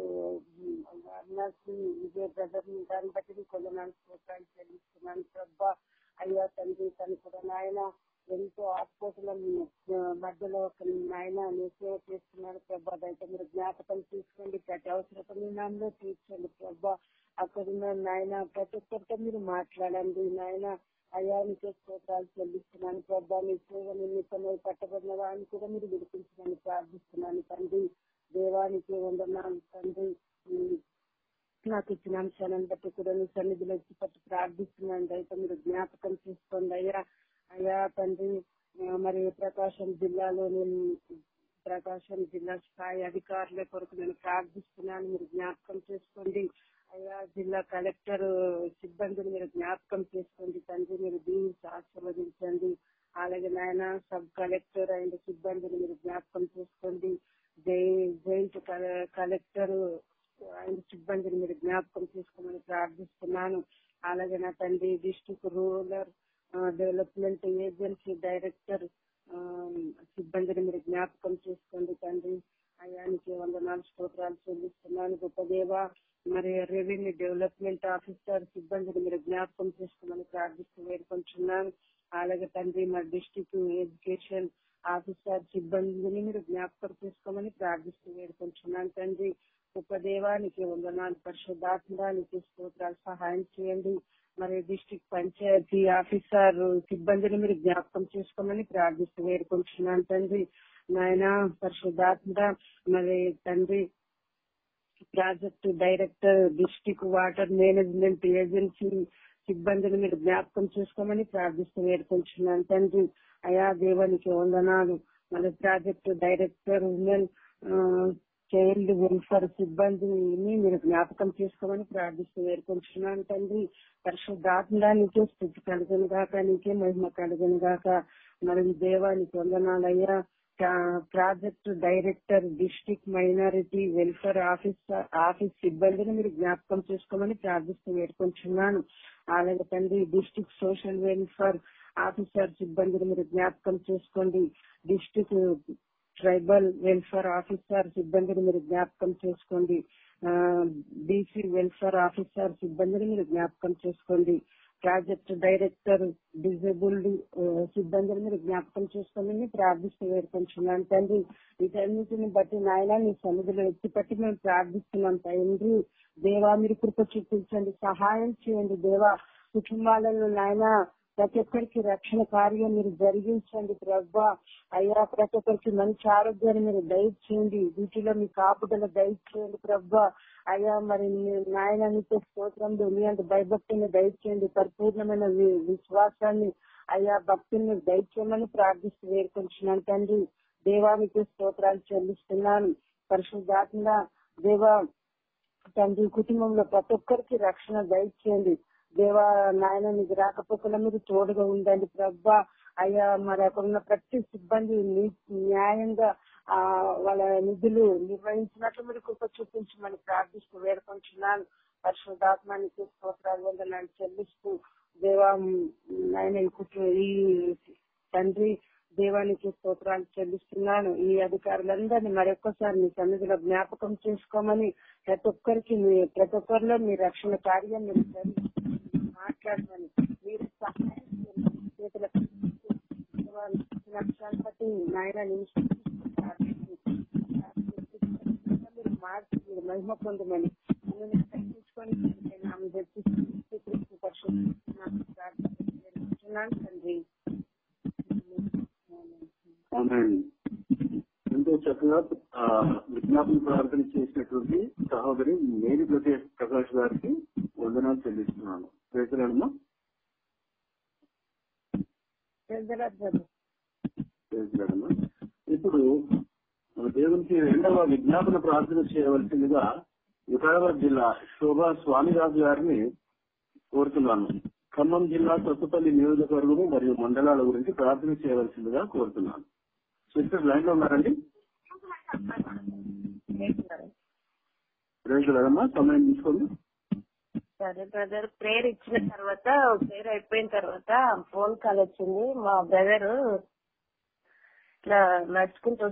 అవినాశ్ విజయ బ్రదర్ దాన్ని బట్టి మీకు కొందనాలు స్తోత్రాలు చెల్లిస్తున్నాను ప్రభా అయ్యా తండ్రి తను కూడా నాయన ఎంతో ఆత్మోటుల మధ్యలో ఒక నాయన నీ సేవ చేస్తున్నాడు ప్రభా అయితే మీరు జ్ఞాపకం తీసుకోండి ప్రతి అవసరత మీ నాన్నలో తీర్చండి ప్రభా అక్కడున్న నాయన ప్రతి ఒక్కరితో మీరు మాట్లాడండి నాయన అయ్యా నీకే స్తోత్రాలు చెల్లిస్తున్నాను ప్రభా మీ సేవ నిమిత్తమై పట్టబడిన వారిని కూడా మీరు విడిపించమని ప్రార్థిస్తున్నాను తండ్రి దేవానికి వందనాలు తండ్రి ఉమ్, నాకు ఇచ్చిన అంశాలను బట్టి కూడా మీ సన్నిధిలో వచ్చి పట్టి ప్రార్థిస్తున్నాను అయితే మీరు జ్ఞాపకం చేసుకోండి అయ్యా అయ్యా తండ్రి ఆ, మరి ప్రకాశం జిల్లాలోని ప్రకాశం జిల్లా స్థాయి అధికారుల కొరకు నేను ప్రార్థిస్తున్నాను మీరు జ్ఞాపకం చేసుకోండి అయ్యా జిల్లా కలెక్టర్ సిబ్బందిని మీరు జ్ఞాపకం చేసుకోండి తండ్రి మీరు దీవించి ఆశీర్వదించండి అలాగే నాయన సబ్ కలెక్టర్ అండ్ సిబ్బందిని మీరు జ్ఞాపకం చేసుకోండి జై- జాయింట్ కల- కలెక్టర్ తండ్రి సిబ్బందిని మీరు జ్ఞాపకం చేసుకోమని ప్రార్థిస్తున్నాను అలాగే నా తండ్రి district rural development agency director ఆ, సిబ్బందిని మీరు జ్ఞాపకం చేసుకోండి తండ్రి అయానికి వందనాలు స్తోత్రాలు చెల్లిస్తున్నాను గొప్ప దేవ మరి రెవెన్యూ డెవలప్మెంట్ ఆఫీసర్ సిబ్బందిని మీరు జ్ఞాపకం చేసుకోమని ప్రార్థిస్తూ వేడుకొంటున్నాను అలాగే తండ్రి మరి డిస్టిక్ ఎడ్యుకేషన్ ఆఫీసర్ సిబ్బందిని మీరు జ్ఞాపకం చేసుకోమని ప్రార్థిస్తూ వేడుకొంటున్నాను తండ్రి గొప్ప దేవానికి వందనాలు పరిశుద్ధాత్మడానికి స్తోత్రాలు సహాయం చేయండి మరి డిస్టిక్ పంచాయతీ ఆఫీసర్ సిబ్బందిని మీరు జ్ఞాపకం చేసుకోమని ప్రార్థిస్తూ వేడుకుంటున్నాను తండ్రి నాయన పరిశుద్ధాత్మ మరి తండ్రి project director district water management agency సిబ్బందిని మీరు జ్ఞాపకం చేసుకోమని ప్రార్థిస్తూ వేడుకుంటున్నాను తండ్రి అయా దేవానికి వందనాలు మరి project director women child welfare సిబ్బందిని మీరు జ్ఞాపకం చేసుకోమని ప్రార్థిస్తూ వేడుకుంటున్నాను తండ్రి పరిశుద్ధాత్మడా నీకే స్థితి కలుగును గాక నీకే మహిమ కలుగును గాక మరి దేవానికి వందనాలయ్యా ప్రా- project director district minority welfare officer office సిబ్బందిని మీరు జ్ఞాపకం చేసుకోమని ప్రార్థిస్తూ వేడుకుంటున్నాను అలాగే తండ్రి డిస్టిక్ సోషల్ వెల్ఫేర్ ఆఫీసర్ సిబ్బందిని మీరు జ్ఞాపకం చేసుకోండి డిస్టిక్ ట్రైబల్ వెల్ఫేర్ ఆఫీసర్ సిబ్బందిని మీరు జ్ఞాపకం చేసుకోండి బీసీ వెల్ఫేర్ ఆఫీసర్ సిబ్బందిని మీరు జ్ఞాపకం చేసుకోండి ప్రాజెక్ట్ డైరెక్టర్ డిజేబుల్డ్ సిబ్బందిని మీరు జ్ఞాపకం చేసుకోమని ప్రార్థిస్తూ వేడుకుంటున్నాను తండ్రి వీటన్నిటిని బట్టి నాయన నీ సన్నిధిలో ఎత్తి పట్టి మేము ప్రార్థిస్తున్నాం తండ్రి దేవా మీరు కృప చూపించండి సహాయం చేయండి దేవా కుటుంబాలలో నాయన ప్రతి ఒక్కరికి రక్షణ కార్యం మీరు జరిగించండి ప్రభా అయ్యా ప్రతి ఒక్కరికి మంచి ఆరోగ్యాన్ని మీరు దయచేయండి వీటిలో మీ కాపుదల దయచేయండి ప్రభా అయ్యా మరి మీ- నాయన నీకు స్తోత్రంలో మీ అంత భయభక్తిని దయచేయండి పరిపూర్ణమైన వి- విశ్వాసాన్ని అయ్యా భక్తుల్ని దయచేయమని ప్రార్థిస్తూ వేడుకుంటున్నాను తండ్రి దేవానికి స్తోత్రాలు చెల్లిస్తున్నాను పరిశుద్ధాత్మ దేవా తండ్రి కుటుంబంలో ప్రతి ఒక్కరికి రక్షణ దయచేయండి దేవా నాయన మీకు రాకపోకల మీరు తోడుగా ఉండండి ప్రభా అయ్యా మరి అక్కడ ఉన్న ప్రతి సిబ్బంది నీ- న్యాయంగా ఆ వాళ్ళ నిధులు నిర్వహించినట్లు మీరు కృప చూపించమని ప్రార్థిస్తూ వేడుకుంటున్నాను పరిశుద్ధాత్మానికి స్తోత్రాలు వందనాలు చెల్లిస్తూ దేవా నాయన ఈ కుటుంబ ఈ తండ్రి దేవానికి స్తోత్రాలు చెల్లిస్తున్నాను ఈ అధికారులందరినీ మరొక్కసారి మీ సన్నిధిలో జ్ఞాపకం చేసుకోమని ప్రతి ఒక్కరికి మీ ప్రతి ఒక్కరిలో మీ రక్షణ కార్యం మీరు జరిగి మాట్లాడమని మీరు సహాయం చేయండి. చేతులకు వారు ఇచ్చిన అంశాన్ని బట్టి నాయన నిమిషం మీరు మార్చి మీరు మహిమ పొందమని మిమ్మల్ని తగ్గించుకొని నామం చెప్పి క్రీస్తు పరిశుద్ధ ప్రార్థిస్తున్నాను తండ్రి ఆమేన్. ఎంతో చక్కగా ఆ, విజ్ఞాపన ప్రార్థన చేసినటువంటి సహోదరి మేరీ ప్రదేశ్ ప్రకాష్ గారికి వందనాలు చెల్లిస్తున్నాను రైతులమ్మా రైతులమ్మా ఇప్పుడు మన దేవునికి రెండవ విజ్ఞాపన ప్రార్థన చేయవలసిందిగా వికారాబాద్ జిల్లా శోభా స్వామిరాజు గారిని కోరుతున్నాను ఖమ్మం జిల్లా కొత్తపల్లి నియోజకవర్గము మరియు మండలాల గురించి ప్రార్థన చేయవలసిందిగా కోరుతున్నాను సిస్టర్ లైన్ లో ఉన్నారండి రైతులమ్మా సమయం తీసుకోండి సరే బ్రదర్ ప్రేయర్ ఇచ్చిన తర్వాత ప్రేయర్ అయిపోయిన తర్వాత ఫోన్ కాల్ వచ్చింది మా బ్రదర్ ఇట్లా నడుచుకుంటూ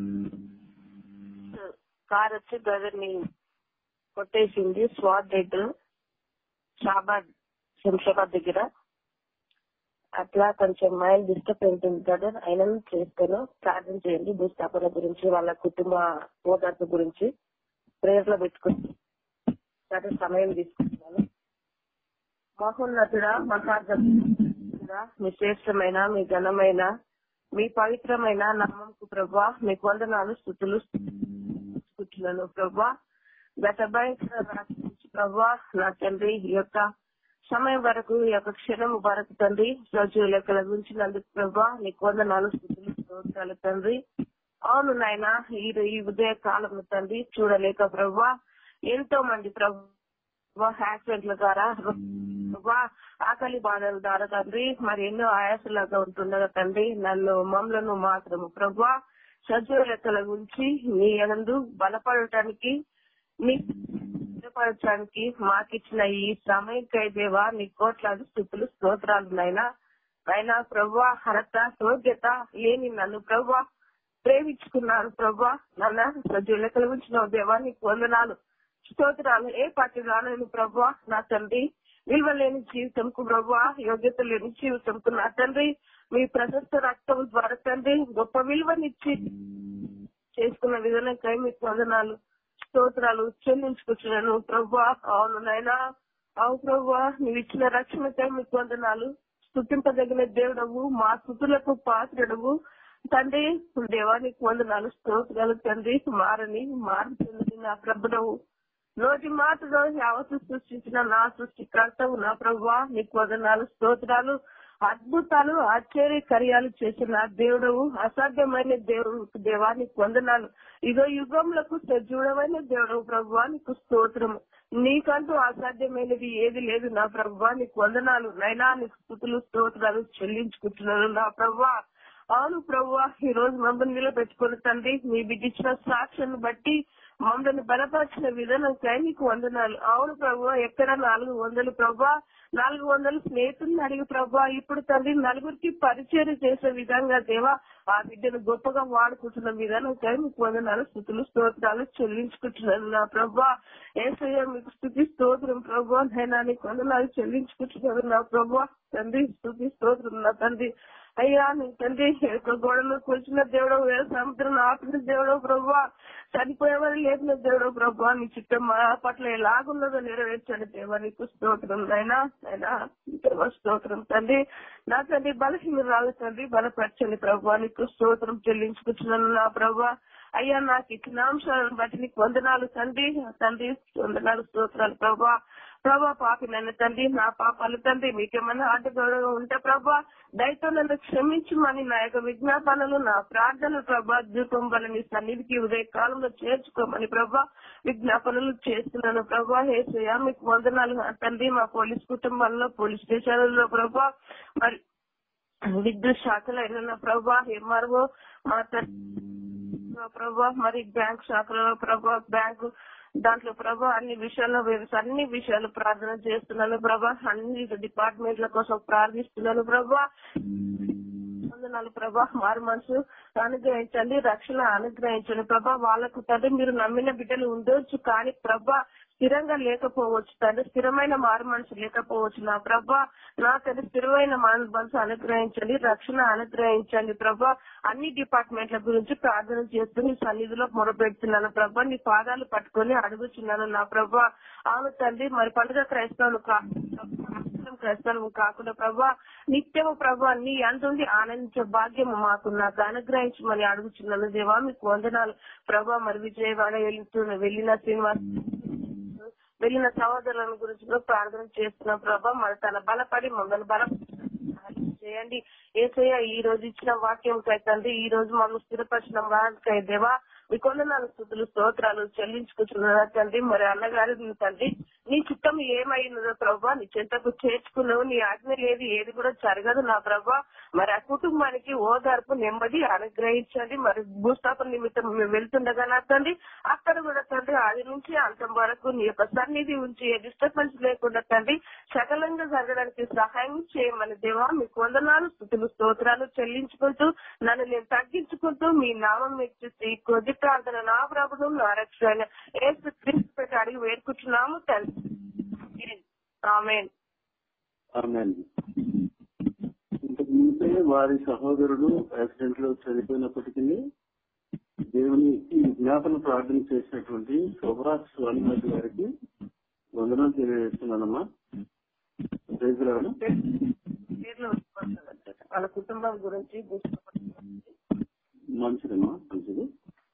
కార్ వచ్చి బ్రదర్ ని కొట్టేసింది స్వాట్ డెడ్ షాబాద్ శంషాబాద్ దగ్గర అట్లా కొంచెం మైండ్ డిస్టర్బ్ ఉంటుంది బ్రదర్ అయినా చేస్తాను ప్రార్థన చేయండి భూస్థాపన గురించి వాళ్ళ కుటుంబ ఓదార్పు గురించి ప్రేయర్ లో పెట్టుకుని సరే సమయం తీసుకుంటున్నాను మహోన్నతుడా మహాజరా మీ శ్రేష్టమైన మీ ఘనమైన మీ పవిత్రమైన నామంకు ప్రభా మీకు వందనాలు స్థుతులు స్థుతులను ప్రభా గత భయంకర రాత్రి నుంచి ప్రభా నా తండ్రి ఈ యొక్క సమయం వరకు ఈ యొక్క క్షణం వరకు తండ్రి రోజు లెక్కల గురించినందుకు ప్రభా నీకు వందనాలు స్థుతులు స్తోత్రాలు తండ్రి అవును నాయన ఈ ఈ ఉదయ కాలం తండ్రి చూడలేక ప్రభా ఎంతో మంది ప్రభా యాక్సిడెంట్ల ద్వారా ప్రభా ఆకలి బాధల ద్వారా తండ్రి మరి ఎన్నో ఆయాసలాగా ఉంటుండగా తండ్రి నన్ను మమ్మలను మాత్రము ప్రభా సజీవ లెక్కల గురించి నీ యందు బలపడటానికి నీ బలపరచడానికి మాకిచ్చిన ఈ సమయంకై దేవా నీ కోట్లాది స్థుతులు స్తోత్రాలు నైనా అయినా ప్రభా హరత యోగ్యత లేని నన్ను ప్రభా ప్రేమించుకున్నాను ప్రభా నన్న సజీలకలు ఉంచిన దేవా నీకు వందనాలు స్తోత్రాలు ఏ పార్టీ రాలేను ప్రభా నా తండ్రి విలువ లేని జీవితంకు ప్రభా యోగ్యత లేని జీవితంకు నా తండ్రి మీ ప్రశస్త రక్తం ద్వారా తండ్రి గొప్ప విలువనిచ్చి చేసుకున్న విధానంకై మీకు వందనాలు స్తోత్రాలు చెల్లించుకుంటున్నాను ప్రభా అవును నాయనా అవు ప్రభా నీవు ఇచ్చిన రక్షణకై మీకు వందనాలు స్థుతింపదగిన దేవుడవు మా స్థుతులకు పాత్రుడవు తండ్రి దేవానికి వందనాలు స్తోత్రాలు తండ్రి మారని మారుతుంది నా ప్రభుడవు నోటి మాటలో యావత్తు సృష్టించిన నా సృష్టికర్తవు నా ప్రభువా నీకు వందనాలు స్తోత్రాలు అద్భుతాలు ఆశ్చర్య కార్యాలు చేసిన దేవుడవు అసాధ్యమైన దేవుడు దేవానికి వందనాలు ఇదో యుగంలకు సజీవుడమైన దేవుడవు ప్రభువా నీకు స్తోత్రము నీకంటూ అసాధ్యమైనది ఏది లేదు నా ప్రభువా నీకు వందనాలు నైనా నీకు స్థుతులు స్తోత్రాలు చెల్లించుకుంటున్నాను నా ప్రభువా అవును ప్రభువా ఈ రోజు మమ్మల్ని నిలబెట్టుకుని తండ్రి మీ బిడ్డిచ్చిన సాక్ష్యాన్ని బట్టి మమ్మల్ని బలపరిచిన విధానం నీకు వందనాలు అవును ప్రభు ఎక్కడ నాలుగు వందలు ప్రభా నాలుగు వందలు స్నేహితుల్ని అడిగి ప్రభా ఇప్పుడు తండ్రి నలుగురికి పరిచయం చేసే విధంగా దేవా ఆ బిడ్డను గొప్పగా వాడుకుంటున్న విధానం మీకు వందనాలు స్థుతులు స్తోత్రాలు చెల్లించుకుంటున్నాను నా ప్రభా ఏసయ్య మీకు స్థుతి స్తోత్రం ప్రభా నేను నీకు వందనాలు చెల్లించుకుంటున్నాను నా ప్రభా తండ్రి స్థుతి స్తోత్రం నా తండ్రి అయ్యా నీ తండ్రి యొక్క గోడలు కూర్చున్న దేవుడు సముద్రం ఆపిన దేవుడు ప్రభా చనిపోయేవారు లేపిన దేవుడు ప్రభా నీ చిత్తం మా పట్ల ఎలాగున్నదో నెరవేర్చండి దేవా నీకు స్తోత్రం అయినా అయినా దేవ స్తోత్రం తండ్రి నా తండ్రి బలహీనరాలు తండ్రి బలపరచండి ప్రభా నీకు స్తోత్రం చెల్లించుకుంటున్నాను నా ప్రభా అయ్యా నాకు ఇచ్చిన అంశాలను బట్టి నీకు వందనాలు తండ్రి తండ్రి వందనాలు స్తోత్రాలు ప్రభా ప్రభా పాపి నన్ను తండ్రి నా పాపాలు తండ్రి మీకేమన్నా ఆటగౌరవం ఉంటే ప్రభా దయతో నన్ను క్షమించమని నా యొక్క విజ్ఞాపనలు నా ప్రార్థనలు ప్రభా దీపం వల్ల నీ సన్నిధికి ఉదయ కాలంలో చేర్చుకోమని ప్రభా విజ్ఞాపనలు చేస్తున్నాను ప్రభా హేసయ్య మీకు వందనాలు నా తండ్రి మా పోలీస్ కుటుంబాల్లో పోలీస్ స్టేషన్లలో ప్రభా మరి విద్యుత్ శాఖలో అయిన ప్రభా ఎంఆర్ఓ మా తండ్రి ప్రభా మరి బ్యాంక్ శాఖలో ప్రభా బ్యాంకు దాంట్లో ప్రభా అన్ని విషయాల్లో అన్ని విషయాలు ప్రార్థన చేస్తున్నాను ప్రభా అన్ని డిపార్ట్మెంట్ల కోసం ప్రార్థిస్తున్నాను ప్రభా వందనాలు ప్రభా మారు మనసు అనుగ్రహించండి రక్షణ అనుగ్రహించండి ప్రభా వాళ్ళకు తండ్రి మీరు నమ్మిన బిడ్డలు ఉండొచ్చు కానీ ప్రభా స్థిరంగా లేకపోవచ్చు తండ్రి స్థిరమైన మారు మనసు లేకపోవచ్చు నా ప్రభా నా తండ్రి స్థిరమైన మారు మనసు అనుగ్రహించండి రక్షణ అనుగ్రహించండి ప్రభా అన్ని డిపార్ట్మెంట్ల గురించి ప్రార్థన చేస్తూ నీ సన్నిధిలో మొరపెడుతున్నాను ప్రభా నీ పాదాలు పట్టుకొని అడుగుతున్నాను నా ప్రభా అవును తండ్రి మరి పండుగ క్రైస్తవులు క్రైస్తవం కాకుండా ప్రభా నిత్యము ప్రభా నీ అంటుంది ఆనందించే భాగ్యము మాకు నాకు అనుగ్రహించమని అడుగుతున్నాను దేవా మీకు వందనాలు ప్రభా మరి విజయవాడ వెళ్తున్న వెళ్ళిన శ్రీనివాస్ వెళ్ళిన సహోదరుల గురించి కూడా ప్రార్థన చేస్తున్నాం ప్రభా మరి తన బలపడి మమ్మల్ని బల చేయండి ఏసయ్య ఈ రోజు ఇచ్చిన వాక్యం తండ్రి ఈ రోజు మమ్మల్ని స్థిరపరిచిన వారికై దేవా మీ కొందనాలు స్థుతులు స్తోత్రాలు చెల్లించుకుంటున్నారు తండ్రి మరి అన్నగారు తండ్రి నీ చిత్తం ఏమైందో ప్రభా నీ చెంతకు చేర్చుకున్నావు నీ ఆజ్ఞ లేదు ఏది కూడా జరగదు నా ప్రభా మరి ఆ కుటుంబానికి ఓదార్పు నెమ్మది అనుగ్రహించండి మరి భూస్థాపన నిమిత్తం మేము వెళ్తుండగా నా తండ్రి అక్కడ కూడా తండ్రి ఆది నుంచి అంతం వరకు నీ యొక్క సన్నిధి ఉంచి ఏ డిస్టర్బెన్స్ లేకుండా తండ్రి సకలంగా జరగడానికి సహాయం చేయమని దేవా మీకు వందనాలు స్థుతులు స్తోత్రాలు చెల్లించుకుంటూ నన్ను నేను తగ్గించుకుంటూ మీ నామం ఇచ్చి కొద్ది ప్రార్థన నా ప్రభుత్వం నా రక్షణ ఏసు క్రీస్తు పెట్టి అడిగి వేడుకుంటున్నాము తండ్రి ఆమెన్ ఆమెన్ ఇంతకు ముందే వారి సహోదరుడు యాక్సిడెంట్ లో చనిపోయినప్పటికీ దేవునికి జ్ఞాపన ప్రార్థన చేసినటువంటి శోభా స్వామినాథ్ గారికి వందనాలు తెలియజేస్తున్నానమ్మా ప్రైజ్లాడు. పేర్లు వాళ్ళ కుటుంబం గురించి మంచిదమ్మా మంచిది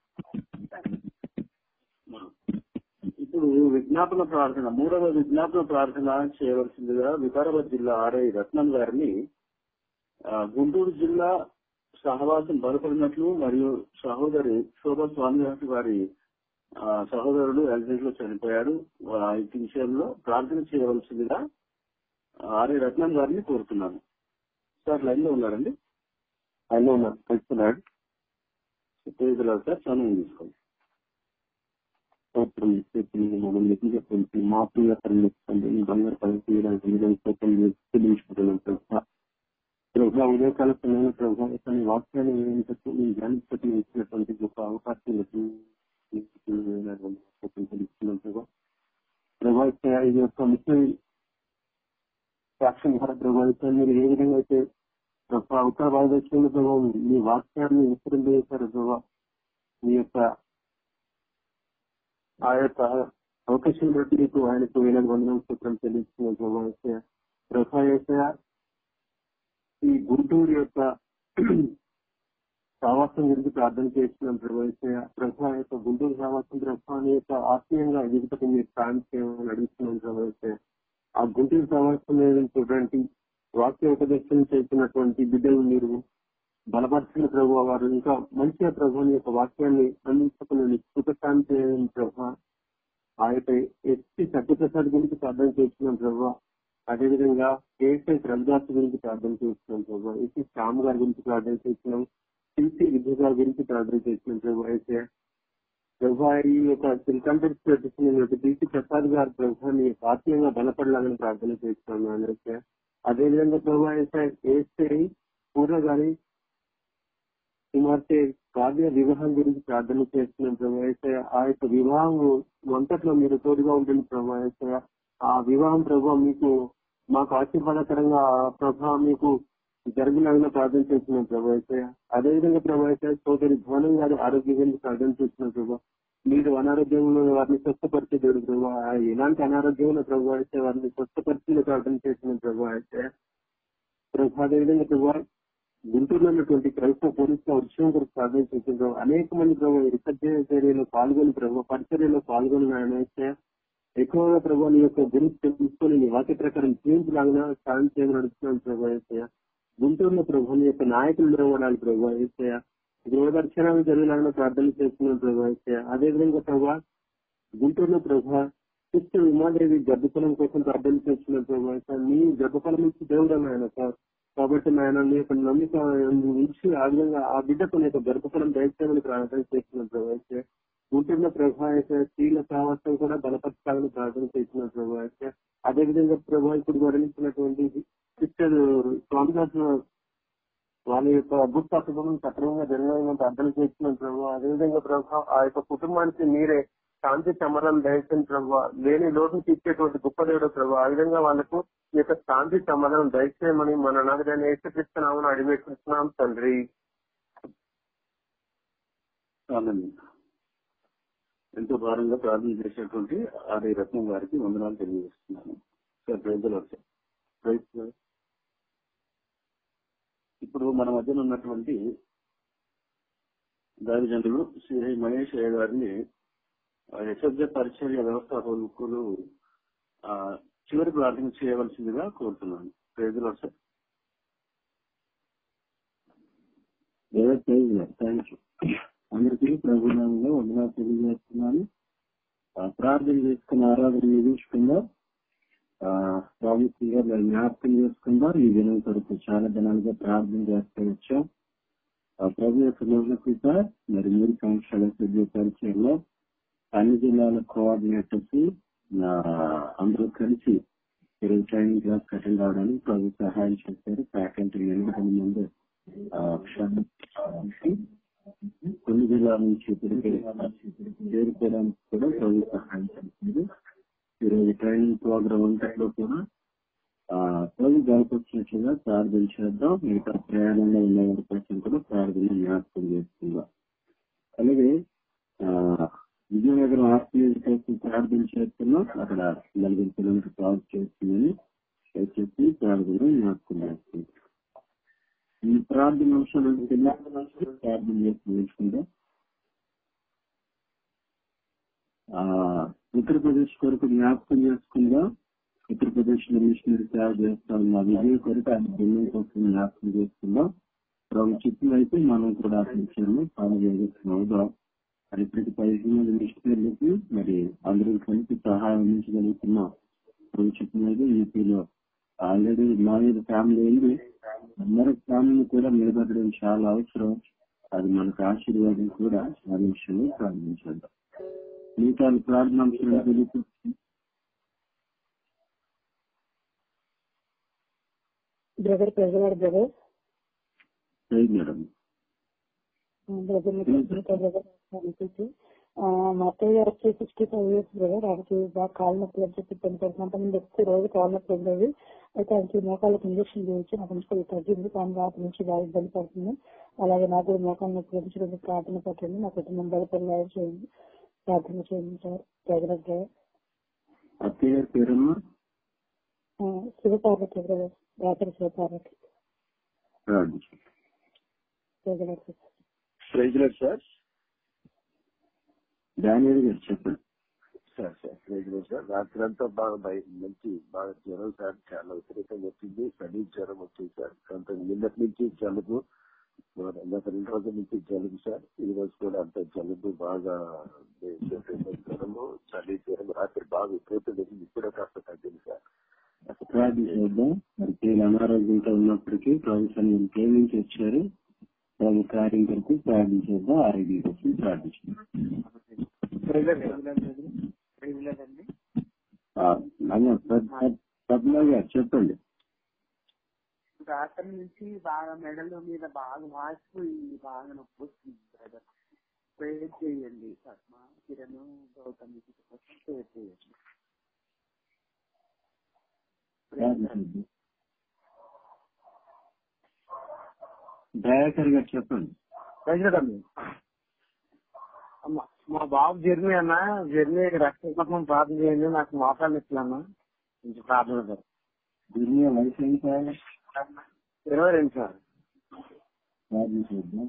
ఇప్పుడు విజ్ఞాపన ప్రార్థన మూడవ విజ్ఞాపన ప్రార్థన చేయవలసిందిగా వికారాబాద్ జిల్లా ఆర్ఐ రత్నం గారిని ఆ, గుంటూరు జిల్లా సహవాసం బలపడినట్లు మరియు సహోదరి శోభా స్వామి వారి ఆ, సహోదరుడు యాక్సిడెంట్ లో చనిపోయాడు ఆ, ఈ విషయంలో ప్రార్థన చేయవలసిందిగా ఆర్ఐ రత్నం గారిని కోరుతున్నాను సార్ లైన్ లో ఉన్నారండి ఆయన ఉన్నారు తెలుస్తున్నాడు తేజరావు సార్ సమయం తీసుకోండి స్తోత్రం చెప్పి మమ్మల్ని చెప్పి మా ప్రియతరం ఇస్తుంది మీ బంగారు పని తీయడానికి మీరు స్తోత్రం చెల్లించుకుంటున్నాం ప్రభావ ప్రభావ ఉదయకాల సమయంలో ప్రభావ తన వాక్యాన్ని ఏంటంటే మీ జ్ఞానిపతి ఇచ్చినటువంటి గొప్ప అవకాశం తెలుస్తున్నాం ప్రభావ ప్రభావ ఇది యొక్క ముఖ్య సాక్ష్యం ద్వారా ప్రభావితం మీరు ఏ విధంగా అయితే ప్రభావ ఉత్తర భారతదేశంలో ప్రభావం మీ వాక్యాన్ని విస్తరింపజేశారు ప్రభావ మీ యొక్క ఆ యొక్క అవకాశం బట్టి మీకు ఆయనకు వేల వందనం సూత్రం చెల్లిస్తున్న ప్రభావ ప్రభావ ఈ గుంటూరు యొక్క సావాసం గురించి ప్రార్థన చేస్తున్నాం ప్రభావ ప్రభా యొక్క గుంటూరు సావాసం ప్రభావాన్ని యొక్క ఆత్మీయంగా ఎదుగుటకు మీరు సాయం చేయమని అడుగుతున్నాం ప్రభావ ఆ గుంటూరు సావాసం చూడండి వాక్య ఉపదేశం చేసినటువంటి బిడ్డలు మీరు బలపరిచిన ప్రభు వారు ఇంకా మంచిగా ప్రభుని యొక్క వాక్యాన్ని అందించుకుని కృపశాంతి చేయని ప్రభు ఆ యొక్క ఎస్పీ సత్యప్రసాద్ గురించి ప్రార్థన చేస్తున్నాం ప్రభు అదేవిధంగా కేఎస్ఐ రవిదాస్ గురించి ప్రార్థన చేస్తున్నాం ప్రభు ఎస్సీ శ్యామ్ గారి గురించి ప్రార్థన చేస్తున్నాం సిసి విద్య గారి గురించి ప్రార్థన చేస్తున్నాం ప్రభు అయితే ప్రభు ఈ యొక్క సిల్కంటర్ డిసి ప్రసాద్ గారు ప్రభుత్వాన్ని ఆత్మీయంగా బలపడాలని ప్రార్థన చేస్తున్నాం అయితే అదేవిధంగా ప్రభు అయితే ఏసై పూర్ణ గారి కుమార్తె కావ్య వివాహం గురించి ప్రార్థన చేస్తున్నాం ప్రభు అయితే ఆ యొక్క వివాహం అంతట్లో మీరు తోడుగా ఉంటుంది ప్రభు అయితే ఆ వివాహం ప్రభు మీకు మాకు ఆశీర్వాదకరంగా ప్రభా మీకు జరగలాగిన ప్రార్థన చేస్తున్నాం ప్రభు అయితే అదేవిధంగా ప్రభు అయితే సోదరి భవనం గారి ఆరోగ్యం గురించి ప్రార్థన చేస్తున్నాం ప్రభు మీరు అనారోగ్యంలో వారిని స్వస్థపరిచే దేవుడు ప్రభు ఎలాంటి అనారోగ్యంలో ప్రభు అయితే వారిని స్వస్థపరిచిన ప్రార్థన చేస్తున్నాం ప్రభు అయితే ప్రభు అదేవిధంగా ప్రభు గుంటూరులో ఉన్నటువంటి క్రైస్తవ పోలీసుల విషయం గురించి ప్రార్థన చేసిన అనేక మంది ప్రభు రీసెర్చ్ చర్యలో పాల్గొని ప్రభు పరిచర్యలో పాల్గొని ఆయన అయితే ఎక్కువగా ప్రభు నీ యొక్క గురించి తెలుసుకొని నీ వాక్య ప్రకారం జీవించలాగా సాయం చేయమని అడుగుతున్నాను ప్రభు ఏసయ గుంటూరులో ప్రభు నీ యొక్క నాయకులు నిలబడాలి ప్రభు ఏసయ గృహ దర్శనాలు జరిగేలాగా ప్రార్థన చేస్తున్నాను ప్రభు ఏసయ అదేవిధంగా ప్రభు గుంటూరులో ప్రభు కృష్ణ ఉమాదేవి గర్భఫలం కోసం ప్రార్థన చేస్తున్నాను ప్రభు ఏసయ నీ గర్భఫలం నుంచి దేవుడు ఆయన సార్ కాబట్టి నాయన నీ యొక్క నమ్మిక ఉంచి ఆ విధంగా ఆ బిడ్డకు నీ యొక్క గర్భఫలం దయచేయమని ప్రార్థన చేస్తున్నాను ప్రభు అయితే ఉంటున్న ప్రభా అయితే స్త్రీల సామర్థ్యం కూడా బలపరచాలని ప్రార్థన చేస్తున్న ప్రభా అయితే అదేవిధంగా ప్రభా ఇప్పుడు వర్ణించినటువంటి సిస్టర్ స్వామిదాస్ వాళ్ళ యొక్క అద్భుత సక్రమంగా జరగాలని ప్రార్థన చేస్తున్నాం ప్రభు అదేవిధంగా ప్రభా ఆ యొక్క కుటుంబానికి మీరే శాంతి సమరం దయచని ప్రభు లేని లోటును తీర్చేటువంటి గొప్ప దేవుడు ప్రభు ఆ విధంగా వాళ్ళకు ఈ యొక్క శాంతి సమాధానం దయచేయమని మన నగరాన్ని ఏసుక్రీస్తున్నామని అడిగేస్తున్నాం తండ్రి ఎంతో భారంగా ప్రార్థన చేసేటువంటి ఆర్య రత్నం గారికి వందనాలు తెలియజేస్తున్నాను సార్ ప్రజలు వచ్చారు ఇప్పుడు మన మధ్యన ఉన్నటువంటి దావిజనులు శ్రీ మహేష్ అయ్య గారిని యశబ్ద పరిచర్య వ్యవస్థాపకులు చివరి ప్రార్థన చేయవలసిందిగా కోరుతున్నాను ప్రజలు సార్ థ్యాంక్ యూ అందరికీ ప్రభుత్వంలో వందనాలు తెలియజేస్తున్నాను ప్రార్థన చేసుకున్న ఆరాధన ముగించుకుందాం ప్రాముఖ్యంగా మరి జ్ఞాపకం చేసుకుందాం ఈ దినం కొరకు చాలా దినాలుగా ప్రార్థన చేస్తూ వచ్చాం ప్రభు యొక్క నిర్ణయిత మరి మూడు సంవత్సరాల సభ్య పరిచయంలో అన్ని జిల్లాల కోఆర్డినేటర్స్ అందరూ కలిసి ఈరోజు ట్రైనింగ్ క్లాస్ అటెండ్ అవడానికి ప్రభు సహాయం చేశారు ఫ్యాకల్టీ ఎనిమిది ముందు కొన్ని జిల్లాల నుంచి చేరుకోవడానికి కూడా ప్రభు సహాయం చేస్తుంది ఈరోజు ట్రైనింగ్ ప్రోగ్రామ్ అంతట్లో కూడా ప్రభు గడపచ్చినట్లుగా ప్రార్థన చేద్దాం మిగతా ప్రయాణంలో ఉన్న వారి కోసం కూడా ప్రార్థన జ్ఞాపకం చేసుకుందాం అలాగే విజయనగరం ఆర్టీఎస్ కోసం ప్రార్థన చేస్తున్నాం అక్కడ నలభై కిలోమీటర్ ప్రాజెక్ట్ చేస్తుందని చెప్పి ప్రార్థన జ్ఞాపకం చేస్తుంది ఈ ప్రార్థన అంశాలు ప్రార్థన చేసి నేర్చుకుందాం ఉత్తరప్రదేశ్ కొరకు జ్ఞాపకం చేసుకుందాం ఉత్తరప్రదేశ్ లో మిషనరీ సేవ చేస్తా ఉన్న విజయ్ కొరకు ఆయన బృందం కోసం జ్ఞాపకం చేసుకుందాం ప్రభు చిత్రం అయితే మనం కూడా ఆశించాము పాలు చేస్తున్నాం మరి ప్రతి పదిహేను మంది మిషనరీలకి మరి అందరూ కలిసి సహాయం అందించగలుగుతున్నాం ప్రభు చిత్రం అయితే యూపీలో ఆల్రెడీ మా మీద ఫ్యామిలీ అయింది అందరి ఫ్యామిలీ కూడా నిలబెట్టడం చాలా అవసరం అది మనకు ఆశీర్వాదం కూడా ఆ విషయంలో ప్రారంభించేద్దాం మిగతా ప్రార్థనాంశాలు తెలియదు బ్రదర్ ప్రజలాడు బ్రదర్ మేడం బ్రదర్ బ్రదర్ అనిపించి మా అత్తయ్య గారు వచ్చి సిక్స్టీ ఫైవ్ ఇయర్స్ బ్రదర్ ఆమెకి బాగా కాలు నొప్పులు అని చెప్పి టెన్ పర్సెంట్ ముందు వచ్చి రోజు కాలు నొప్పి ఉండేది అయితే ఆమెకి మోకాళ్ళకి ఇంజక్షన్ చేయించి నాకు నుంచి కొద్దిగా తగ్గింది కానీ రాత్రి నుంచి బాగా ఇబ్బంది పడుతుంది అలాగే నాకు కూడా మోకాళ్ళ నొప్పి గురించి కొంచెం ప్రార్థన పట్టండి నా కుటుంబం బలపడి చేయండి ప్రార్థన చేయండి సార్ ప్రజలకు బ్రదర్ అత్తయ్య గారి పేరమ్మా శివపార్వతి బ్రదర్ రాత్రి శివపార్వతి ప్రార్థించండి ప్రజలకు ప్రైజ్ లేదు సార్ డానియల్ గారు చెప్పండి సార్ సార్ ప్రైజ్ లేదు సార్ రాత్రి అంతా బాగా భయ మంచి బాగా జ్వరం సార్ చాలా విపరీతంగా వచ్చింది చలి జ్వరం వచ్చింది సార్ కొంత నిన్నటి నుంచి జలుబు గత రెండు రోజుల నుంచి జలుబు సార్ ఈ రోజు కూడా అంత జలుబు బాగా జ్వరము చలి జ్వరం రాత్రి బాగా విపరీతంగా వచ్చింది ఇప్పుడే కాస్త తగ్గింది సార్ ప్రార్థన చేద్దాం మరి పేరు అనారోగ్యంతో ఉన్నప్పటికీ ప్రభు సన్నిధిని ప్రేమించి వచ్చారు ప్రభు కార్యం కొరకు ప్రార్థన చేద్దాం ఆరోగ్యం కోసం ప్రార్థించాం పద్మా గారు చెప్పండి రాత్రి నుంచి బాగా మెడల మీద బాగా వాసిపోయి బాగా నొప్పి వస్తుంది బ్రదర్ ప్రేయర్ చేయండి పద్మ కిరణ్ గౌతమ్ కోసం ప్రేయర్ చేయండి ప్రార్థన చేద్దాం దయాకర్ గారు చెప్పండి ప్రజలకండి అమ్మ మా బాబు జర్నీ అన్న జర్నీ రక్త కోసం ప్రార్థన చేయండి నాకు మోకాలు నొప్పులు అన్న కొంచెం ప్రార్థన సార్ దుర్మియ వయసు ఎంత ఇరవై రెండు సార్ ప్రార్థన చేద్దాం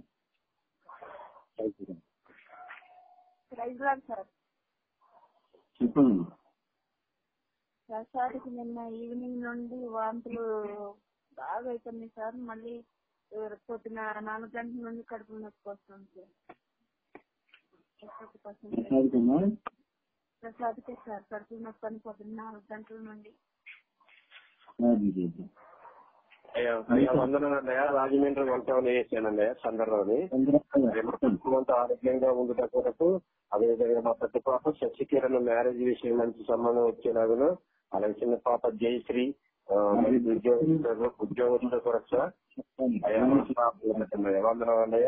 ప్రైజ్ లాడ్ సార్ చెప్పండి ప్రసాద్కి నిన్న ఈవినింగ్ నుండి వాంతులు బాగా అవుతున్నాయి సార్ మళ్ళీ ఆ, పొద్దున నాలుగు గంటల నుండి కడుపు నొప్పి వస్తుంది సార్ ప్రసాద్ కోసం ప్రసాదమ్మా ప్రసాద్కే సార్ కడుపు నొప్పి అని పొద్దున నాలుగు గంటల నుండి ప్రార్థన చేద్దాం అయ్యా అయ్యా వందనాలన్నయ్య రాజమండ్రి వంటవని వేసానన్నయ్య చంద్రరావుని అంతా ఆరోగ్యంగా ఉండటం కొరకు అదేవిధంగా మా పెద్ద పాప శశికిరణ్ మ్యారేజ్ విషయం మంచి సంబంధం వచ్చేలాగును అలాగే చిన్న పాప జయశ్రీ ఆ, మరి ఉద్యోగ ఉద్యోగస్తుల కొరకు సార్ అయ్యా వందనాలన్నయ్య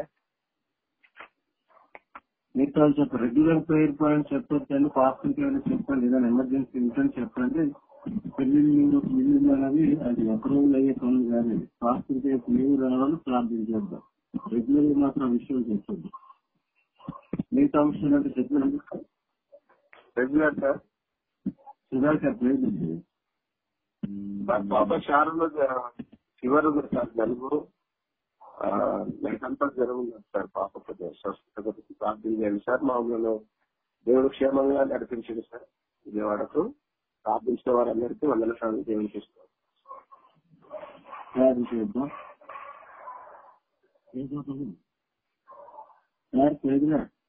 మిగతా వాళ్ళు చెప్పండి రెగ్యులర్ ప్రేయర్ పాయింట్ చెప్పొచ్చండి పాస్టర్కి ఏమైనా చెప్పండి ఏదైనా ఎమర్జెన్సీ ఉంటే చెప్పండి పెళ్లిళ్ళు ఇల్లు అనేది అది ఒక రోజు అయ్యే పనులు కాదు పాస్టర్కి నీవు రావాలని ప్రార్థన చేద్దాం రెగ్యులర్ గా మాత్రం ఆ విషయం చెప్పండి మిగతా అంశాలు అంటే చెప్పండి రెగ్యులర్ సార్ సుధాకర్ ప్రేజ్ మా పాప శారలో ఫీవర్ ఉంది సార్ నలుగురు నైట్ అంతా జ్వరం ఉంది సార్ పాప కొద్దిగా స్వస్థత గురించి ప్రార్థన చేయండి సార్ మామూలు దేవుడు క్షేమంగా నడిపించింది సార్ విజయవాడకు ప్రార్థించిన వారందరికీ వందల సార్లు దేవుడు చేస్తారు ప్రార్థన చేద్దాం సార్ ప్రేజ్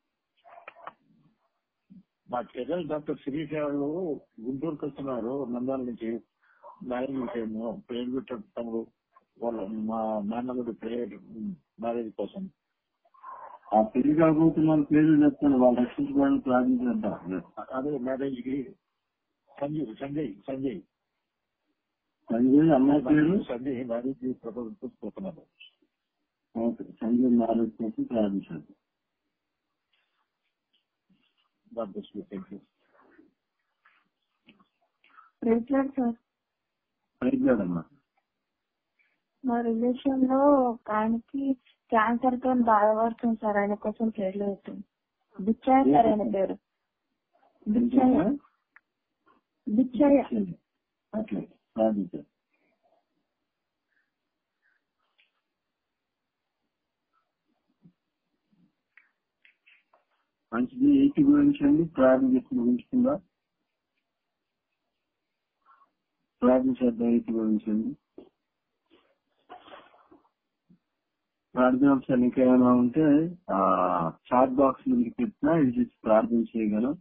మా చెల్లెలు డాక్టర్ శిరీష వాళ్ళు గుంటూరుకి వస్తున్నారు నందాల నుంచి మ్యారేజ్ విషయము ప్రేయర్ పెట్టడం వాళ్ళ మా నాన్నగారి ప్రేయర్ మ్యారేజ్ కోసం ఆ పెళ్లి కాబోతున్న వాళ్ళ పేర్లు చెప్తాను వాళ్ళు రక్షించుకోవాలని ప్రార్థించేద్దాం అదే మ్యారేజ్ కి సంజయ్ సంజయ్ సంజయ్ సంజయ్ అమ్మాయి పేరు సంజయ్ మ్యారేజ్ ప్రపోజల్ తీసుకుపోతున్నారు ఓకే సంజయ్ మ్యారేజ్ కోసం ప్రార్థించండి God bless you. Thank you. Praise lord sir ప్రయత్నాడమ్మా మా రిలేషన్ లో ఒక ఆయనకి క్యాన్సర్ తో బాధపడుతుంది సార్ ఆయన కోసం ప్రేర్లు అవుతుంది బిచ్చయ్య సార్ ఆయన పేరు బిచ్చయ్య బిచ్చయ్య అట్లే ప్రార్థించండి మంచిది ఏకీభవించండి ప్రార్థన చేసి ముగించుకుందా ప్రార్థన చేద్దాం ఏకీభవించండి ప్రార్థనాంశాలు ఇంకేమైనా ఉంటే ఆ చాట్ బాక్స్ లో మీకు పెట్టినా ఇది చూసి ప్రార్థన చేయగలం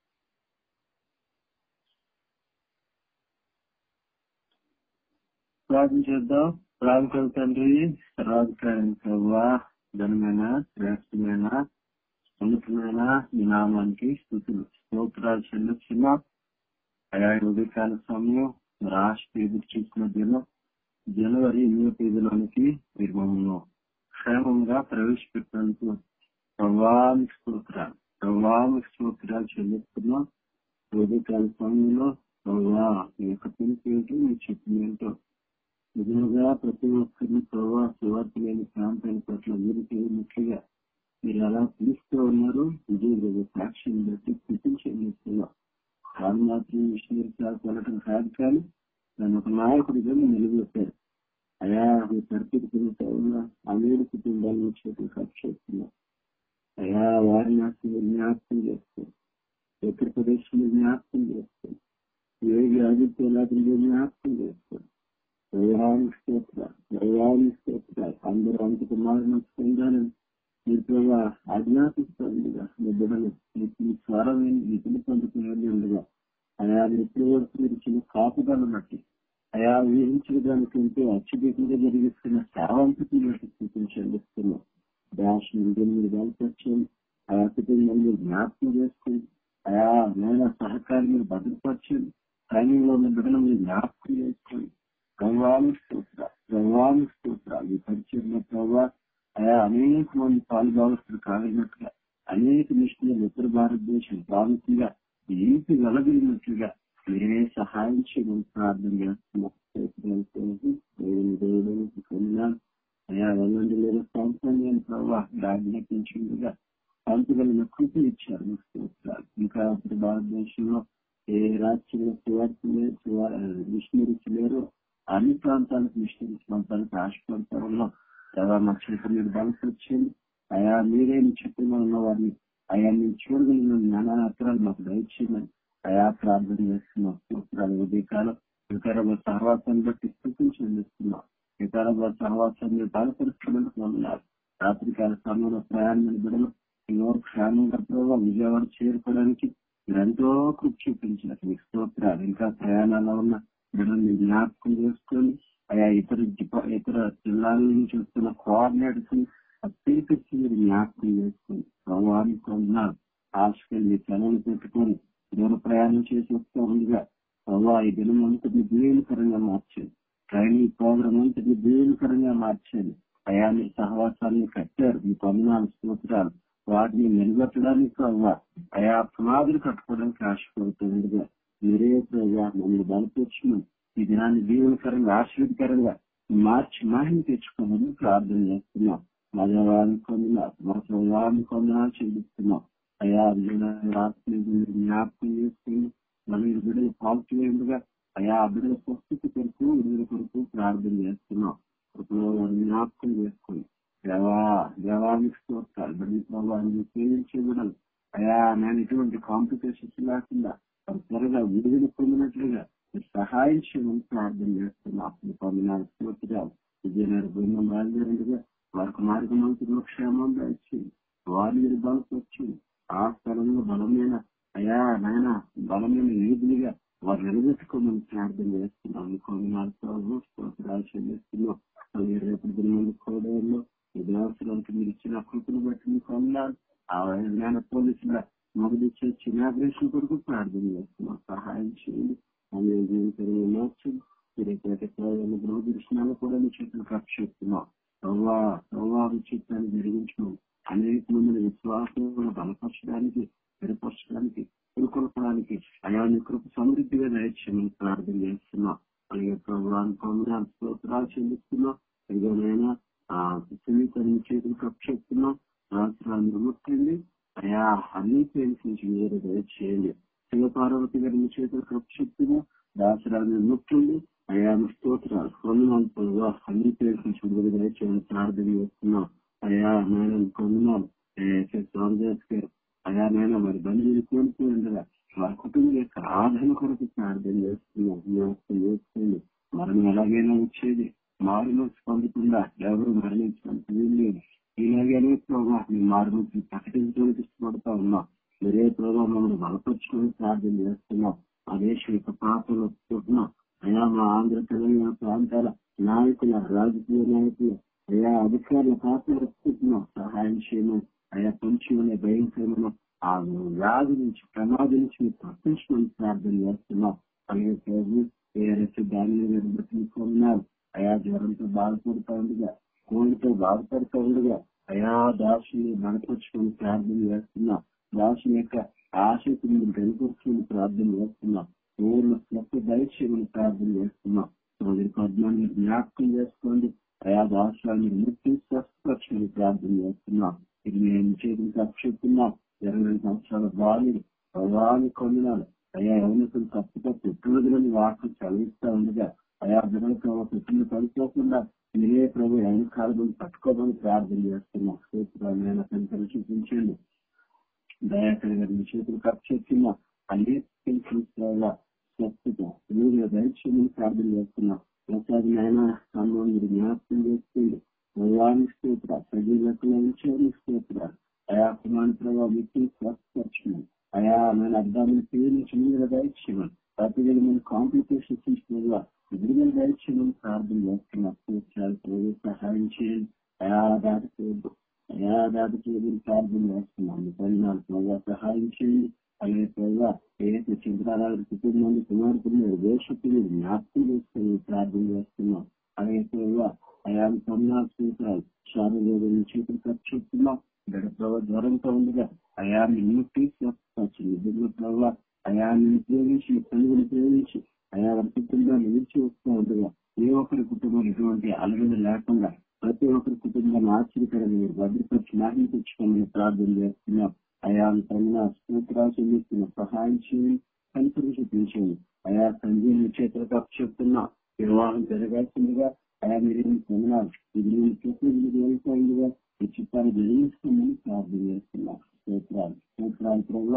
ప్రార్థన చేద్దాం ప్రాంతం తండ్రి రాజకారణి ప్రభావ ఘనమైన శ్రేష్టమైన అందుకున్నాయినా మీ నామానికి స్థుతులు స్తోత్రాలు చెల్లిస్తున్నా అయా ఈ ఉదయకాల సమయం రాష్ట్ర ఎదురు చూసిన దినం జనవరి ఎనిమిదో తేదీలోనికి మీరు మమ్మల్ని క్షేమంగా ప్రవేశపెట్టినందుకు ప్రభావిక స్తోత్రాలు ప్రభావిక స్తోత్రాలు చెల్లిస్తున్నాం ఉదయకాల సమయంలో ప్రభా మీ యొక్క పిలుపు ఏంటో మీరు చెప్పింది ఏంటో నిజంగా ప్రతి ఒక్కరిని ప్రభావ సువార్త లేని ప్రాంతాల పట్ల మీరు ముఖ్యంగా మీరు ఎలా పిలుస్తూ ఉన్నారు విజయ సాక్ష్యం బట్టి స్థితించేస్తున్నాం వాళ్ళు మాత్రం మిషనరీ క్లాస్ వెళ్ళటం కాదు కానీ దాన్ని ఒక నాయకుడిగా మీరు నిలబెట్టారు అయా మీ పరిస్థితి పెరుగుతా ఉన్న అనేడు కుటుంబాలను చేతులు ఖర్చు చేస్తున్నాం అయా వారిని అసలు జ్ఞాపకం చేస్తాం ఉత్తరప్రదేశ్ లో జ్ఞాపకం చేస్తాం యోగి ఆదిత్యనాథ్ జ్ఞాపకం చేస్తాం దైవానికి స్తోత్రాలు దైవానికి స్తోత్రాలు అందరూ అంతకు మారిన పొందాలని మీరు ప్రభా ఆజ్ఞాపిస్తుండగా మీ బిడ్డలు మీ స్వరమైన నిధులు పొందుకునే ఉండగా అయా ఎప్పుడు వరకు మీరు చిన్న కాపుదలను బట్టి అయా ఊహించడానికి ఎంతో అత్యధికంగా జరిగిస్తున్న సేవంతకి స్థితిని చెల్లిస్తున్నాం డాష్ నుండి మీరు బలపరచండి ఆయా కుటుంబాన్ని మీరు జ్ఞాపకం చేసుకోండి అయా నేను సహకారం మీరు భద్రపరచండి ట్రైనింగ్ లో ఉన్న బిడ్డలు మీరు జ్ఞాపకం చేసుకోండి గౌరవాలు స్తోత్ర గౌరవాలు స్తోత్ర ఈ పరిచయం ప్రభావ అయా అనేక మంది పాల్గొవలసిన కాగలిగినట్లుగా అనేక మిషన్లు ఉత్తర భారతదేశం ప్రాముఖ్యంగా ఇంటి వెలగలిగినట్లుగా మీరే సహాయం చేయమని ప్రార్థన చేస్తున్నాం అయా వెళ్ళండి లేదా సంతాన్ని ప్రభావ ఆజ్ఞాపించిందిగా పంపగలిగిన కృప ఇచ్చారు మీకు స్తోత్రాలు ఇంకా ఉత్తర భారతదేశంలో ఏ రాజ్యంలో సువార్త మిషనరీస్ లేరు అన్ని ప్రాంతాలకు మిషనరీస్ పంపాలకు ఆశపడతా ఉన్నాం కదా మా చేతులు మీరు బలపరిచింది అయా మీరే మీ చెప్పిన ఉన్న వారిని అయా మీరు చూడగలిగిన జ్ఞానాత్రాలు మాకు దయచేయమని అయా ప్రార్థన చేస్తున్నాం స్తోత్రాలు ఉదయకాలం వికారాబాద్ సహవాసాన్ని బట్టి స్థితిని చెందిస్తున్నాం వికారాబాద్ సహవాసాన్ని మీరు బలపరుచుకోవడానికి రాత్రికాల సమయంలో ప్రయాణం బిడలు ఎన్నో క్షేమంగా ప్రభావ విజయవాడ చేరుకోవడానికి మీరు ఎంతో కృషి చూపించారు మీకు స్తోత్రాలు ఇంకా ప్రయాణాల్లో ఉన్న బిడ్డల్ని జ్ఞాపకం చేసుకొని ఆయా ఇతర డిపా- ఇతర జిల్లాల నుంచి వస్తున్న కోఆర్డినేటర్స్ ని ప్రత్యేకించి మీరు జ్ఞాపకం చేసుకొని ప్రభావాన్ని పొందినారు ఆశకెళ్ళి సెలవులు పెట్టుకొని దూర ప్రయాణం చేసి వస్తూ ఉండగా ప్రభావ ఈ దినం అంతటి దీవెనకరంగా మార్చండి ట్రైనింగ్ ప్రోగ్రామ్ అంతటి దీవెనకరంగా మార్చండి అయాన్ని సహవాసాన్ని కట్టారు మీ పొందినాలు స్తోత్రాలు వాటిని నిలబెట్టడానికి ప్రభావ అయా పునాదులు కట్టుకోవడానికి ఆశపడుతుండగా మీరే ప్రభావ మమ్మల్ని బలపరచుమని ఈ దినాన్ని దీవెనకరంగా ఆశీర్వదకరంగా మార్చి మాహిని తెచ్చుకోమని ప్రార్థన చేస్తున్నాం మా దేవాన్ని పొందిన మా స్వభావాన్ని పొందనా చెల్లిస్తున్నాం అయా రాత్రి జ్ఞాపకం చేసుకుని మళ్ళీ బిడ్డలు పాల్చేయండుగా అయా ఆ బిడ్డల పుస్తక కొరకు విడుదల కొరకు ప్రార్థన చేస్తున్నాం ఇప్పుడు జ్ఞాపకం చేసుకుని దేవా దేవానికి స్తోత్రాలు బిడ్డల ప్రభావాన్ని సేవించే బిడ్డలు అయా నేను ఎటువంటి కాంప్లికేషన్స్ లేకుండా వారు త్వరగా విడుదల పొందినట్లుగా మీరు సహాయం చేయమని ప్రార్థన చేస్తున్నాం మీ పొందినాలు స్తోత్రాలు విజయనగర బృందం బయలుదేరిందిగా వారికి మార్గమంతులు క్షేమం ఇచ్చి వారిని మీరు బలపరిచి ఆ స్థలంలో బలమైన అయా నాయన బలమైన ఏదులుగా వారు నిలబెట్టుకోమని ప్రార్థన చేస్తున్నాం మీ పొందినాలు ప్రభు స్తోత్రాలు చెల్లిస్తున్నాం అలాగే రేపటి దిన కోడేళ్ళు ఈ దేవస్థలానికి మీరు ఇచ్చిన కృపను బట్టి మీకు అన్నారు ఆ జ్ఞాన పోలీసుల మొదటిచ్చే చిన్నాగ్రేషన్ కొరకు ప్రార్థన చేస్తున్నాం సహాయం చేయండి అనే జీవితంలో మార్చండి మీరు ఎక్కడైతే గృహ దర్శనాలు కూడా మీ చేతులు ఖర్చు చేస్తున్నాం ప్రవ్వా ప్రవ్వా చిత్తాన్ని జరిగించడం అనేక మందిని విశ్వాసంలో బలపరచడానికి స్థిరపరచడానికి పురుకొల్పడానికి అయాన్ని కృప సమృద్ధిగా దయచేయమని ప్రార్థన చేస్తున్నాం అలాగే ప్రభుత్వాన్ని పొందడానికి స్తోత్రాలు చెల్లిస్తున్నాం ఇదిగోనైనా ఆ సునీతని చేతులు ఖర్చు చేస్తున్నాం రాత్రాన్ని ముట్టండి అయా అన్ని పేరు నుంచి మీరు దయచేయండి శివపార్వతి గారి మీ చేతులు ఖర్చు చెప్తున్నాం దాసరాన్ని ముట్టండి అయా మీ స్తోత్రాలు పొందినాలు పొందుగా అన్ని పేరు నుంచి విడుదల దయచేయమని ప్రార్థన చేస్తున్నాం అయా నేను పొందినాలు స్వామిదాస్ గారు అయా నేను మరి బంధువులు కోల్పోయి ఉండగా వారి కుటుంబం యొక్క ఆదరణ కొరకు ప్రార్థన చేస్తున్నాం జ్ఞాపకం చేసుకోండి మరణం ఎలాగైనా వచ్చేది మారు మనసు పొందకుండా ఎవరు మరణించడానికి వీలు లేదు ఇలాగేనే ప్రభావ మీ మారు మనసు ప్రకటించడానికి ఇష్టపడతా ఉన్నాం మీరే ప్రభావ మమ్మల్ని బలపరుచుకొని ప్రార్థన చేస్తున్నాం ఆ దేశం యొక్క పాపలు చూస్తున్నాం అయా మా ఆంధ్ర తెలంగాణ ప్రాంతాల నాయకుల రాజకీయ నాయకులు అయా అధికారుల పాత్ర వస్తున్నాం సహాయం చేయమని అయా కొంచెం అనే భయంకరమైన ఆ వ్యాధి నుంచి ప్రమాదం నుంచి మీరు తప్పించుకొని ప్రార్థన చేస్తున్నాం అలాగే ప్రభు ఏరైతే దాని మీద బతుకున్నారు అయా జ్వరంతో బాధపడుతూ ఉండగా కోడితో బాధపడుతూ ఉండగా అయా దాసుని మనకొచ్చుకొని ప్రార్థన చేస్తున్నాం దాసుని యొక్క ఆశకు మీరు వెనుకొచ్చుకొని ప్రార్థన చేస్తున్నాం పూర్ణ స్వప్న దయచేయమని ప్రార్థన చేస్తున్నాం సోదరి పద్మాన్ని జ్ఞాపకం చేసుకోండి అయా దాశాన్ని ముక్తి స్వస్థపరచమని ప్రార్థన చేస్తున్నాం ఇది మేము చేతులకు అక్షిస్తున్నాం ఇరవై సంవత్సరాల బాలుడు భగవాన్ని కొందినాడు అయా ఎవరికలు తప్పు తప్పు ఎట్టుదని వాటిని చదివిస్తా ఉండగా అయా బిడ్డలకు పెట్టిన పడిపోకుండా మీరే ప్రభు ఎవరి కాలం పట్టుకోమని ప్రార్థన చేస్తున్నాం సూత్రాలైన సంతలు చూపించండి దయాకరి గారి మీ చేతులు కప్పెత్తున్నా అన్ని స్వస్థత మీరు దయచేయమని ప్రార్థన చేస్తున్నాం ఒకసారి నాయన అన్నం మీరు జ్ఞాపకం చేసుకోండి భగవానికి స్తోత్ర ప్రజలకు ఉంచేది స్తోత్ర అయా కుమార్ ప్రభావ వ్యక్తిని స్వస్థపరచమని అయా నేను అర్థాన్ని పేరు మీద దయచేయమని ప్రతి విధమైన కాంప్లికేషన్స్ ఇచ్చిన విడుదల దయచేయమని ప్రార్థన చేస్తున్నాం స్తోత్రాలు ప్రభు సహాయం చేయండి అయా దాటిపోవద్దు అయా దాటిపోయి ప్రార్థన చేస్తున్నాం మీ పరిణాలు ప్రభావ సహాయం చేయండి అలాగే ప్రభావ ఏ చంద్రారావు కుటుంబాన్ని కుమార్తెలు వేషకులు జ్ఞాపకం చేసుకుని ప్రార్థన చేస్తున్నాం అలాగే ప్రభావ అయా సన్నాలు సూత్రాలు శారీరక చేతులు ఖర్చు చేస్తున్నాం గడ ప్రభావ జ్వరంతో ఉండగా అయా నిన్ను తీసుకొచ్చింది బిడ్డల ప్రభావ అయా నిన్ను ప్రేమించి తల్లిని ప్రేమించి అయా వారి కుటుంబాన్ని నిలిచి వస్తూ ఉండగా ఏ ఒక్కరి కుటుంబం ఎటువంటి అలగలు లేకుండా ప్రతి ఒక్కరి కుటుంబాన్ని ఆశ్చర్యకరంగా మీరు భద్రపరిచి నాటిని తెచ్చుకోమని ప్రార్థన చేస్తున్నాం అయా తన స్తోత్రాలు చెల్లిస్తున్న సహాయం చేయండి కనికరు చూపించండి అయా సంజీవుని చేతులకు చెప్తున్నా వివాహం జరగాల్సిందిగా అయా మీరేమి పొందినారు ఇది నేను చూసి జరుగుతుందిగా ఈ చిత్తాన్ని జరిగిస్తామని ప్రార్థన చేస్తున్నాం స్తోత్రాలు స్తోత్రాలు ప్రభావ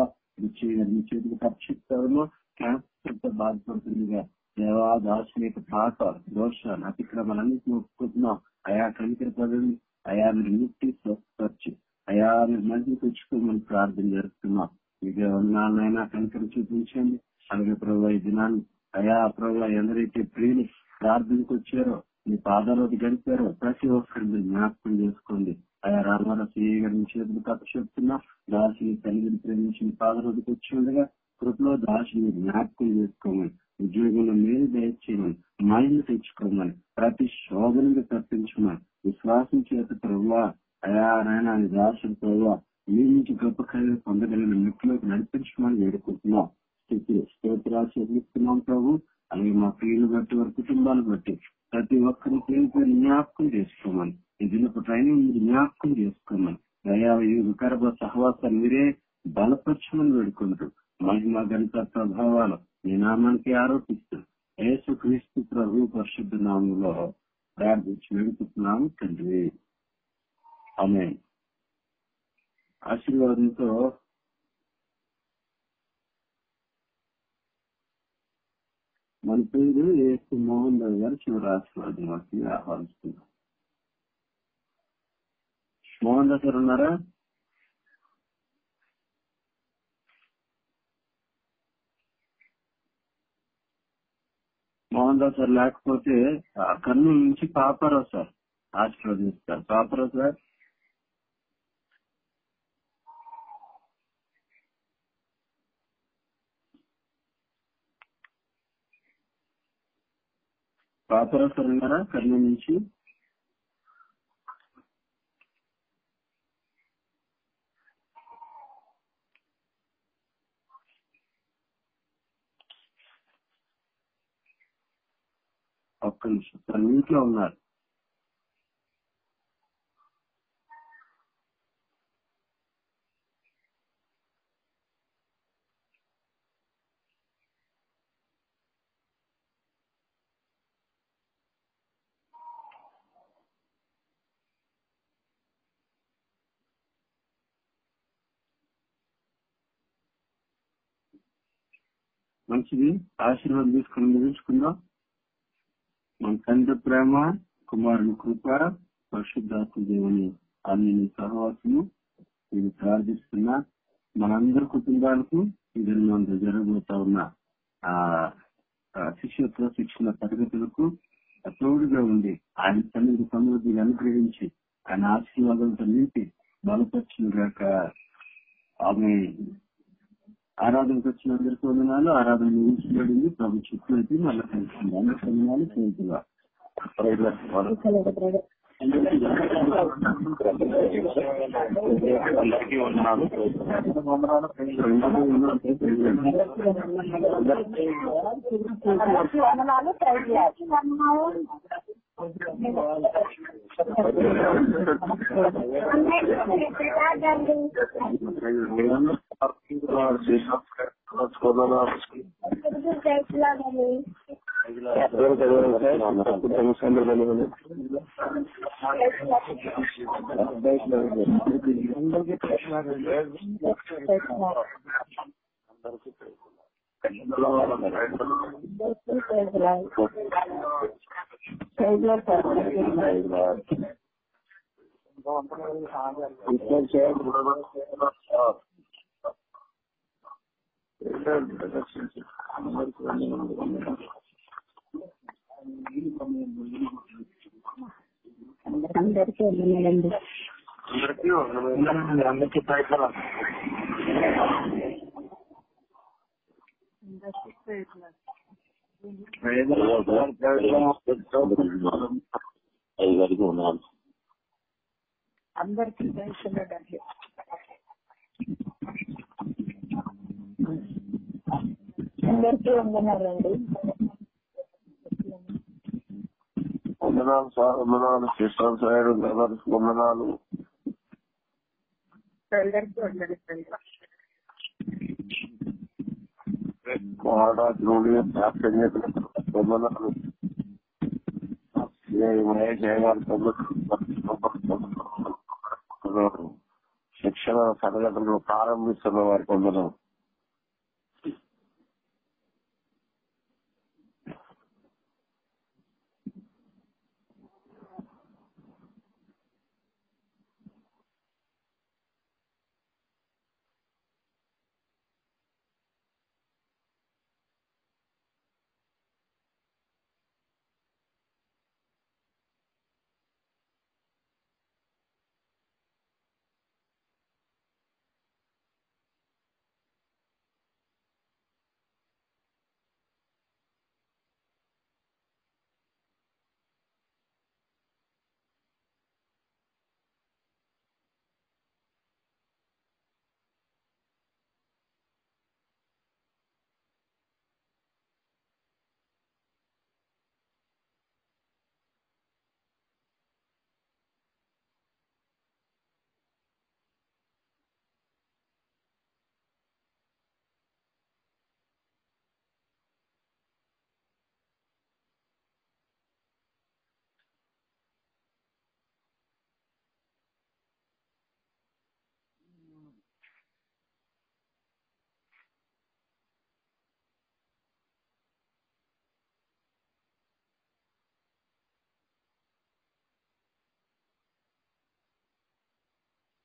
మీ చేతులకు అక్షిప్తారులో క్యాన్సర్తో బాధపడుతుందిగా దేవా దాసుని యొక్క పాత దోషాలు అతిక్రమాలన్నింటినీ ఒప్పుకుంటున్నాం అయా కనికర పదవి అయా మీరు ముక్తి స్వస్థపరిచి అయా మీరు మంచి తెచ్చుకోమని ప్రార్థన చేస్తున్నాం మీకు ఉన్నానైనా కనికర చూపించండి అలాగే ప్రభావ ఈ దినాన్ని అయా ప్రభావ ఎందరైతే ప్రియులు ప్రార్థనకు వచ్చారో మీ పాదాలు గడిపారో ప్రతి ఒక్కరిని మీరు జ్ఞాపకం చేసుకోండి అయా రామారావు సిఐ గారి చేతులు కథ చెప్తున్నా దాసిని తల్లిని ప్రేమించి మీ పాదరోజుకి వచ్చి ఉండగా కృపలో దాసిని జ్ఞాపకం చేసుకోమని ఉద్యోగంలో మేలు దయచేయమని మైండ్ తెచ్చుకోమని ప్రతి శోధనగా తప్పించమని విశ్వాసం చేత ప్రభువా అయా నాయన దాసుడు ప్రభువా మీ నుంచి గొప్ప కార్యాలు పొందగలిగిన మెట్లోకి నడిపించమని వేడుకుంటున్నాం స్థితి స్తోత్రాలు చెల్లిస్తున్నాం ప్రభు అలాగే మా ప్రియులు బట్టి వారి కుటుంబాలు బట్టి ప్రతి ఒక్కరి పేరు పేరు జ్ఞాపకం చేసుకోమని ఈ దినపు ట్రైనింగ్ మీరు జ్ఞాపకం చేసుకోమని దయా వికారభ సహవాసాలు మీరే బలపరచమని వేడుకుంటూ మహిమ గణిత ప్రభావాలు మీ నామానికి ఆరోపిస్తూ యేసు క్రీస్తు ప్రభు పరిశుద్ధ నామంలో ప్రార్థించి వేడుకుంటున్నాము తండ్రి ఆమె ఆశీర్వాదంతో మన పేరు ఏసు మోహన్ రావు గారు చివరి ఆశీర్వాదం వారికి ఆహ్వానిస్తున్నాం మోహన్ రావు గారు ఉన్నారా మోహన్ రావు సార్ లేకపోతే ఆ కర్నూలు నుంచి పాపారావు సార్ ఆశీర్వదిస్తారు పాపారావు సార్ పాపారావు సార్ ఉన్నారా కర్నూలు నుంచి ఒక్క నిమిషం తన ఇంట్లో ఉన్నారు మంచిది ఆశీర్వాదం తీసుకుని ముగించుకుందాం మన తండ్రి ప్రేమ కుమారుని కృప పరిశుద్ధాత్మ దేవుని అన్ని సహవాసము నేను ప్రార్థిస్తున్నా మనందరి కుటుంబాలకు ఇది మనం జరగబోతా ఉన్న ఆ ఆ శిష్యత్వ శిక్షణ తరగతులకు తోడుగా ఉండి ఆయన సన్నిధి సమృద్ధిగా అనుగ్రహించి ఆయన ఆశీర్వాదాలతో నింపి బలపరిచిన గాక ఆమె ఆరాధనకు వచ్చిన అందరికీ వందనాలు ఆరాధన ముగించబడింది ప్రభు చుట్టూ మళ్ళీ అందరికీ వందనాలు చేతుగా అందరికీ వందనాలు అందరికీ వందనాలు ప్రైజ్ లార్డ్. ప్రైజ్ లార్డ్ అండి. Praise lord. Praise lord sir. అందరికీ వందనాలండి అందరికీ ప్రయత్నం ఐదు ఉన్నాను అందరికీ ప్రైజ్ లార్డ్ అండి అందరికీ వందనాలండి వందనాలు సార్ వందనాలు సిస్టర్ సైడ్ బ్రదర్స్ వందనాలు అందరికీ వందనాలు ప్రైజ్ లార్డ్. మహారాజ్ నుండి జ్ఞాపకం చేసిన వందనాలు ఏ మహేష్ గారు శిక్షణ సంఘటనలు ప్రారంభిస్తున్న వారికి వందనం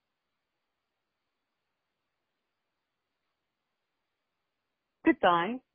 Goodbye